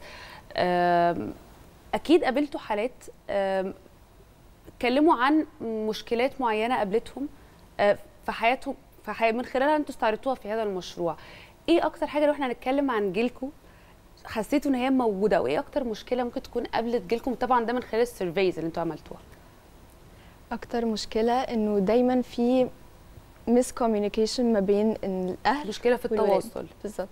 أكيد قابلتوا حالات اتكلموا عن مشكلات معينة قابلتهم في حياتهم فحي... من خلالها انتوا استعرضتوها في هذا المشروع ايه اكتر حاجه لو احنا هنتكلم عن جيلكم حسيتوا ان هي موجوده وايه اكتر مشكله ممكن تكون قابلت جيلكم طبعا ده من خلال السيرفيز اللي انتوا عملتوها اكتر مشكله انه دايما في مس كوميونيكيشن ما بين الاهل مشكله في التواصل بالظبط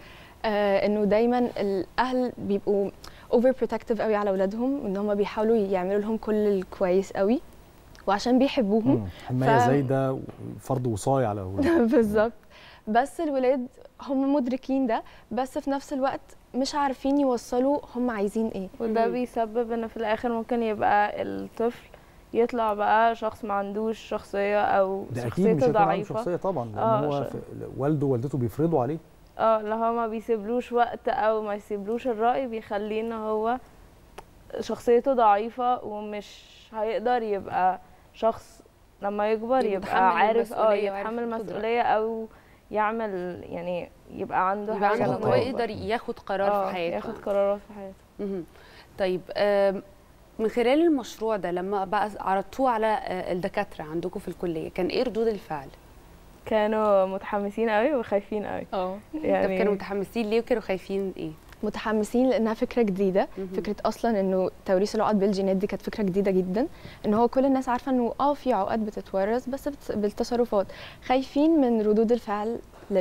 آه انه دايما الاهل بيبقوا اوفر بروتكتيف قوي على اولادهم ان هم بيحاولوا يعملوا لهم كل الكويس قوي وعشان بيحبوهم حمايه ف... زايده فرض وصايه على اولادهم بالظبط بس الولاد هم مدركين ده بس في نفس الوقت مش عارفين يوصلوا هم عايزين ايه وده بيسبب ان في الاخر ممكن يبقى الطفل يطلع بقى شخص ما عندوش شخصيه او ده شخصيته اكيد مش ضعيفه شخصيه طبعا لان آه هو ش... والده ووالدته بيفرضوا عليه اه اللي هو ما بيسيبلوش وقت او ما يسيبلوش الراي بيخليه ان هو شخصيته ضعيفه ومش هيقدر يبقى شخص لما يكبر يبقى عارف اه يتحمل مسؤوليه او يعمل يعني يبقى عنده يبقى حاجه عنده هو يقدر ياخد قرار آه في حياته ياخد قرارات في حياته طيب من خلال المشروع ده لما بقى عرضتوه على الدكاتره عندكم في الكليه كان ايه ردود الفعل كانوا متحمسين قوي وخايفين قوي اه يعني طب كانوا متحمسين ليه وكانوا خايفين ايه متحمسين لانها فكره جديده مم. فكره اصلا انه توريث العقد بالجينات دي كانت فكره جديده جدا ان هو كل الناس عارفه انه اه في عقد بتتورث بس بالتصرفات خايفين من ردود الفعل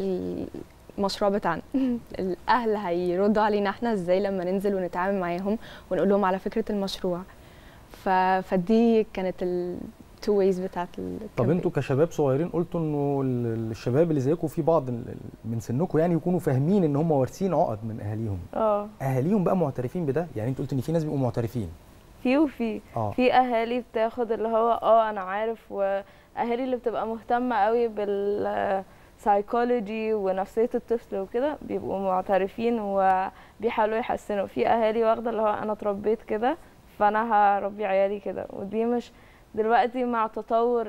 للمشروع بتاعنا الاهل هيردوا علينا احنا ازاي لما ننزل ونتعامل معاهم ونقول لهم على فكره المشروع ف... فدي كانت ال... تو ويز بتاعت طب انتوا كشباب صغيرين قلتوا انه الشباب اللي زيكم في بعض من سنكم يعني يكونوا فاهمين ان هم وارثين عقد من اهاليهم اه اهاليهم بقى معترفين بده يعني انت قلت ان في ناس بيبقوا معترفين في وفي آه. في اهالي بتاخد اللي هو اه انا عارف واهالي اللي بتبقى مهتمه قوي بال سايكولوجي ونفسيه الطفل وكده بيبقوا معترفين وبيحاولوا يحسنوا في اهالي واخده اللي هو انا اتربيت كده فانا هربي عيالي كده ودي مش دلوقتي مع تطور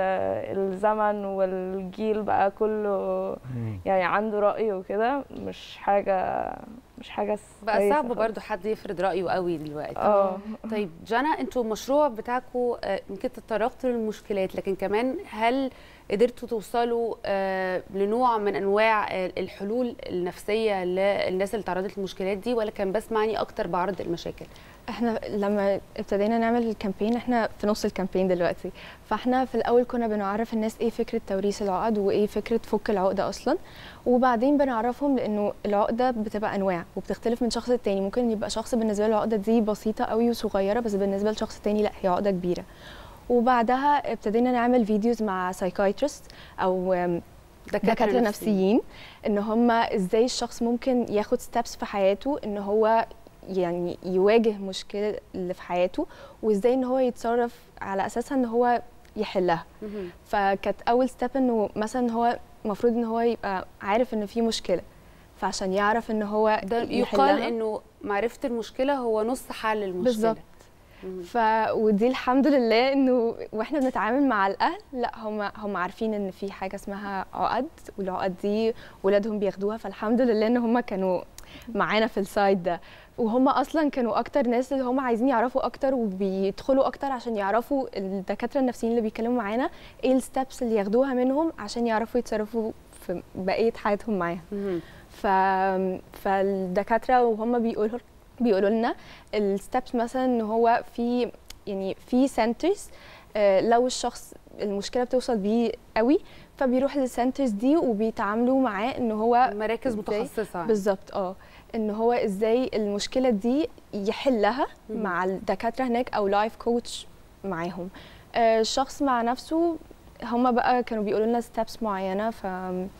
الزمن والجيل بقى كله يعني عنده رأي وكده مش حاجة مش حاجة بقى صعب برضو حد يفرض رأيه قوي دلوقتي اه طيب جانا انتوا المشروع بتاعكم يمكن تطرقتوا للمشكلات لكن كمان هل قدرتوا توصلوا آه لنوع من انواع الحلول النفسيه للناس اللي تعرضت للمشكلات دي ولا كان بس معني اكتر بعرض المشاكل احنا لما ابتدينا نعمل الكامبين احنا في نص الكامبين دلوقتي فاحنا في الاول كنا بنعرف الناس ايه فكره توريث العقد وايه فكره فك العقده اصلا وبعدين بنعرفهم لانه العقده بتبقى انواع وبتختلف من شخص للتاني ممكن يبقى شخص بالنسبه له العقده دي بسيطه قوي وصغيره بس بالنسبه لشخص تاني لا هي عقده كبيره وبعدها ابتدينا نعمل فيديوز مع سايكايترست او دكاتره نفسيين ان هم ازاي الشخص ممكن ياخد ستابس في حياته ان هو يعني يواجه مشكله اللي في حياته وازاي ان هو يتصرف على اساسها ان هو يحلها فكانت اول ستيب انه مثلا هو المفروض ان هو يبقى عارف ان في مشكله فعشان يعرف ان هو ده يقال انه معرفه المشكله هو نص حل المشكله بالظبط ف ودي الحمد لله انه واحنا بنتعامل مع الاهل لا هم هم عارفين ان في حاجه اسمها عقد والعقد دي ولادهم بياخدوها فالحمد لله ان هم كانوا معانا في السايد ده وهم اصلا كانوا اكتر ناس اللي هم عايزين يعرفوا اكتر وبيدخلوا اكتر عشان يعرفوا الدكاتره النفسيين اللي بيتكلموا معانا ايه الستبس اللي ياخدوها منهم عشان يعرفوا يتصرفوا في بقيه حياتهم معاها ف... فالدكاتره وهم بيقولوا بيقولوا لنا الستبس مثلا ان هو في يعني في سنترز لو الشخص المشكله بتوصل بيه قوي فبيروح للسنترز دي وبيتعاملوا معاه ان هو مراكز متخصصه بالظبط اه ان هو ازاي المشكله دي يحلها مع الدكاتره هناك او لايف كوتش معاهم الشخص مع نفسه هم بقى كانوا بيقولوا لنا ستابس معينه ف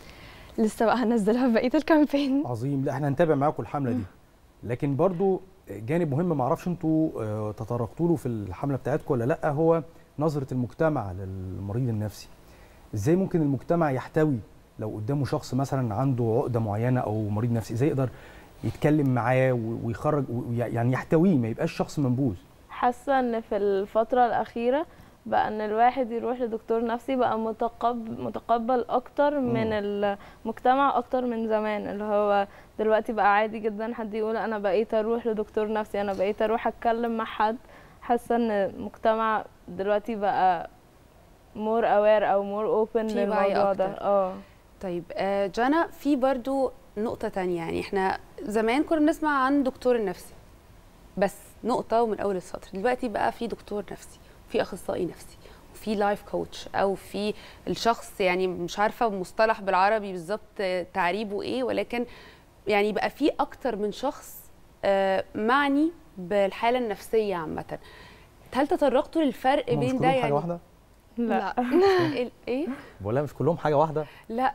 لسه بقى هنزلها في بقيه الكامبين عظيم لا احنا هنتابع معاكم الحمله دي لكن برضو جانب مهم ما اعرفش انتوا تطرقتوا له في الحمله بتاعتكم ولا لا هو نظره المجتمع للمريض النفسي ازاي ممكن المجتمع يحتوي لو قدامه شخص مثلا عنده عقده معينه او مريض نفسي ازاي يقدر يتكلم معاه ويخرج يعني يحتويه ما يبقاش شخص منبوذ حاسه ان في الفتره الاخيره بقى ان الواحد يروح لدكتور نفسي بقى متقبل متقبل اكتر من المجتمع اكتر من زمان اللي هو دلوقتي بقى عادي جدا حد يقول انا بقيت اروح لدكتور نفسي انا بقيت اروح اتكلم مع حد حاسه ان المجتمع دلوقتي بقى مور اوير او مور اوبن للموضوع ده اه طيب جانا في برضو نقطة تانية يعني احنا زمان كنا بنسمع عن دكتور النفسي بس نقطة ومن أول السطر دلوقتي بقى في دكتور نفسي في أخصائي نفسي في لايف كوتش او في الشخص يعني مش عارفه مصطلح بالعربي بالظبط تعريبه ايه ولكن يعني بقى في اكتر من شخص معني بالحاله النفسيه عامه هل تطرقتوا للفرق هم مش بين ده كلهم يعني حاجه واحده لا ايه بقولها مش كلهم حاجه واحده لا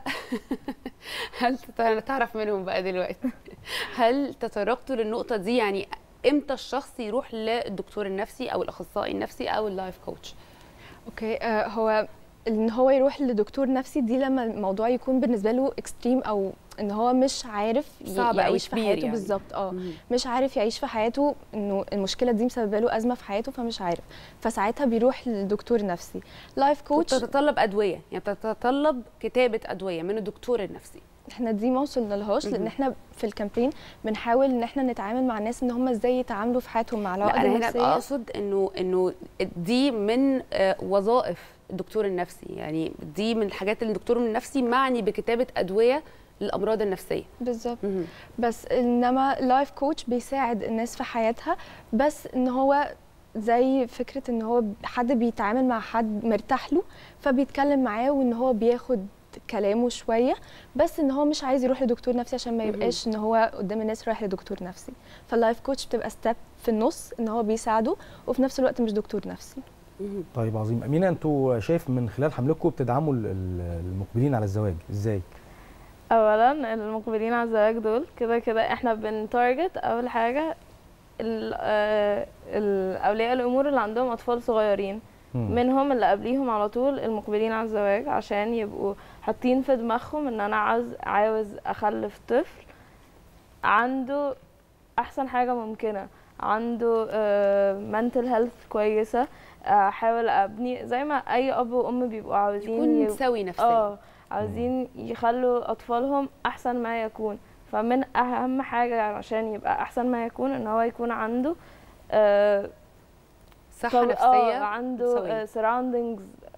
هل تت- تعرف منهم بقى دلوقتي هل تطرقتوا للنقطه دي يعني امتى الشخص يروح للدكتور النفسي او الاخصائي النفسي او اللايف كوتش اوكي آه هو ان هو يروح لدكتور نفسي دي لما الموضوع يكون بالنسبه له اكستريم او ان هو مش عارف ي- صعب أوي يعيش في كبير حياته يعني. بالظبط اه مش عارف يعيش في حياته انه المشكله دي مسببه له ازمه في حياته فمش عارف فساعتها بيروح لدكتور نفسي لايف كوتش بتتطلب ادويه يعني بتتطلب كتابه ادويه من الدكتور النفسي احنا دي ما وصلنا لهاش لان مهم. احنا في الكامبين بنحاول ان احنا نتعامل مع الناس ان هم ازاي يتعاملوا في حياتهم مع لا العقد انا هنا النفسيه اقصد انه انه دي من آه، وظائف الدكتور النفسي يعني دي من الحاجات اللي الدكتور النفسي معني بكتابه ادويه للامراض النفسيه بالظبط بس انما لايف كوتش بيساعد الناس في حياتها بس ان هو زي فكره ان هو حد بيتعامل مع حد مرتاح له فبيتكلم معاه وان هو بياخد كلامه شويه بس ان هو مش عايز يروح لدكتور نفسي عشان ما مهم. يبقاش ان هو قدام الناس رايح لدكتور نفسي فاللايف كوتش بتبقى ستيب في النص ان هو بيساعده وفي نفس الوقت مش دكتور نفسي طيب عظيم امينه انتوا شايف من خلال حملتكم بتدعموا ال- ال- المقبلين على الزواج ازاي اولا المقبلين على الزواج دول كده كده احنا بنتارجت اول حاجه ال- آه، ال- اولياء الامور اللي عندهم اطفال صغيرين مم. منهم اللي قبليهم على طول المقبلين على الزواج عشان يبقوا حاطين في دماغهم ان انا عاوز عاوز اخلف طفل عنده احسن حاجه ممكنه عنده منتل هيلث كويسه احاول ابني زي ما اي اب وام بيبقوا عاوزين يكون يب- سوي نفسيا. اه عاوزين يخلوا اطفالهم احسن ما يكون فمن اهم حاجه عشان يبقى احسن ما يكون ان هو يكون عنده آه صحة طب- نفسية اه عنده سوية. آه surroundings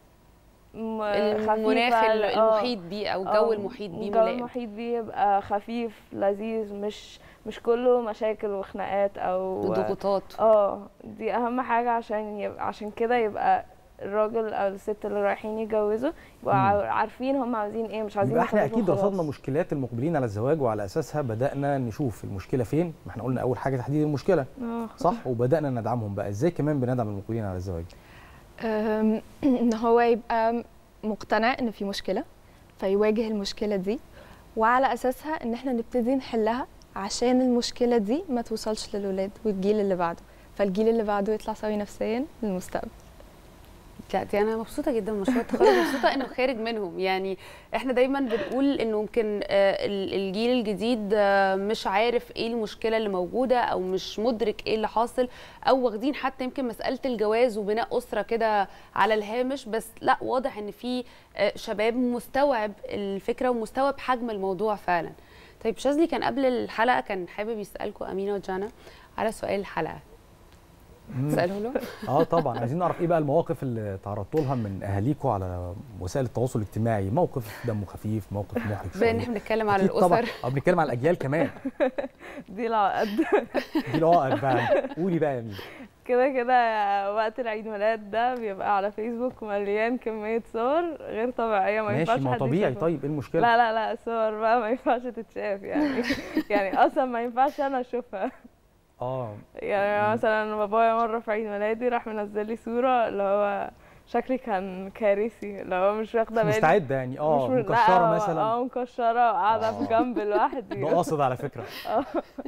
م- المناخ خفيفة، ال- آه. المحيط بيه أو الجو آه، المحيط بيه الجو ملائم. المحيط بيه يبقى خفيف لذيذ مش مش كله مشاكل وخناقات او وضغوطات. اه دي اهم حاجه عشان يبقى عشان كده يبقى الراجل او الست اللي رايحين يتجوزوا يبقوا مم. عا- عارفين هم عاوزين ايه مش عايزين يبقى احنا يخلفوا اكيد خلاص. رصدنا مشكلات المقبلين على الزواج وعلى اساسها بدانا نشوف المشكله فين ما احنا قلنا اول حاجه تحديد المشكله آه. صح وبدانا ندعمهم بقى ازاي كمان بندعم المقبلين على الزواج أم، ان هو يبقى مقتنع ان في مشكله فيواجه المشكله دي وعلى اساسها ان احنا نبتدي نحلها عشان المشكله دي ما توصلش للولاد والجيل اللي بعده فالجيل اللي بعده يطلع سوي نفسيا للمستقبل لا دي انا مبسوطه جدا من مشروع التخرج مبسوطه انه خارج منهم يعني احنا دايما بنقول انه ممكن آه، ال- الجيل الجديد آه، مش عارف ايه المشكله اللي موجوده او مش مدرك ايه اللي حاصل او واخدين حتى يمكن مساله الجواز وبناء اسره كده على الهامش بس لا واضح ان في آه، شباب مستوعب الفكره ومستوعب حجم الموضوع فعلا طيب شاذلي كان قبل الحلقه كان حابب يسالكم امينه وجانا على سؤال الحلقه مم. تساله له اه طبعا عايزين نعرف ايه بقى المواقف اللي تعرضتوا لها من اهاليكم على وسائل التواصل الاجتماعي موقف دمه خفيف موقف محرج بان شويه احنا بنتكلم على أكيد طبعا الاسر اه بنتكلم على الاجيال كمان دي العقد دي العقد بقى قولي بقى يا مين كده كده وقت العيد ميلاد ده بيبقى على فيسبوك مليان كمية صور غير طبيعية ما ينفعش ماشي ما هو حد طبيعي يشوفها. طيب ايه المشكله لا لا لا صور بقى ما ينفعش تتشاف يعني يعني اصلا ما ينفعش انا اشوفها اه يعني مثلا بابايا مرة في عيد ميلادي راح منزل لي صورة اللي هو شكلي كان كارثي اللي هو مش واخدة مش بالي مستعدة يعني اه مش م- لا، مكشره هو- مثلا اه مكشرة وقاعدة في آه. جنب لوحدي ده قاصد على فكره اه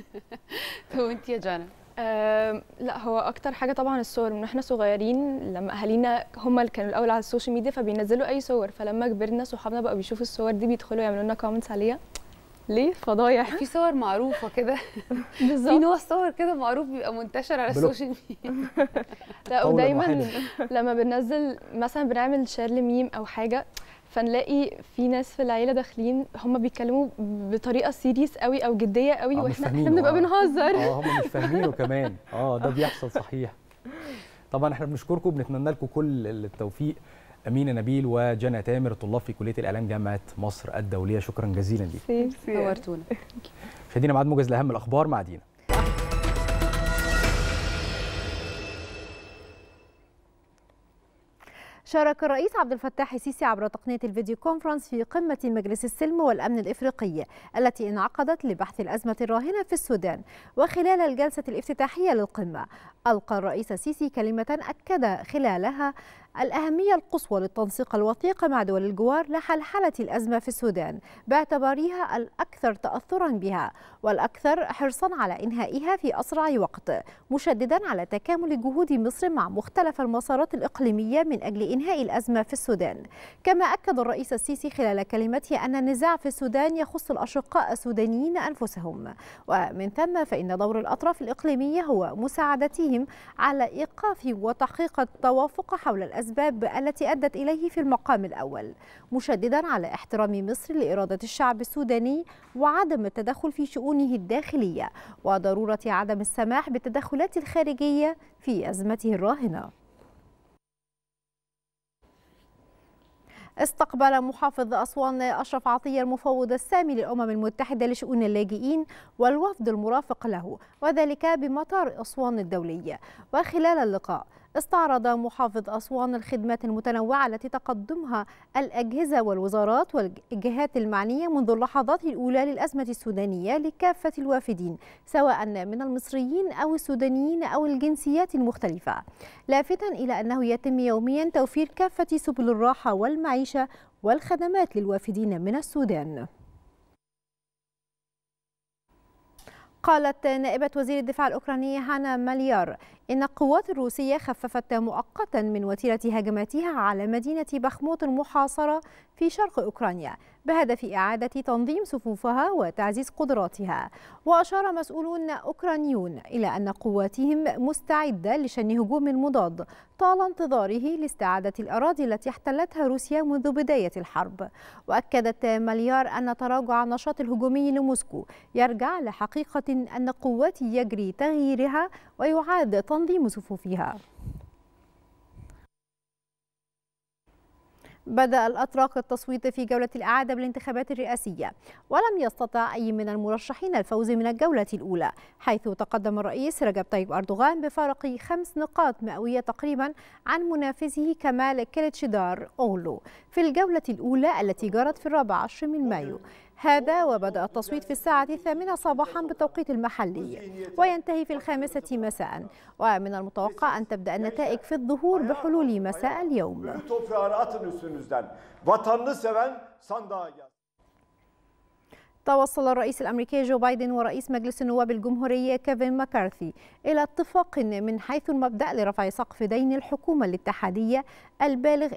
طب وانت يا جانا أم، لا هو اكتر حاجه طبعا الصور من احنا صغيرين لما اهالينا هم اللي كانوا الاول على السوشيال ميديا فبينزلوا اي صور فلما كبرنا صحابنا بقوا بيشوفوا الصور دي بيدخلوا يعملوا لنا كومنتس عليها ليه فضايح في صور معروفه كده بالظبط في نوع صور كده معروف بيبقى منتشر على بلوك. السوشيال ميديا لا قولاً ودايما واحداً. لما بننزل مثلا بنعمل شير لميم او حاجه فنلاقي في ناس في العيله داخلين هم بيتكلموا بطريقه سيريس قوي او جديه قوي آه، مش واحنا احنا فاهمينه، بنبقى آه. بنهزر اه هم مش فاهمينه كمان اه ده بيحصل صحيح طبعا احنا بنشكركم بنتمنى لكم كل التوفيق امينه نبيل وجنى تامر طلاب في كليه الاعلام جامعه مصر الدوليه شكرا جزيلا ليك نورتونا مشاهدينا ميعاد موجز لاهم الاخبار مع دينا شارك الرئيس عبد الفتاح السيسي عبر تقنية الفيديو كونفرنس في قمة مجلس السلم والأمن الإفريقي التي انعقدت لبحث الأزمة الراهنة في السودان وخلال الجلسة الافتتاحية للقمة ألقى الرئيس السيسي كلمة أكد خلالها الأهمية القصوى للتنسيق الوثيق مع دول الجوار لحلحلة الأزمة في السودان باعتبارها الأكثر تأثرا بها والأكثر حرصا على إنهائها في أسرع وقت مشددا على تكامل جهود مصر مع مختلف المسارات الإقليمية من أجل إنهاء الأزمة في السودان كما أكد الرئيس السيسي خلال كلمته أن النزاع في السودان يخص الأشقاء السودانيين أنفسهم ومن ثم فإن دور الأطراف الإقليمية هو مساعدتهم على إيقاف وتحقيق التوافق حول الأزمة الأسباب التي أدت إليه في المقام الأول مشددا على احترام مصر لإرادة الشعب السوداني وعدم التدخل في شؤونه الداخلية وضرورة عدم السماح بالتدخلات الخارجية في أزمته الراهنة استقبل محافظ أسوان أشرف عطية المفوض السامي للأمم المتحدة لشؤون اللاجئين والوفد المرافق له وذلك بمطار أسوان الدولي وخلال اللقاء استعرض محافظ أسوان الخدمات المتنوعة التي تقدمها الأجهزة والوزارات والجهات المعنية منذ اللحظات الأولى للأزمة السودانية لكافة الوافدين سواء من المصريين أو السودانيين أو الجنسيات المختلفة لافتا إلى أنه يتم يوميا توفير كافة سبل الراحة والمعيشة والخدمات للوافدين من السودان قالت نائبة وزير الدفاع الأوكرانية هانا ماليار إن القوات الروسية خففت مؤقتا من وتيرة هجماتها على مدينة بخموت المحاصرة في شرق أوكرانيا بهدف إعادة تنظيم صفوفها وتعزيز قدراتها وأشار مسؤولون أوكرانيون إلى أن قواتهم مستعدة لشن هجوم مضاد طال انتظاره لاستعادة الأراضي التي احتلتها روسيا منذ بداية الحرب وأكدت مليار أن تراجع النشاط الهجومي لموسكو يرجع لحقيقة أن قوات يجري تغييرها ويعاد تنظيم صفوفها بدأ الأتراك التصويت في جولة الإعادة بالانتخابات الرئاسية ولم يستطع أي من المرشحين الفوز من الجولة الأولى حيث تقدم الرئيس رجب طيب أردوغان بفارق خمس نقاط مئوية تقريبا عن منافسه كمال كيلتشدار أولو في الجولة الأولى التي جرت في الرابع عشر من مايو هذا وبدأ التصويت في الساعة الثامنة صباحا بالتوقيت المحلي وينتهي في الخامسة مساء ومن المتوقع أن تبدأ النتائج في الظهور بحلول مساء اليوم توصل الرئيس الامريكي جو بايدن ورئيس مجلس النواب الجمهوري كيفن ماكارثي الى اتفاق من حيث المبدا لرفع سقف دين الحكومه الاتحاديه البالغ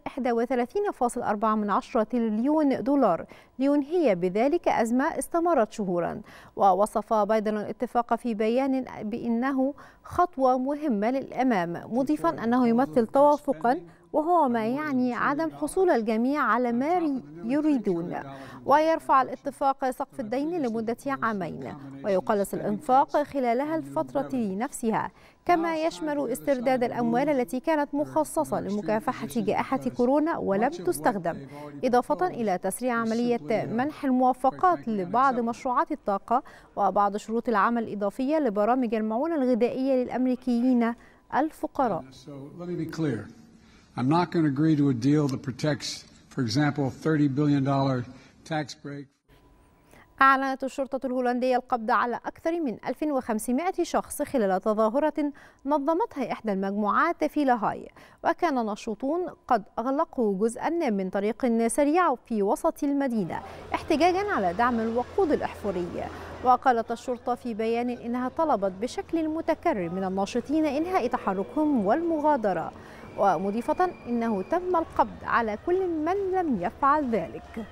31.4 تريليون دولار لينهي بذلك ازمه استمرت شهورا ووصف بايدن الاتفاق في بيان بانه خطوه مهمه للامام مضيفا انه يمثل توافقا وهو ما يعني عدم حصول الجميع على ما يريدون ويرفع الاتفاق سقف الدين لمدة عامين ويقلص الإنفاق خلالها الفترة نفسها كما يشمل استرداد الأموال التي كانت مخصصة لمكافحة جائحة كورونا ولم تستخدم إضافة إلى تسريع عملية منح الموافقات لبعض مشروعات الطاقة وبعض شروط العمل الإضافية لبرامج المعونة الغذائية للأمريكيين الفقراء I'm not going to agree to a deal that protects, for example, a $30 billion tax break. أعلنت الشرطة الهولندية القبض على أكثر من 1500 شخص خلال تظاهرة نظمتها إحدى المجموعات في لاهاي وكان نشطون قد أغلقوا جزءا من طريق سريع في وسط المدينة احتجاجا على دعم الوقود الأحفوري وقالت الشرطة في بيان إنها طلبت بشكل متكرر من الناشطين إنهاء تحركهم والمغادرة ومضيفة إنه تم القبض على كل من لم يفعل ذلك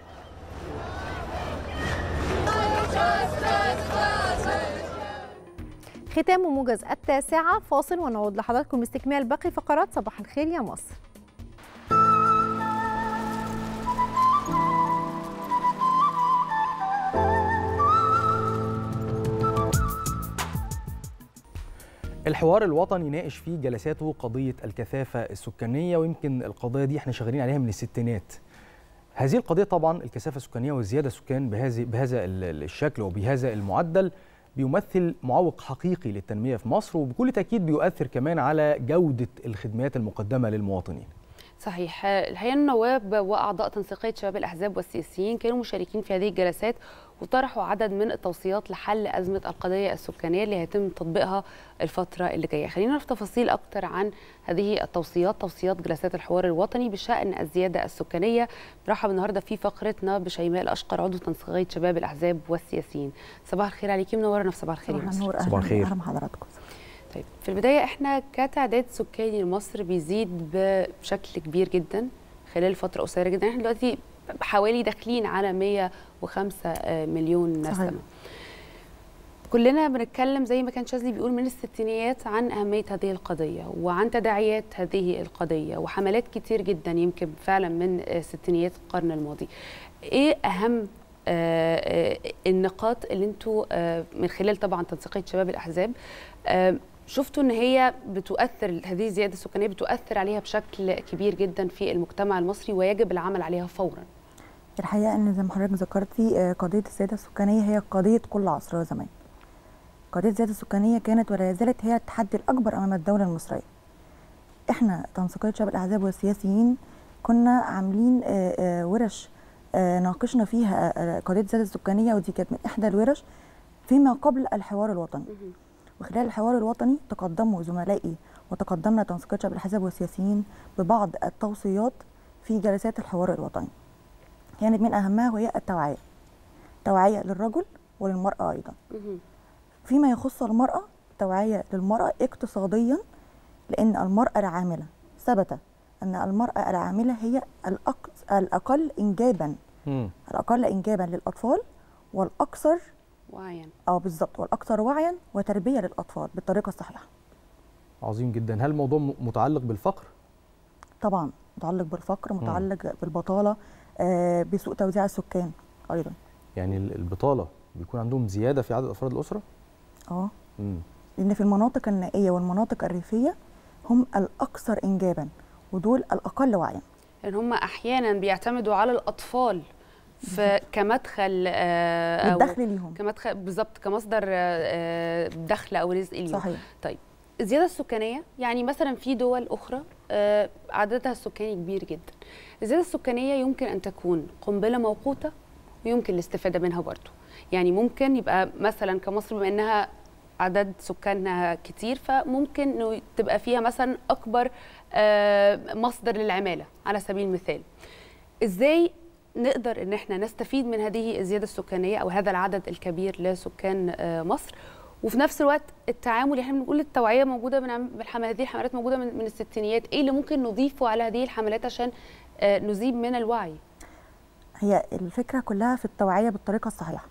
ختام موجز التاسعة فاصل ونعود لحضراتكم باستكمال باقي فقرات صباح الخير يا مصر الحوار الوطني ناقش في جلساته قضية الكثافة السكانية ويمكن القضية دي احنا شغالين عليها من الستينات هذه القضية طبعا الكثافة السكانية والزيادة السكان بهذه بهذا الشكل وبهذا المعدل بيمثل معوق حقيقي للتنمية في مصر وبكل تأكيد بيؤثر كمان على جودة الخدمات المقدمة للمواطنين صحيح الحقيقه النواب واعضاء تنسيقيه شباب الاحزاب والسياسيين كانوا مشاركين في هذه الجلسات وطرحوا عدد من التوصيات لحل ازمه القضيه السكانيه اللي هيتم تطبيقها الفتره اللي جايه خلينا نعرف تفاصيل اكتر عن هذه التوصيات توصيات جلسات الحوار الوطني بشان الزياده السكانيه نرحب النهارده في فقرتنا بشيماء الاشقر عضو تنسيقيه شباب الاحزاب والسياسيين صباح الخير عليكي منورنا في صباح الخير صباح النور صباح الخير اهلا بحضراتكم طيب في البدايه احنا كتعداد سكاني لمصر بيزيد بشكل كبير جدا خلال فتره قصيره جدا احنا دلوقتي حوالي داخلين على 105 مليون نسمه كلنا بنتكلم زي ما كان شاذلي بيقول من الستينيات عن اهميه هذه القضيه وعن تداعيات هذه القضيه وحملات كتير جدا يمكن فعلا من ستينيات القرن الماضي ايه اهم النقاط اللي انتوا من خلال طبعا تنسيقيه شباب الاحزاب شفتوا ان هي بتؤثر هذه الزياده السكانيه بتؤثر عليها بشكل كبير جدا في المجتمع المصري ويجب العمل عليها فورا الحقيقه ان زي ما حضرتك ذكرتي قضيه الزياده السكانيه هي قضيه كل عصر زمان قضيه الزياده السكانيه كانت ولا زالت هي التحدي الاكبر امام الدوله المصريه احنا تنسيقيه شباب الاحزاب والسياسيين كنا عاملين ورش ناقشنا فيها قضيه الزياده السكانيه ودي كانت من احدى الورش فيما قبل الحوار الوطني وخلال الحوار الوطني تقدموا زملائي وتقدمنا تنسيقيه شباب الاحزاب والسياسيين ببعض التوصيات في جلسات الحوار الوطني كانت من اهمها وهي التوعيه توعيه للرجل وللمراه ايضا فيما يخص المراه توعيه للمراه اقتصاديا لان المراه العامله ثبت ان المراه العامله هي الاقل انجابا الاقل انجابا للاطفال والاكثر وعيا اه بالظبط والاكثر وعيا وتربيه للاطفال بالطريقه الصحيحه عظيم جدا هل الموضوع متعلق بالفقر طبعا متعلق بالفقر متعلق م. بالبطاله آه بسوء توزيع السكان ايضا يعني البطاله بيكون عندهم زياده في عدد افراد الاسره اه لان في المناطق النائيه والمناطق الريفيه هم الاكثر انجابا ودول الاقل وعيا لان هم احيانا بيعتمدوا على الاطفال كمدخل آه الدخل ليهم كمدخل بالظبط كمصدر آه دخل او رزق ليهم صحيح طيب الزياده السكانيه يعني مثلا في دول اخرى آه عددها السكاني كبير جدا الزياده السكانيه يمكن ان تكون قنبله موقوته ويمكن الاستفاده منها برضه يعني ممكن يبقى مثلا كمصر بما انها عدد سكانها كتير فممكن انه تبقى فيها مثلا اكبر مصدر للعماله على سبيل المثال ازاي نقدر ان احنا نستفيد من هذه الزياده السكانيه او هذا العدد الكبير لسكان مصر وفي نفس الوقت التعامل احنا بنقول التوعيه موجوده من هذه الحملات موجوده من, من الستينيات ايه اللي ممكن نضيفه على هذه الحملات عشان نزيد من الوعي هي الفكره كلها في التوعيه بالطريقه الصحيحه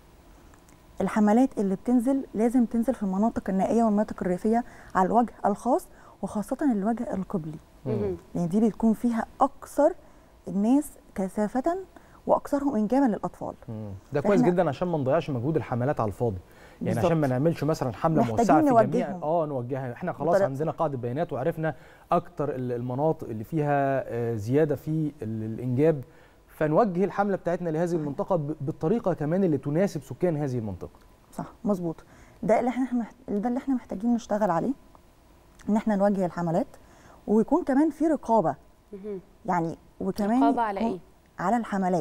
الحملات اللي بتنزل لازم تنزل في المناطق النائيه والمناطق الريفيه على الوجه الخاص وخاصه الوجه القبلي لان يعني دي بتكون فيها اكثر الناس كثافه واكثرهم انجابا للاطفال مم. ده كويس جدا عشان ما نضيعش مجهود الحملات على الفاضي يعني بالزبط. عشان ما نعملش مثلا حمله موسعه في جميع اه نوجهها احنا خلاص بطريق. عندنا قاعده بيانات وعرفنا اكتر المناطق اللي فيها زياده في الانجاب فنوجه الحمله بتاعتنا لهذه المنطقه بالطريقه كمان اللي تناسب سكان هذه المنطقه صح مظبوط ده اللي احنا ده اللي احنا محتاجين نشتغل عليه ان احنا نوجه الحملات ويكون كمان في رقابه يعني وكمان رقابه على ايه على الحملات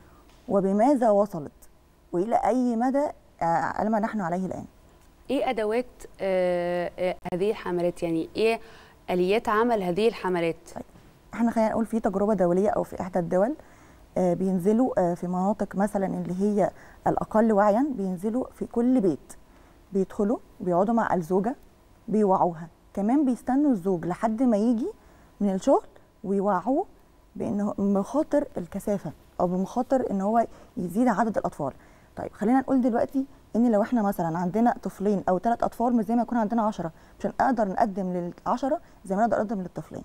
وبماذا وصلت والى اي مدى على ما نحن عليه الان ايه ادوات آه آه هذه الحملات يعني ايه اليات عمل هذه الحملات طيب. احنا خلينا نقول في تجربه دوليه او في احدى الدول آه بينزلوا آه في مناطق مثلا اللي هي الاقل وعيا بينزلوا في كل بيت بيدخلوا بيقعدوا مع الزوجه بيوعوها كمان بيستنوا الزوج لحد ما يجي من الشغل ويوعوه بانه مخاطر الكثافه او بمخاطر ان هو يزيد عدد الاطفال طيب خلينا نقول دلوقتي ان لو احنا مثلا عندنا طفلين او ثلاث اطفال مش زي ما يكون عندنا 10 مش هنقدر نقدم لل10 زي ما نقدر نقدم للطفلين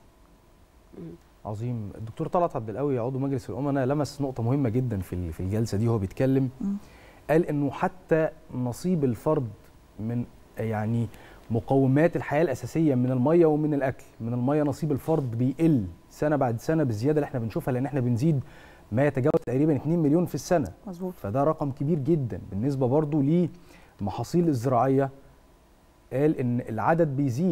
عظيم الدكتور طلعت عبد القوي عضو مجلس الامناء لمس نقطه مهمه جدا في في الجلسه دي وهو بيتكلم م. قال انه حتى نصيب الفرد من يعني مقومات الحياه الاساسيه من الميه ومن الاكل من الميه نصيب الفرد بيقل سنه بعد سنه بالزياده اللي احنا بنشوفها لان احنا بنزيد ما يتجاوز تقريبا 2 مليون في السنه مظبوط فده رقم كبير جدا بالنسبه برضو للمحاصيل الزراعيه قال ان العدد بيزيد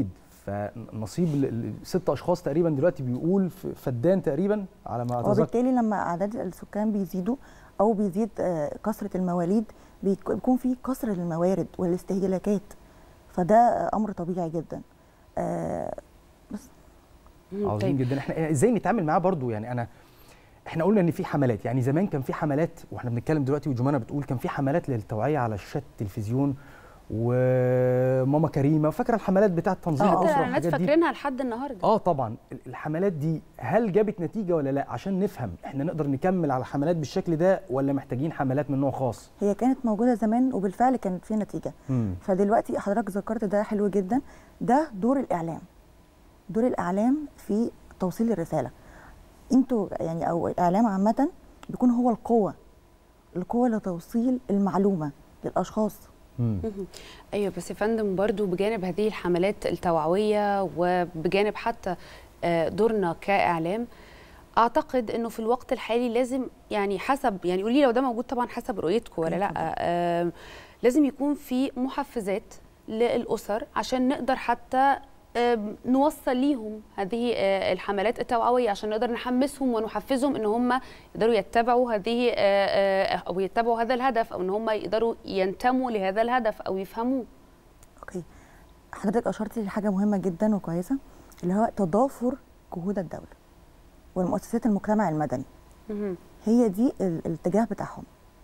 فنصيب ال- ال- ست اشخاص تقريبا دلوقتي بيقول في فدان تقريبا على ما اتذكر وبالتالي لما اعداد السكان بيزيدوا او بيزيد آه، كثره المواليد بيك- بيكون في كثره للموارد والاستهلاكات فده آه، امر طبيعي جدا آه، بس عظيم جدا احنا ازاي نتعامل معاه برضو يعني انا احنا قلنا ان في حملات يعني زمان كان في حملات واحنا بنتكلم دلوقتي وجمانه بتقول كان في حملات للتوعيه على شاشات التلفزيون وماما كريمه فاكره الحملات بتاعه تنظيم حتى الاسره الاعلانات والحاجات دي فاكرينها لحد النهارده اه طبعا الحملات دي هل جابت نتيجه ولا لا عشان نفهم احنا نقدر نكمل على حملات بالشكل ده ولا محتاجين حملات من نوع خاص هي كانت موجوده زمان وبالفعل كانت في نتيجه مم. فدلوقتي حضرتك ذكرت ده حلو جدا ده دور الاعلام دور الاعلام في توصيل الرساله انتوا يعني او الاعلام عامه بيكون هو القوه القوه لتوصيل المعلومه للاشخاص مهم. ايوه بس يا فندم برضو بجانب هذه الحملات التوعويه وبجانب حتى آه، دورنا كاعلام اعتقد انه في الوقت الحالي لازم يعني حسب يعني قولي لو ده موجود طبعا حسب رؤيتكم ولا لا آه، لازم يكون في محفزات للاسر عشان نقدر حتى آم، نوصل ليهم هذه آه، الحملات التوعويه عشان نقدر نحمسهم ونحفزهم ان هم يقدروا يتبعوا هذه آه، آه، او يتبعوا هذا الهدف او ان هم يقدروا ينتموا لهذا الهدف او يفهموه اوكي حضرتك اشرتي لحاجه مهمه جدا وكويسه اللي هو تضافر جهود الدوله والمؤسسات المجتمع المدني مهم. هي دي ال- الاتجاه بتاعهم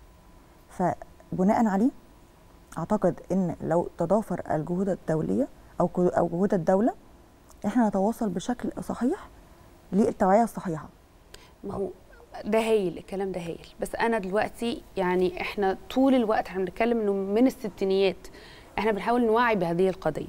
فبناء عليه اعتقد ان لو تضافر الجهود الدوليه او كو- او جهود الدوله احنا نتواصل بشكل صحيح للتوعيه الصحيحه ما هو ده هايل الكلام ده هايل بس انا دلوقتي يعني احنا طول الوقت احنا بنتكلم انه من الستينيات احنا بنحاول نوعي بهذه القضيه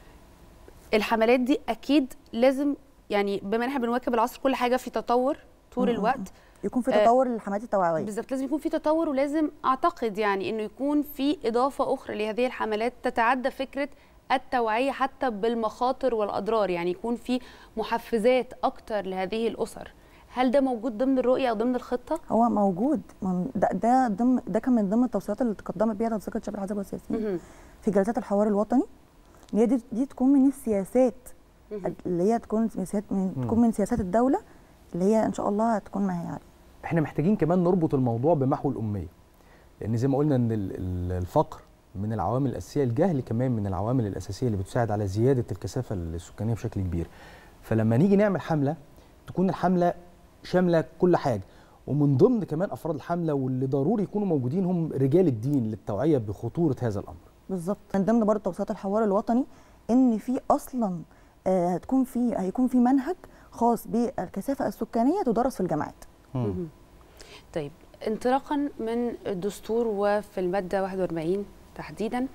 الحملات دي اكيد لازم يعني بما ان احنا بنواكب العصر كل حاجه في تطور طول م- م- م. الوقت يكون في آه، تطور للحملات التوعويه بالظبط لازم يكون في تطور ولازم اعتقد يعني انه يكون في اضافه اخرى لهذه الحملات تتعدى فكره التوعيه حتى بالمخاطر والاضرار يعني يكون في محفزات اكتر لهذه الاسر هل ده موجود ضمن الرؤيه او ضمن الخطه هو موجود من ده ده ضمن ده كان من ضمن التوصيات اللي تقدمت بيها تنسيق شباب الحزب والسياسيين مهم. في جلسات الحوار الوطني ان هي دي, دي تكون من السياسات اللي هي تكون سياسات من مم. تكون من سياسات الدوله اللي هي ان شاء الله هتكون ما هي عليه احنا محتاجين كمان نربط الموضوع بمحو الاميه لان زي ما قلنا ان ال- ال- الفقر من العوامل الاساسيه الجهل كمان من العوامل الاساسيه اللي بتساعد على زياده الكثافه السكانيه بشكل كبير فلما نيجي نعمل حمله تكون الحمله شامله كل حاجه ومن ضمن كمان افراد الحمله واللي ضروري يكونوا موجودين هم رجال الدين للتوعيه بخطوره هذا الامر بالظبط من ضمن برضه توصيات الحوار الوطني ان في اصلا آه، هتكون في هيكون في منهج خاص بالكثافه السكانيه تدرس في الجامعات مهم. طيب انطلاقا من الدستور وفي الماده 41 تحديدا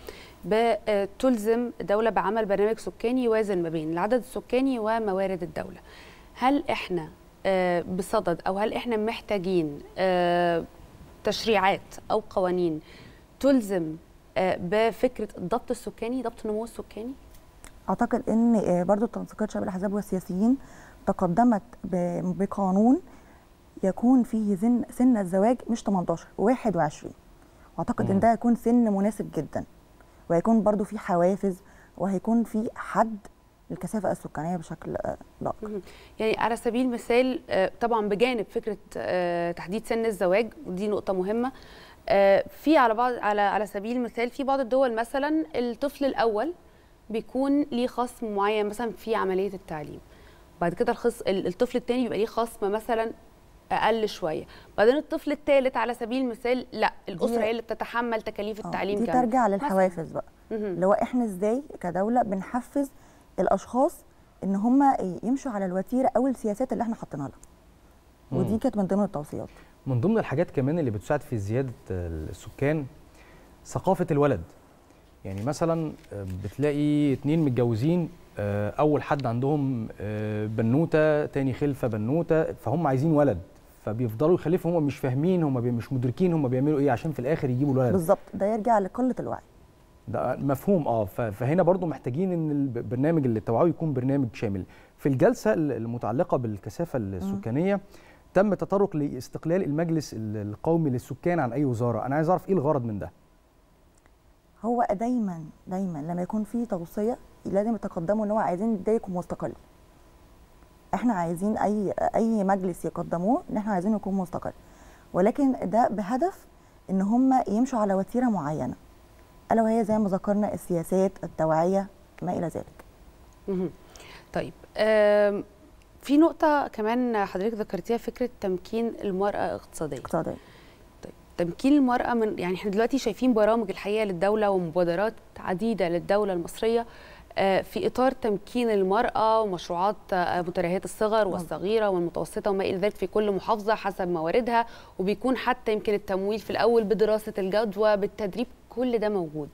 بتلزم الدوله بعمل برنامج سكاني يوازن ما بين العدد السكاني وموارد الدوله هل احنا آه، بصدد او هل احنا محتاجين آه، تشريعات او قوانين تلزم آه، بفكره الضبط السكاني ضبط النمو السكاني اعتقد ان آه، برضو تنسيقات شباب الاحزاب والسياسيين تقدمت ب- بقانون يكون فيه سن سن الزواج مش 18 21 واعتقد ان مم. ده هيكون سن مناسب جدا وهيكون برضو في حوافز وهيكون في حد للكثافه السكانيه بشكل آه، لائق مهم. يعني على سبيل المثال آه، طبعا بجانب فكره آه، تحديد سن الزواج ودي نقطه مهمه آه، في على بعض على على سبيل المثال في بعض الدول مثلا الطفل الاول بيكون ليه خصم معين مثلا في عمليه التعليم بعد كده الخص ال- الطفل الثاني بيبقى ليه خصم مثلا اقل شويه بعدين الطفل الثالث على سبيل المثال لا الاسره هي اللي بتتحمل تكاليف التعليم دي كاملة. ترجع مثلاً. للحوافز بقى مهم. اللي هو احنا ازاي كدوله بنحفز الاشخاص ان هم يمشوا على الوتيره او السياسات اللي احنا حاطينها لها ودي مم. كانت من ضمن التوصيات من ضمن الحاجات كمان اللي بتساعد في زياده السكان ثقافه الولد يعني مثلا آه، بتلاقي اتنين متجوزين آه، اول حد عندهم آه، بنوته تاني خلفه بنوته فهم عايزين ولد فبيفضلوا يخلفوا هم مش فاهمين هم بي- مش مدركين هم بيعملوا ايه عشان في الاخر يجيبوا الولد بالظبط ده يرجع لقله الوعي ده مفهوم اه ف- فهنا برضو محتاجين ان البرنامج التوعوي يكون برنامج شامل في الجلسه المتعلقه بالكثافه السكانيه تم التطرق لاستقلال المجلس القومي للسكان عن اي وزاره انا عايز اعرف ايه الغرض من ده هو دايما دايما لما يكون في توصيه لازم يتقدموا ان هو عايزين ده يكون مستقل احنا عايزين اي اي مجلس يقدموه ان احنا عايزينه يكون مستقل ولكن ده بهدف ان هم يمشوا على وتيره معينه الا وهي زي ما ذكرنا السياسات التوعيه ما الى ذلك مهم. طيب آم، في نقطة كمان حضرتك ذكرتيها فكرة تمكين المرأة اقتصاديا اقتصاديا طيب تمكين المرأة من يعني احنا دلوقتي شايفين برامج الحقيقة للدولة ومبادرات عديدة للدولة المصرية آه، في إطار تمكين المرأة ومشروعات آه، متناهية الصغر والصغيرة والمتوسطة وما إلى ذلك في كل محافظة حسب مواردها وبيكون حتى يمكن التمويل في الأول بدراسة الجدوى بالتدريب كل ده موجود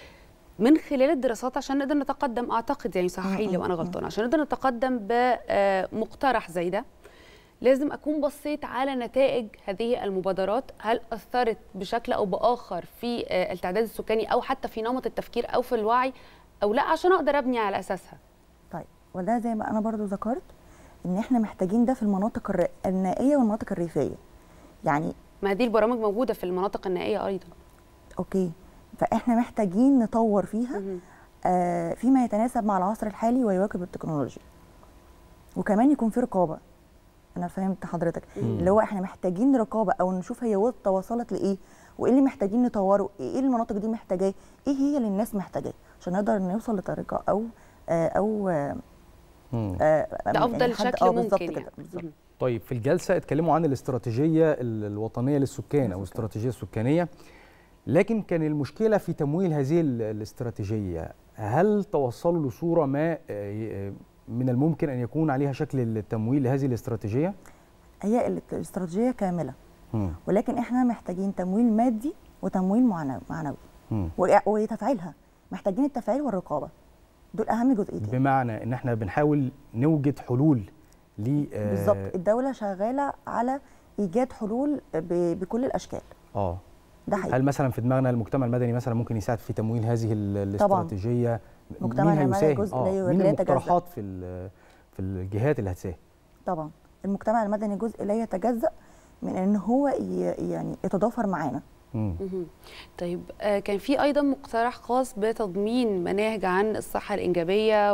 من خلال الدراسات عشان نقدر نتقدم اعتقد يعني صححي لي وانا غلطانه عشان نقدر نتقدم بمقترح زي ده لازم اكون بصيت على نتائج هذه المبادرات هل اثرت بشكل او باخر في آه، التعداد السكاني او حتى في نمط التفكير او في الوعي او لا عشان اقدر ابني على اساسها طيب وده زي ما انا برضو ذكرت ان احنا محتاجين ده في المناطق الر- النائيه والمناطق الريفيه يعني ما هذه البرامج موجوده في المناطق النائيه ايضا اوكي فاحنا محتاجين نطور فيها آه فيما يتناسب مع العصر الحالي ويواكب التكنولوجيا وكمان يكون في رقابه انا فهمت حضرتك مم. اللي هو احنا محتاجين رقابه او نشوف هي وص- وصلت لايه وايه اللي محتاجين نطوره ايه المناطق دي محتاجاه ايه هي اللي الناس محتاجاه عشان نقدر نوصل لطريقه او آه او آه آه ده افضل يعني حد- شكل آه بالظبط ممكن كده يعني. بالظبط طيب في الجلسه اتكلموا عن الاستراتيجيه ال- الوطنيه للسكان او الاستراتيجيه السكانيه لكن كان المشكله في تمويل هذه ال- الاستراتيجيه هل توصلوا لصوره ما آه، من الممكن ان يكون عليها شكل التمويل لهذه الاستراتيجيه هي ال- الاستراتيجيه كامله مم. ولكن احنا محتاجين تمويل مادي وتمويل معنوي معنوي مم. و- وتفعيلها محتاجين التفعيل والرقابه دول اهم جزئيتين بمعنى ان احنا بنحاول نوجد حلول ل آه، بالظبط الدوله شغاله على ايجاد حلول ب- بكل الاشكال اه ده حقيقي. هل مثلا في دماغنا المجتمع المدني مثلا ممكن يساعد في تمويل هذه ال- طبعاً. الاستراتيجيه المجتمع مين المدني هيساهم جزء اه لا ي- مين لا يتجزأ. المقترحات في ال- في الجهات اللي هتساهم طبعا المجتمع المدني جزء لا يتجزا من ان هو ي- يعني يتضافر معانا مهم. طيب آه، كان في ايضا مقترح خاص بتضمين مناهج عن الصحه الانجابيه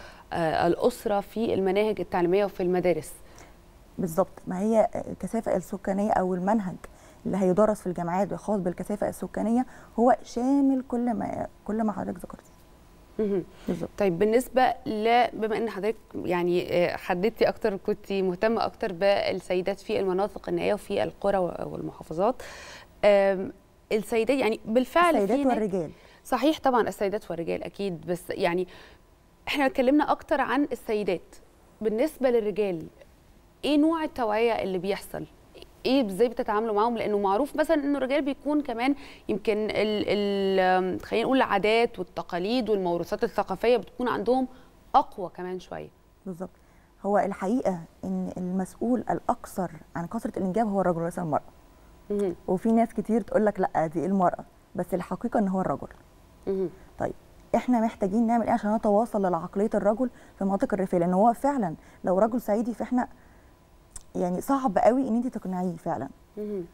والاسره في المناهج التعليميه وفي المدارس بالظبط ما هي الكثافه السكانيه او المنهج اللي هيدرس في الجامعات الخاص بالكثافه السكانيه هو شامل كل ما كل ما حضرتك ذكرتي مهم. بالظبط طيب بالنسبه ل بما ان حضرتك يعني آه، حددتي اكتر كنت مهتمه اكتر بالسيدات في المناطق النائيه وفي القرى والمحافظات آم، السيدات يعني بالفعل السيدات في ناس- والرجال. صحيح طبعا السيدات والرجال اكيد بس يعني احنا اتكلمنا اكتر عن السيدات بالنسبه للرجال ايه نوع التوعيه اللي بيحصل ايه ازاي بتتعاملوا معاهم لانه معروف مثلا انه الرجال بيكون كمان يمكن ال ال خلينا نقول العادات والتقاليد والموروثات الثقافيه بتكون عندهم اقوى كمان شويه بالظبط هو الحقيقه ان المسؤول الاكثر عن كثره الانجاب هو الرجل وليس المراه مهم. وفي ناس كتير تقول لك لا دي المراه بس الحقيقه ان هو الرجل مهم. طيب احنا محتاجين نعمل ايه عشان نتواصل لعقليه الرجل في المناطق الريفيه لان هو فعلا لو رجل صعيدي فاحنا يعني صعب قوي ان انت تقنعيه فعلا مهم.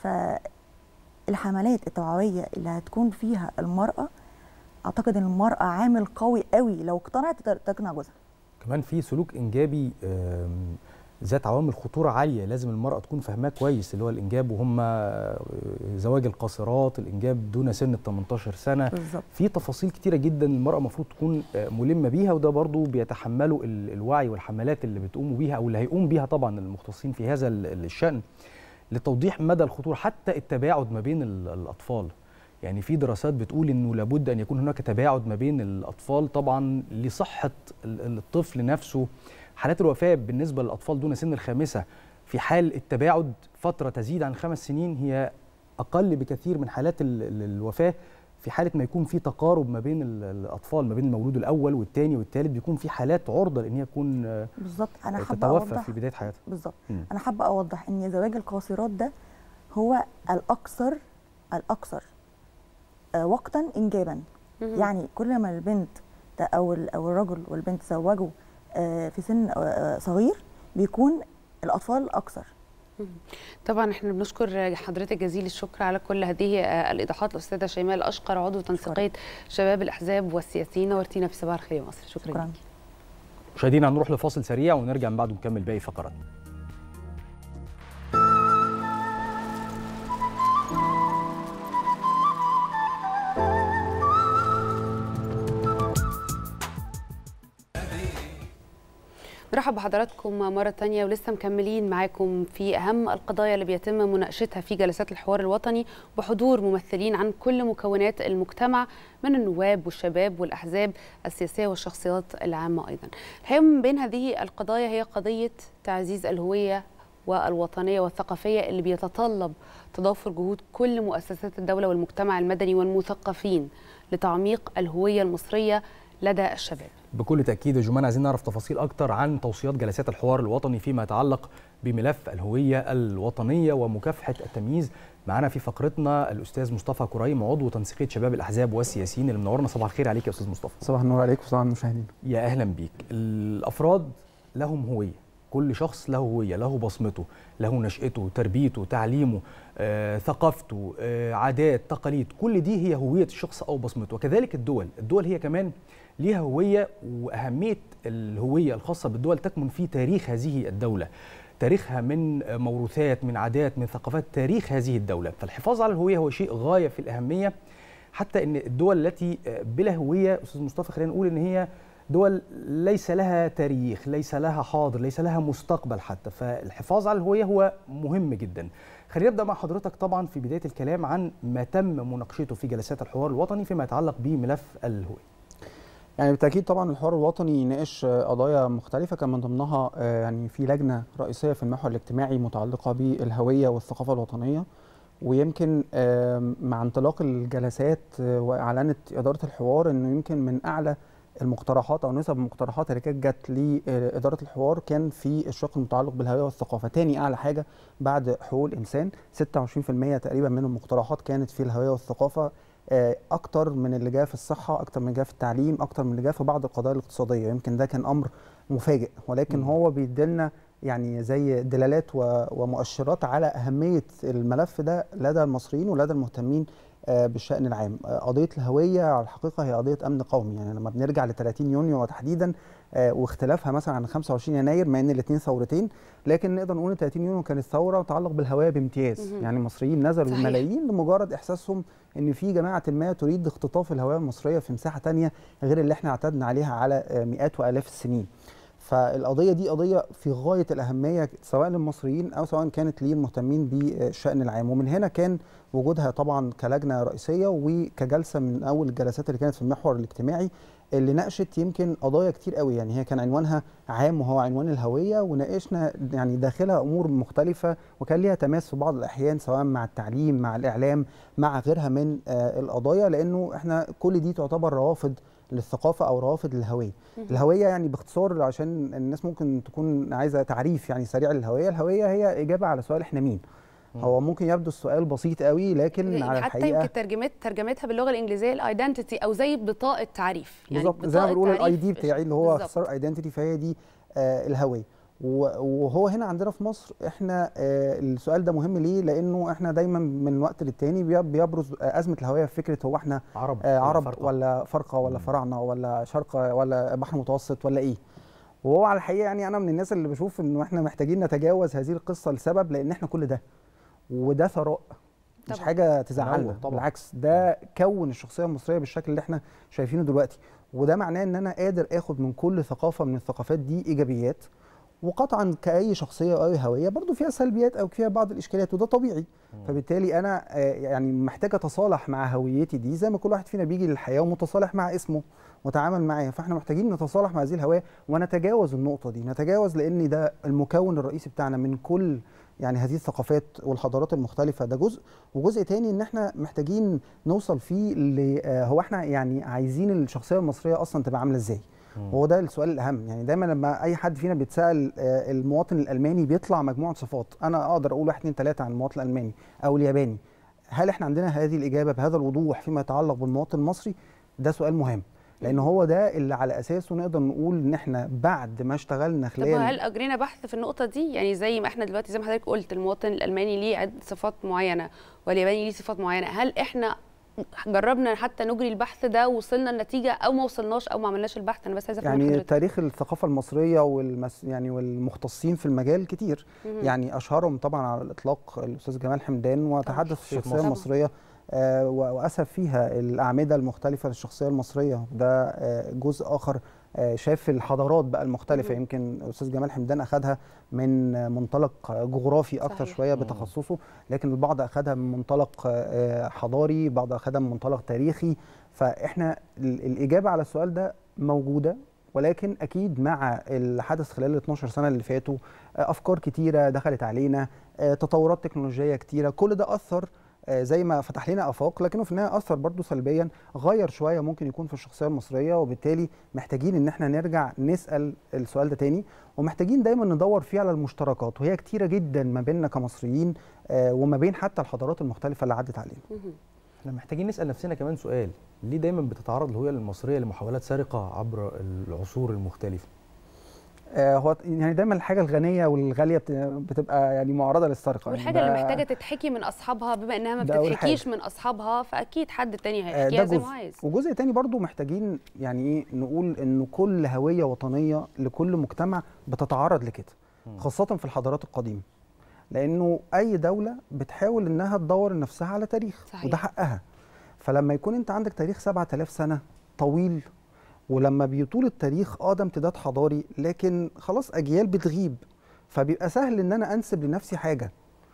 فالحملات التوعويه اللي هتكون فيها المراه اعتقد ان المراه عامل قوي قوي لو اقتنعت تقدر تقنع جوزها كمان في سلوك انجابي آم، ذات عوامل خطوره عاليه لازم المراه تكون فاهماه كويس اللي هو الانجاب وهم آه، زواج القاصرات الانجاب دون سن ال 18 سنه بالظبط. في تفاصيل كتيره جدا المراه المفروض تكون آه، ملمه بيها وده برضو بيتحملوا ال- الوعي والحملات اللي بتقوموا بيها او اللي هيقوم بيها طبعا المختصين في هذا ال- الشان لتوضيح مدى الخطوره حتى التباعد ما بين ال- الاطفال يعني في دراسات بتقول انه لابد ان يكون هناك تباعد ما بين الاطفال طبعا لصحه ال- الطفل نفسه حالات الوفاه بالنسبه للاطفال دون سن الخامسه في حال التباعد فتره تزيد عن خمس سنين هي اقل بكثير من حالات ال- ال- الوفاه في حاله ما يكون في تقارب ما بين ال- الاطفال ما بين المولود الاول والثاني والثالث بيكون في حالات عرضه لان هي تكون آه، بالظبط انا حابه تتوفى اوضح في بدايه حياتها بالظبط مم. انا حابه اوضح ان زواج القاصرات ده هو الاكثر الاكثر آه، وقتا انجابا مهم. يعني كل ما البنت ت- او ال- او الرجل والبنت زوجوا آه، في سن آه، آه، صغير بيكون الاطفال اكثر طبعا احنا بنشكر حضرتك جزيل الشكر على كل هذه الايضاحات الاستاذه شيماء الاشقر عضو تنسيقيه شباب الاحزاب والسياسيين نورتينا في صباح الخير يا مصر شكرا, شكرا. لك مشاهدينا هنروح لفاصل سريع ونرجع من بعده نكمل باقي فقراتنا نرحب بحضراتكم مرة تانية ولسه مكملين معاكم في أهم القضايا اللي بيتم مناقشتها في جلسات الحوار الوطني بحضور ممثلين عن كل مكونات المجتمع من النواب والشباب والأحزاب السياسية والشخصيات العامة أيضا الحقيقة من بين هذه القضايا هي قضية تعزيز الهوية والوطنية والثقافية اللي بيتطلب تضافر جهود كل مؤسسات الدولة والمجتمع المدني والمثقفين لتعميق الهوية المصرية لدى الشباب بكل تاكيد يا جمان عايزين نعرف تفاصيل اكتر عن توصيات جلسات الحوار الوطني فيما يتعلق بملف الهويه الوطنيه ومكافحه التمييز معانا في فقرتنا الاستاذ مصطفى كريم عضو تنسيقيه شباب الاحزاب والسياسيين اللي منورنا صباح الخير عليك يا استاذ مصطفى صباح النور عليك وصباح المشاهدين يا اهلا بيك الافراد لهم هويه كل شخص له هويه له بصمته له نشأته تربيته تعليمه آه، ثقافته آه، عادات تقاليد كل دي هي هويه الشخص او بصمته وكذلك الدول الدول هي كمان ليها هويه واهميه الهويه الخاصه بالدول تكمن في تاريخ هذه الدوله تاريخها من موروثات من عادات من ثقافات تاريخ هذه الدوله فالحفاظ على الهويه هو شيء غايه في الاهميه حتى ان الدول التي بلا هويه استاذ مصطفى خلينا نقول ان هي دول ليس لها تاريخ ليس لها حاضر ليس لها مستقبل حتى فالحفاظ على الهويه هو مهم جدا خلينا نبدا مع حضرتك طبعا في بدايه الكلام عن ما تم مناقشته في جلسات الحوار الوطني فيما يتعلق بملف الهويه يعني بالتاكيد طبعا الحوار الوطني ناقش قضايا مختلفه كان من ضمنها يعني في لجنه رئيسيه في المحور الاجتماعي متعلقه بالهويه والثقافه الوطنيه ويمكن مع انطلاق الجلسات واعلنت اداره الحوار انه يمكن من اعلى المقترحات او نسب المقترحات اللي كانت جت لاداره الحوار كان في الشق المتعلق بالهويه والثقافه تاني اعلى حاجه بعد حقوق الانسان 26% تقريبا من المقترحات كانت في الهويه والثقافه اكتر من اللي جاء في الصحه اكتر من اللي جاء في التعليم اكتر من اللي جاء في بعض القضايا الاقتصاديه يمكن ده كان امر مفاجئ ولكن م. هو بيدلنا يعني زي دلالات ومؤشرات على اهميه الملف ده لدى المصريين ولدى المهتمين بالشان العام قضيه الهويه على الحقيقه هي قضيه امن قومي يعني لما بنرجع ل 30 يونيو وتحديدا واختلافها مثلا عن 25 يناير مع ان الاثنين ثورتين لكن نقدر نقول ان 30 يونيو كانت ثوره تتعلق بالهويه بامتياز يعني المصريين نزلوا بالملايين لمجرد احساسهم ان في جماعه ما تريد اختطاف الهويه المصريه في مساحه ثانيه غير اللي احنا اعتدنا عليها على مئات والاف السنين فالقضيه دي قضيه في غايه الاهميه سواء للمصريين او سواء كانت للمهتمين بالشان العام ومن هنا كان وجودها طبعا كلجنه رئيسيه وكجلسه من اول الجلسات اللي كانت في المحور الاجتماعي اللي ناقشت يمكن قضايا كتير قوي يعني هي كان عنوانها عام وهو عنوان الهويه وناقشنا يعني داخلها امور مختلفه وكان ليها تماس في بعض الاحيان سواء مع التعليم مع الاعلام مع غيرها من آه القضايا لانه احنا كل دي تعتبر روافد للثقافه او روافد للهويه الهويه يعني باختصار عشان الناس ممكن تكون عايزه تعريف يعني سريع للهويه الهويه هي اجابه على سؤال احنا مين هو ممكن يبدو السؤال بسيط قوي لكن على حتى الحقيقه يمكن ترجمت ترجمتها باللغه الانجليزيه الايدنتيتي او زي بطاقه تعريف يعني بالظبط زي ما بنقول الاي دي بتاعي اللي هو اختصار ايدنتيتي فهي دي آه الهويه وهو هنا عندنا في مصر احنا آه السؤال ده مهم ليه لانه احنا دايما من وقت للتاني بيبرز ازمه الهويه في فكره هو احنا عرب آه عرب فرقة. ولا فرقه ولا فراعنه ولا شرق ولا بحر متوسط ولا ايه وهو على الحقيقه يعني انا من الناس اللي بشوف انه احنا محتاجين نتجاوز هذه القصه لسبب لان احنا كل ده وده ثراء مش طبعا. حاجه تزعلنا بالعكس ده كون الشخصيه المصريه بالشكل اللي احنا شايفينه دلوقتي وده معناه ان انا قادر اخد من كل ثقافه من الثقافات دي ايجابيات وقطعا كاي شخصيه او اي هويه برضو فيها سلبيات او فيها بعض الاشكاليات وده طبيعي فبالتالي انا يعني محتاج اتصالح مع هويتي دي زي ما كل واحد فينا بيجي للحياه ومتصالح مع اسمه وتعامل معاه فاحنا محتاجين نتصالح مع هذه الهويه ونتجاوز النقطه دي نتجاوز لان ده المكون الرئيسي بتاعنا من كل يعني هذه الثقافات والحضارات المختلفة ده جزء وجزء تاني ان احنا محتاجين نوصل فيه ل هو احنا يعني عايزين الشخصية المصرية اصلا تبقى عاملة ازاي وهو ده السؤال الاهم يعني دايما لما اي حد فينا بيتسال المواطن الالماني بيطلع مجموعه صفات انا اقدر اقول واحد اثنين ثلاثه عن المواطن الالماني او الياباني هل احنا عندنا هذه الاجابه بهذا الوضوح فيما يتعلق بالمواطن المصري ده سؤال مهم لان هو ده اللي على اساسه نقدر نقول ان احنا بعد ما اشتغلنا طب خلال هل اجرينا بحث في النقطه دي يعني زي ما احنا دلوقتي زي ما حضرتك قلت المواطن الالماني ليه عده صفات معينه والياباني ليه صفات معينه هل احنا جربنا حتى نجري البحث ده وصلنا النتيجه او ما وصلناش او ما عملناش البحث انا بس عايزه افهم يعني حضرتك تاريخ الثقافه المصريه والمس يعني والمختصين في المجال كتير مهم. يعني اشهرهم طبعا على الاطلاق الاستاذ جمال حمدان وتحدث شخصية الشخصيه مصر. المصريه آه، و- واسف فيها الاعمده المختلفه للشخصيه المصريه ده آه، جزء اخر آه، شاف الحضارات بقى المختلفه مم. يمكن الاستاذ جمال حمدان اخذها من آه، منطلق آه، جغرافي اكتر صحيح. شويه مم. بتخصصه لكن البعض اخذها من منطلق آه، حضاري بعض اخذها من منطلق تاريخي فاحنا ال- الاجابه على السؤال ده موجوده ولكن اكيد مع الحدث خلال ال 12 سنه اللي فاتوا آه، افكار كتيره دخلت علينا آه، تطورات تكنولوجيه كتيره كل ده اثر آه، زي ما فتح لنا افاق لكنه في النهايه اثر برضه سلبيا غير شويه ممكن يكون في الشخصيه المصريه وبالتالي محتاجين ان احنا نرجع نسال السؤال ده تاني ومحتاجين دايما ندور فيه على المشتركات وهي كتيره جدا ما بيننا كمصريين آه، وما بين حتى الحضارات المختلفه اللي عدت علينا احنا محتاجين نسال نفسنا كمان سؤال ليه دايما بتتعرض الهويه المصريه لمحاولات سرقه عبر العصور المختلفه آه، هو يعني دايما الحاجه الغنيه والغاليه بت- بتبقى يعني معرضه للسرقه يعني والحاجه اللي ده- محتاجه تتحكي من اصحابها بما انها ما ده أول بتتحكيش حاجة. من اصحابها فاكيد حد تاني آه، هيحكيها ده زي جزء ما عايز وجزء تاني برضو محتاجين يعني ايه نقول ان كل هويه وطنيه لكل مجتمع بتتعرض لكده خاصه في الحضارات القديمه لانه اي دوله بتحاول انها تدور نفسها على تاريخ صحيح. وده حقها فلما يكون انت عندك تاريخ 7000 سنه طويل ولما بيطول التاريخ اه ده امتداد حضاري لكن خلاص اجيال بتغيب فبيبقى سهل ان انا انسب لنفسي حاجه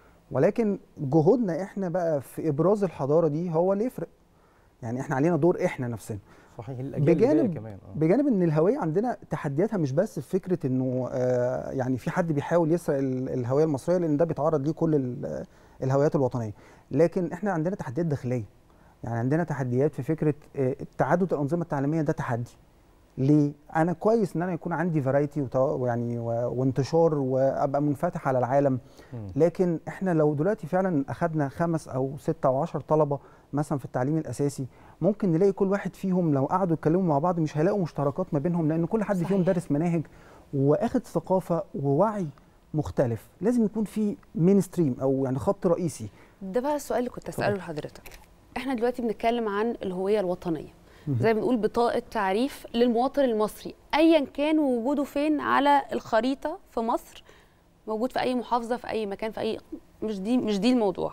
ولكن جهودنا احنا بقى في ابراز الحضاره دي هو اللي يفرق يعني احنا علينا دور احنا نفسنا صحيح الاجيال اللي جايه بجانب كمان آه. بجانب ان الهويه عندنا تحدياتها مش بس في فكره انه آه يعني في حد بيحاول يسرق ال- الهويه المصريه لان ده بيتعرض ليه كل ال- الهويات الوطنيه لكن احنا عندنا تحديات داخليه يعني عندنا تحديات في فكره آه، تعدد الانظمه التعليميه ده تحدي ليه انا كويس ان انا يكون عندي فرايتي ويعني و- وانتشار وابقى منفتح على العالم لكن احنا لو دلوقتي فعلا اخذنا خمس او ستة او عشر طلبه مثلا في التعليم الاساسي ممكن نلاقي كل واحد فيهم لو قعدوا يتكلموا مع بعض مش هيلاقوا مشتركات ما بينهم لان كل حد صحيح. فيهم دارس مناهج واخد ثقافه ووعي مختلف لازم يكون في مين ستريم او يعني خط رئيسي ده بقى السؤال اللي كنت اساله لحضرتك احنا دلوقتي بنتكلم عن الهويه الوطنيه زي ما بنقول بطاقه تعريف للمواطن المصري ايا كان وجوده فين على الخريطه في مصر موجود في اي محافظه في اي مكان في اي مش دي مش دي الموضوع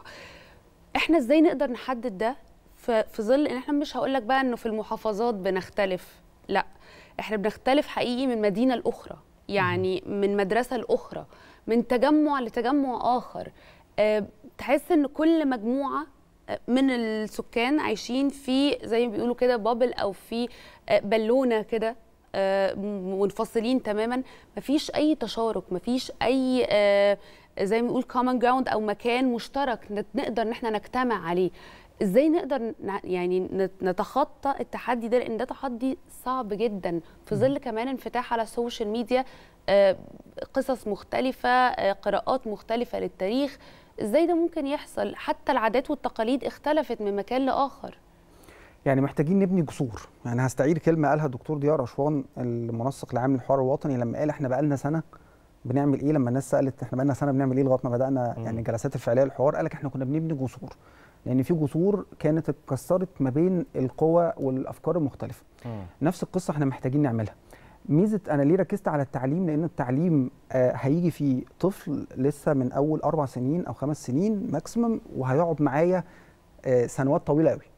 احنا ازاي نقدر نحدد ده في في ظل ان احنا مش هقول لك بقى انه في المحافظات بنختلف لا احنا بنختلف حقيقي من مدينه لاخرى يعني من مدرسه لاخرى من تجمع لتجمع اخر أه تحس ان كل مجموعه آه، من السكان عايشين في زي ما بيقولوا كده بابل او في آه، بالونه كده آه، منفصلين تماما مفيش اي تشارك مفيش اي آه، زي ما بنقول common ground او مكان مشترك نت- نقدر ان احنا نجتمع عليه ازاي نقدر ن- يعني نت- نتخطى التحدي ده لان ده تحدي صعب جدا في ظل كمان انفتاح على السوشيال ميديا آه، قصص مختلفه آه، قراءات مختلفه للتاريخ ازاي ده ممكن يحصل حتى العادات والتقاليد اختلفت من مكان لاخر يعني محتاجين نبني جسور يعني هستعير كلمه قالها الدكتور ضياء رشوان المنسق العام للحوار الوطني لما قال احنا بقالنا سنه بنعمل ايه لما الناس سالت احنا بقالنا سنه بنعمل ايه لغايه ما بدانا يعني الجلسات الفعليه للحوار قال لك احنا كنا بنبني جسور لان في جسور كانت اتكسرت ما بين القوى والافكار المختلفه نفس القصه احنا محتاجين نعملها ميزه انا ليه ركزت على التعليم لان التعليم آه هيجي فيه طفل لسه من اول اربع سنين او خمس سنين ماكسيمم وهيقعد معايا آه سنوات طويله قوي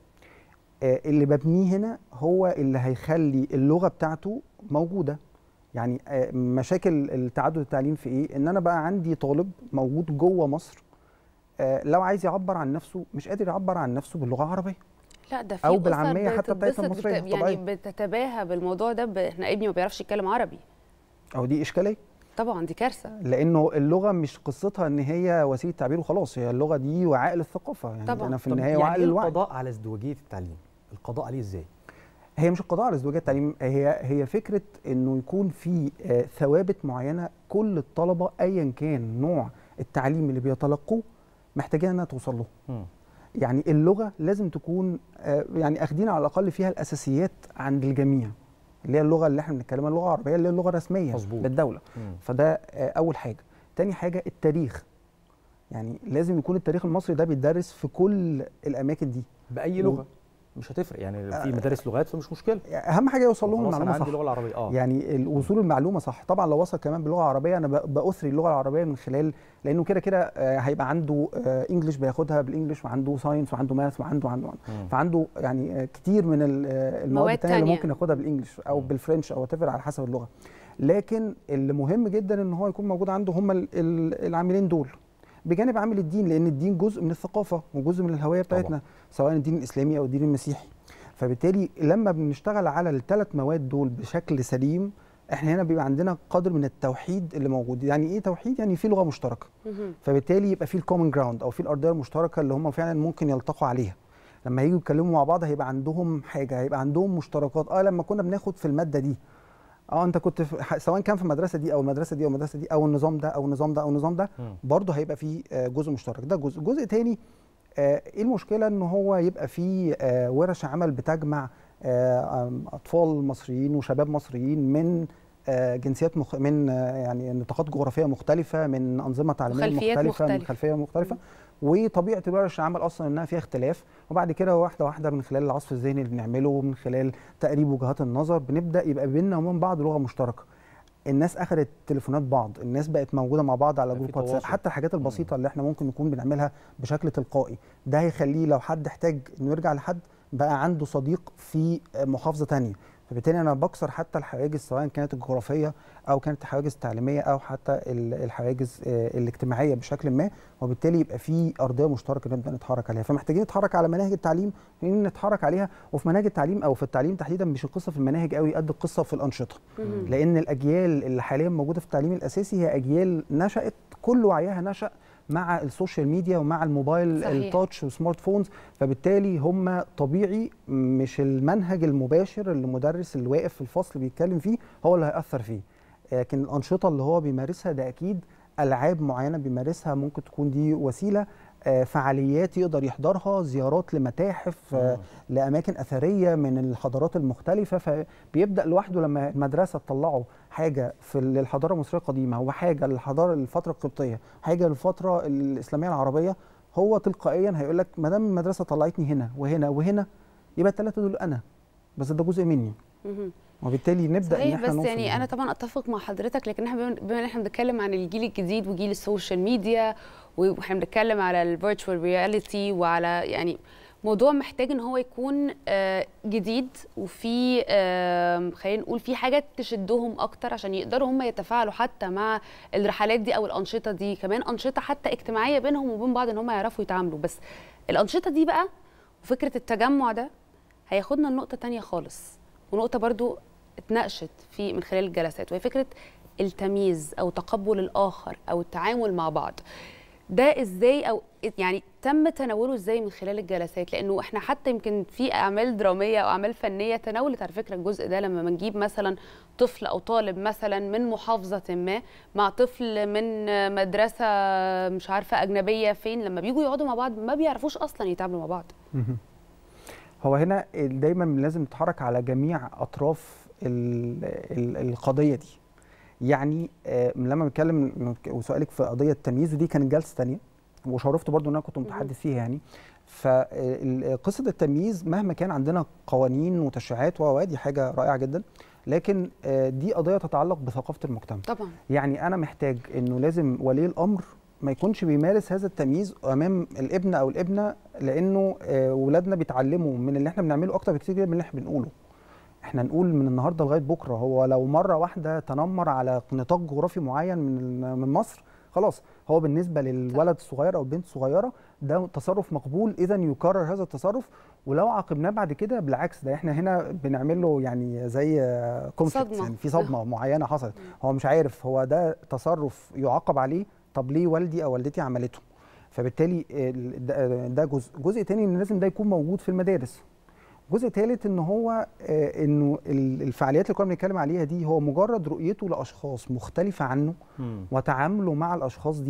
آه اللي ببنيه هنا هو اللي هيخلي اللغه بتاعته موجوده يعني آه مشاكل التعدد التعليم في ايه ان انا بقى عندي طالب موجود جوه مصر آه لو عايز يعبر عن نفسه مش قادر يعبر عن نفسه باللغه العربيه لا ده في أو أسر بالعامية حتى بتاعتنا بتتبسط المصرية بت... الطبيعية. يعني بتتباهى بالموضوع ده ب... احنا ابني ما بيعرفش يتكلم عربي او دي اشكاليه طبعا دي كارثه لانه اللغه مش قصتها ان هي وسيله تعبير وخلاص هي اللغه دي وعاء للثقافه يعني طبعاً. انا في طب النهايه يعني وعاء إيه للوعي القضاء على ازدواجيه التعليم القضاء عليه ازاي هي مش القضاء على ازدواجيه التعليم هي هي فكره انه يكون في آه، ثوابت معينه كل الطلبه ايا كان نوع التعليم اللي بيتلقوه محتاجين انها توصل له يعني اللغه لازم تكون آه، يعني اخدين على الاقل فيها الاساسيات عند الجميع اللي هي اللغه اللي احنا بنتكلمها اللغه العربيه اللي هي اللغه الرسميه مظبوط. للدوله مم. فده آه، اول حاجه تاني حاجه التاريخ يعني لازم يكون التاريخ المصري ده بيتدرس في كل الاماكن دي باي لغه مش هتفرق يعني في مدارس لغات فمش مشكله اهم حاجه يوصل لهم خلاص انا المعلومه عندي صح اللغه العربيه اه يعني ال- وصول المعلومه صح طبعا لو وصل كمان باللغه العربيه انا ب- باثري اللغه العربيه من خلال لانه كده كده آه، هيبقى عنده آه، انجلش بياخدها بالانجلش وعنده ساينس وعنده ماث وعنده وعنده مم. فعنده يعني آه، كتير من ال- آه، المواد مواد التانية اللي تانية. ممكن ياخدها بالانجلش او بالفرنش او whatever على حسب اللغه لكن اللي مهم جدا ان هو يكون موجود عنده هم ال- ال- العاملين دول بجانب عامل الدين لان الدين جزء من الثقافه وجزء من الهويه بتاعتنا سواء الدين الاسلامي او الدين المسيحي فبالتالي لما بنشتغل على الثلاث مواد دول بشكل سليم احنا هنا بيبقى عندنا قدر من التوحيد اللي موجود يعني ايه توحيد يعني في لغه مشتركه فبالتالي يبقى في الكومن جراوند او في الارضيه المشتركه اللي هم فعلا ممكن يلتقوا عليها لما يجوا يتكلموا مع بعض هيبقى عندهم حاجه هيبقى عندهم مشتركات اه لما كنا بناخد في الماده دي اه انت كنت في ح- سواء كان في المدرسه دي او المدرسه دي او المدرسه دي او النظام ده او النظام ده او النظام ده مم. برضه هيبقى فيه آه، جزء مشترك ده جزء جزء تاني آه، ايه المشكله ان هو يبقى فيه آه، ورش عمل بتجمع آه، آم، اطفال مصريين وشباب مصريين من آه، جنسيات مخ... من آه، يعني نطاقات جغرافيه مختلفه من انظمه تعليميه وخلفيات مختلفه من مختلفة. خلفيه مختلفه وطبيعه الورش العمل اصلا انها فيها اختلاف وبعد كده واحده واحده من خلال العصف الذهني اللي بنعمله من خلال تقريب وجهات النظر بنبدا يبقى بيننا وبين بعض لغه مشتركه الناس اخذت تليفونات بعض الناس بقت موجوده مع بعض على في جروب واتساب تواصل. حتى الحاجات البسيطه اللي احنا ممكن نكون بنعملها بشكل تلقائي ده هيخليه لو حد احتاج انه يرجع لحد بقى عنده صديق في محافظه تانية فبالتالي انا بكسر حتى الحواجز سواء كانت الجغرافيه او كانت الحواجز التعليميه او حتى ال- الحواجز آه، الاجتماعيه بشكل ما وبالتالي يبقى في ارضيه مشتركه نبدا نتحرك عليها فمحتاجين نتحرك على مناهج التعليم محتاجين نتحرك عليها وفي مناهج التعليم او في التعليم تحديدا مش القصه في المناهج قوي قد القصه في الانشطه مهم. لان الاجيال اللي حاليا موجوده في التعليم الاساسي هي اجيال نشات كل وعيها نشا مع السوشيال ميديا ومع الموبايل صحيح. التاتش والسمارت فونز فبالتالي هم طبيعي مش المنهج المباشر اللي المدرس اللي واقف في الفصل بيتكلم فيه هو اللي هيأثر فيه لكن الأنشطة اللي هو بيمارسها ده أكيد ألعاب معينة بيمارسها ممكن تكون دي وسيلة آه، فعاليات يقدر يحضرها زيارات لمتاحف آه، لأماكن أثرية من الحضارات المختلفة فبيبدأ لوحده لما المدرسة تطلعه حاجة في للحضارة المصرية القديمة وحاجة للحضارة الفترة القبطية حاجة للفترة الإسلامية العربية هو تلقائيا هيقول لك ما دام المدرسة طلعتني هنا وهنا وهنا يبقى الثلاثة دول أنا بس ده جزء مني مهم. وبالتالي نبدا ان صحيح احنا بس نوصل يعني لده. انا طبعا اتفق مع حضرتك لكن احنا بما بما ان احنا بنتكلم عن الجيل الجديد وجيل السوشيال ميديا واحنا بنتكلم على الفيرتشوال رياليتي وعلى يعني موضوع محتاج ان هو يكون آه، جديد وفي آم، خلينا نقول في حاجات تشدهم اكتر عشان يقدروا هم يتفاعلوا حتى مع الرحلات دي او الانشطه دي كمان انشطه حتى اجتماعيه بينهم وبين بعض ان هم يعرفوا يتعاملوا بس الانشطه دي بقى وفكره التجمع ده هياخدنا لنقطه تانية خالص ونقطه برضو اتناقشت في من خلال الجلسات وهي فكره التمييز او تقبل الاخر او التعامل مع بعض ده ازاي او يعني تم تناوله ازاي من خلال الجلسات لانه احنا حتى يمكن في اعمال دراميه او اعمال فنيه تناولت على فكره الجزء ده لما بنجيب مثلا طفل او طالب مثلا من محافظه ما مع طفل من مدرسه مش عارفه اجنبيه فين لما بيجوا يقعدوا مع بعض ما بيعرفوش اصلا يتعاملوا مع بعض مهم. هو هنا دايما لازم نتحرك على جميع اطراف ال ال القضيه دي يعني آه، لما بنتكلم وسؤالك في قضيه التمييز ودي كانت جلسه ثانيه وشرفت برضو ان انا كنت متحدث فيها يعني فقصه التمييز مهما كان عندنا قوانين وتشريعات و دي حاجه رائعه جدا لكن آه، دي قضيه تتعلق بثقافه المجتمع طبعا يعني انا محتاج انه لازم ولي الامر ما يكونش بيمارس هذا التمييز امام الابن او الابنه لانه آه، ولادنا بيتعلموا من اللي احنا بنعمله اكتر بكتير جدا من اللي احنا بنقوله احنا نقول من النهارده لغايه بكره هو لو مره واحده تنمر على نطاق جغرافي معين من من مصر خلاص هو بالنسبه للولد الصغير او البنت الصغيره ده تصرف مقبول اذا يكرر هذا التصرف ولو عاقبناه بعد كده بالعكس ده احنا هنا بنعمل له يعني زي كونفليكت صدمة. يعني في صدمه معينه حصلت هو مش عارف هو ده تصرف يعاقب عليه طب ليه والدي او والدتي عملته فبالتالي ال- ده- ده جزء جزء تاني ان لازم ده يكون موجود في المدارس جزء ثالث ان هو آه، انه ال- الفعاليات اللي كنا بنتكلم عليها دي هو مجرد رؤيته لاشخاص مختلفه عنه وتعامله مع الاشخاص دي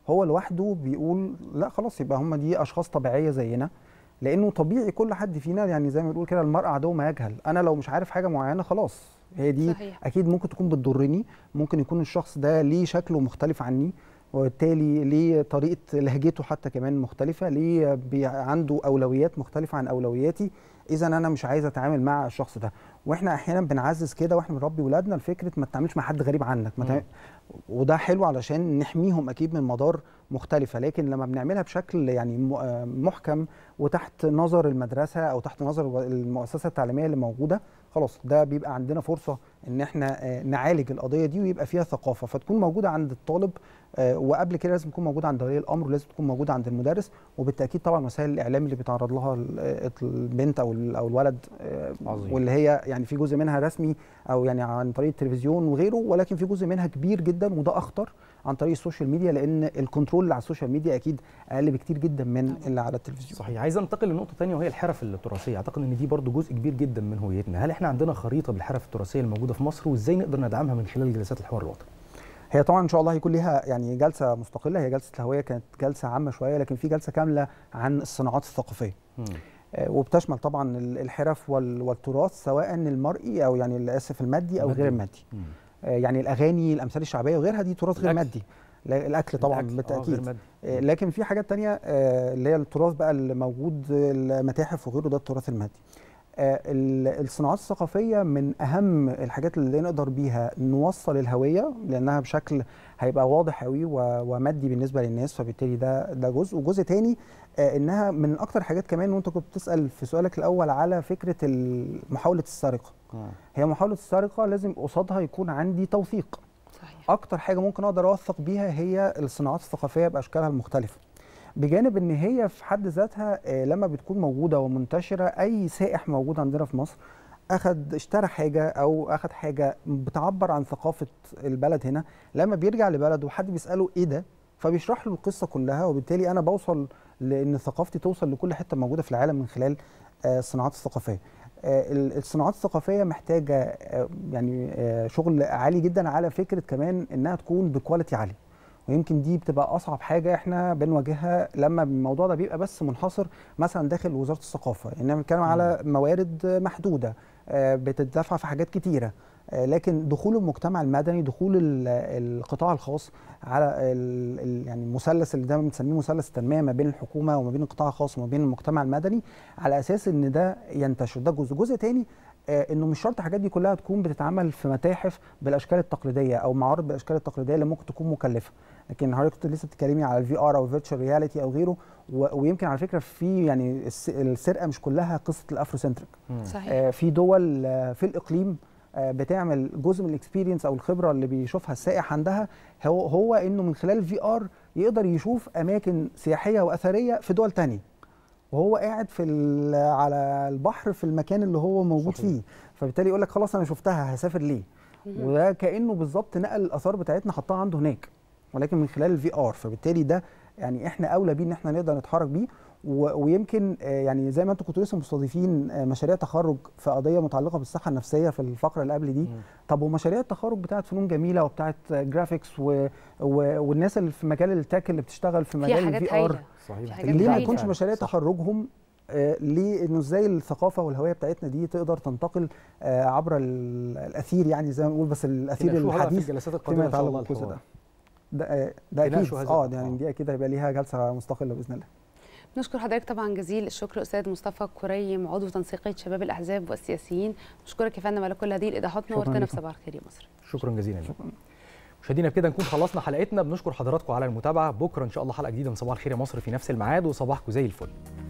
هو لوحده بيقول لا خلاص يبقى هم دي اشخاص طبيعيه زينا لانه طبيعي كل حد فينا يعني زي ما بنقول كده المرء عدو ما يجهل انا لو مش عارف حاجه معينه خلاص هي دي صحيح. اكيد ممكن تكون بتضرني ممكن يكون الشخص ده ليه شكله مختلف عني وبالتالي ليه طريقه لهجته حتى كمان مختلفه ليه بي عنده اولويات مختلفه عن اولوياتي اذا انا مش عايز اتعامل مع الشخص ده واحنا احيانا بنعزز كده واحنا بنربي ولادنا لفكره ما تتعاملش مع حد غريب عنك ما تعمل- وده حلو علشان نحميهم اكيد من مدار مختلفه لكن لما بنعملها بشكل يعني م- آه محكم وتحت نظر المدرسه او تحت نظر المؤسسه التعليميه اللي موجوده خلاص ده بيبقى عندنا فرصه ان احنا آه، نعالج القضيه دي ويبقى فيها ثقافه فتكون موجوده عند الطالب آه، وقبل كده لازم تكون موجوده عند ولي الامر ولازم تكون موجوده عند المدرس وبالتاكيد طبعا وسائل الاعلام اللي بيتعرض لها ال- البنت او ال- او الولد آه، عظيم. واللي هي يعني في جزء منها رسمي او يعني عن طريق التلفزيون وغيره ولكن في جزء منها كبير جدا وده اخطر عن طريق السوشيال ميديا لان الكنترول اللي على السوشيال ميديا اكيد اقل بكتير جدا من اللي على التلفزيون صحيح عايز انتقل لنقطه ثانيه وهي الحرف التراثيه اعتقد ان دي برضو جزء كبير جدا من هويتنا هل احنا عندنا خريطه بالحرف التراثيه الموجوده في مصر وازاي نقدر ندعمها من خلال جلسات الحوار الوطني هي طبعا ان شاء الله هيكون ليها يعني جلسه مستقله هي جلسه الهويه كانت جلسه عامه شويه لكن في جلسه كامله عن الصناعات الثقافيه آه، وبتشمل طبعا ال- الحرف وال- والتراث سواء المرئي او يعني اسف المادي او غير المادي آه، يعني الاغاني الامثال الشعبيه وغيرها دي تراث غير الأكل. مادي لا، الاكل طبعا الأكل، آه، بالتاكيد غير مادي. آه، لكن في حاجات تانية آه، اللي هي التراث بقى اللي موجود المتاحف وغيره ده التراث المادي آه، ال- الصناعات الثقافيه من اهم الحاجات اللي نقدر بيها نوصل الهويه لانها بشكل هيبقى واضح قوي و- ومادي بالنسبه للناس فبالتالي ده ده جزء وجزء تاني آه، انها من اكتر الحاجات كمان وانت كنت بتسال في سؤالك الاول على فكره ال- محاوله السرقه هي محاوله السرقه لازم قصادها يكون عندي توثيق صحيح. اكتر حاجه ممكن اقدر اوثق بيها هي الصناعات الثقافيه باشكالها المختلفه بجانب ان هي في حد ذاتها آه، لما بتكون موجوده ومنتشره اي سائح موجود عندنا في مصر اخد اشترى حاجه او اخد حاجه بتعبر عن ثقافه البلد هنا لما بيرجع لبلده وحد بيساله ايه ده فبيشرح له القصه كلها وبالتالي انا بوصل لان ثقافتي توصل لكل حته موجوده في العالم من خلال آه، الصناعات الثقافيه آه، ال- الصناعات الثقافيه محتاجه آه، يعني آه، شغل عالي جدا على فكره كمان انها تكون بكواليتي عالي ويمكن دي بتبقى اصعب حاجه احنا بنواجهها لما الموضوع ده بيبقى بس منحصر مثلا داخل وزاره الثقافه يعني احنا بنتكلم على موارد محدوده آه، بتدفع في حاجات كتيره آه، لكن دخول المجتمع المدني دخول ال- القطاع الخاص على ال- ال- يعني المثلث اللي دايما بنسميه مثلث التنميه ما بين الحكومه وما بين القطاع الخاص وما بين المجتمع المدني على اساس ان ده ينتشر ده جزء جزء تاني آه، انه مش شرط الحاجات دي كلها تكون بتتعمل في متاحف بالاشكال التقليديه او معارض بالاشكال التقليديه اللي ممكن تكون مكلفه لكن حضرتك كنت لسه بتتكلمي على الفي ار او الفيرتشوال رياليتي او غيره و- ويمكن على فكره في يعني الس- السرقه مش كلها قصه الافرو سنتريك صحيح. آه، في دول آه، في الاقليم آه، بتعمل جزء من الاكسبيرينس او الخبره اللي بيشوفها السائح عندها هو هو انه من خلال الفي ار يقدر يشوف اماكن سياحيه واثريه في دول تانية وهو قاعد في ال- على البحر في المكان اللي هو موجود صحيح. فيه فبالتالي يقول لك خلاص انا شفتها هسافر ليه مهم. وده كانه بالظبط نقل الاثار بتاعتنا حطها عنده هناك ولكن من خلال الفي ار فبالتالي ده يعني احنا اولى بيه ان احنا نقدر نتحرك بيه و- ويمكن آه، يعني زي ما انتم كنتوا لسه مستضيفين آه، مشاريع تخرج في قضيه متعلقه بالصحه النفسيه في الفقره اللي قبل دي طب ومشاريع التخرج بتاعت فنون جميله وبتاعت جرافيكس و... و... والناس اللي في مجال التك اللي بتشتغل في فيها مجال حاجات الفي ار هايلة. صحيح. في حاجات ليه ما هايلة. يكونش مشاريع صح. تخرجهم آه، ليه انه ازاي الثقافه والهويه بتاعتنا دي تقدر تنتقل آه، عبر ال- الاثير يعني زي ما بنقول بس الاثير تناقشوها بقى في الحديث الجلسات فيما القادمة إن شاء يتعلق الله بالجزء الحوار. ده ده آه، ده اكيد تناقشوا هذا اه الأمر. يعني دي اكيد هيبقى ليها جلسه مستقله باذن الله نشكر حضرتك طبعا جزيل الشكر استاذ مصطفى كريم عضو تنسيقيه شباب الاحزاب والسياسيين نشكرك يا فندم على كل هذه الايضاحات شكراً نورتنا في لكم. صباح الخير يا مصر شكرا جزيلا شكرا مشاهدينا بكده نكون خلصنا حلقتنا بنشكر حضراتكم على المتابعه بكره ان شاء الله حلقه جديده من صباح الخير يا مصر في نفس الميعاد وصباحكم زي الفل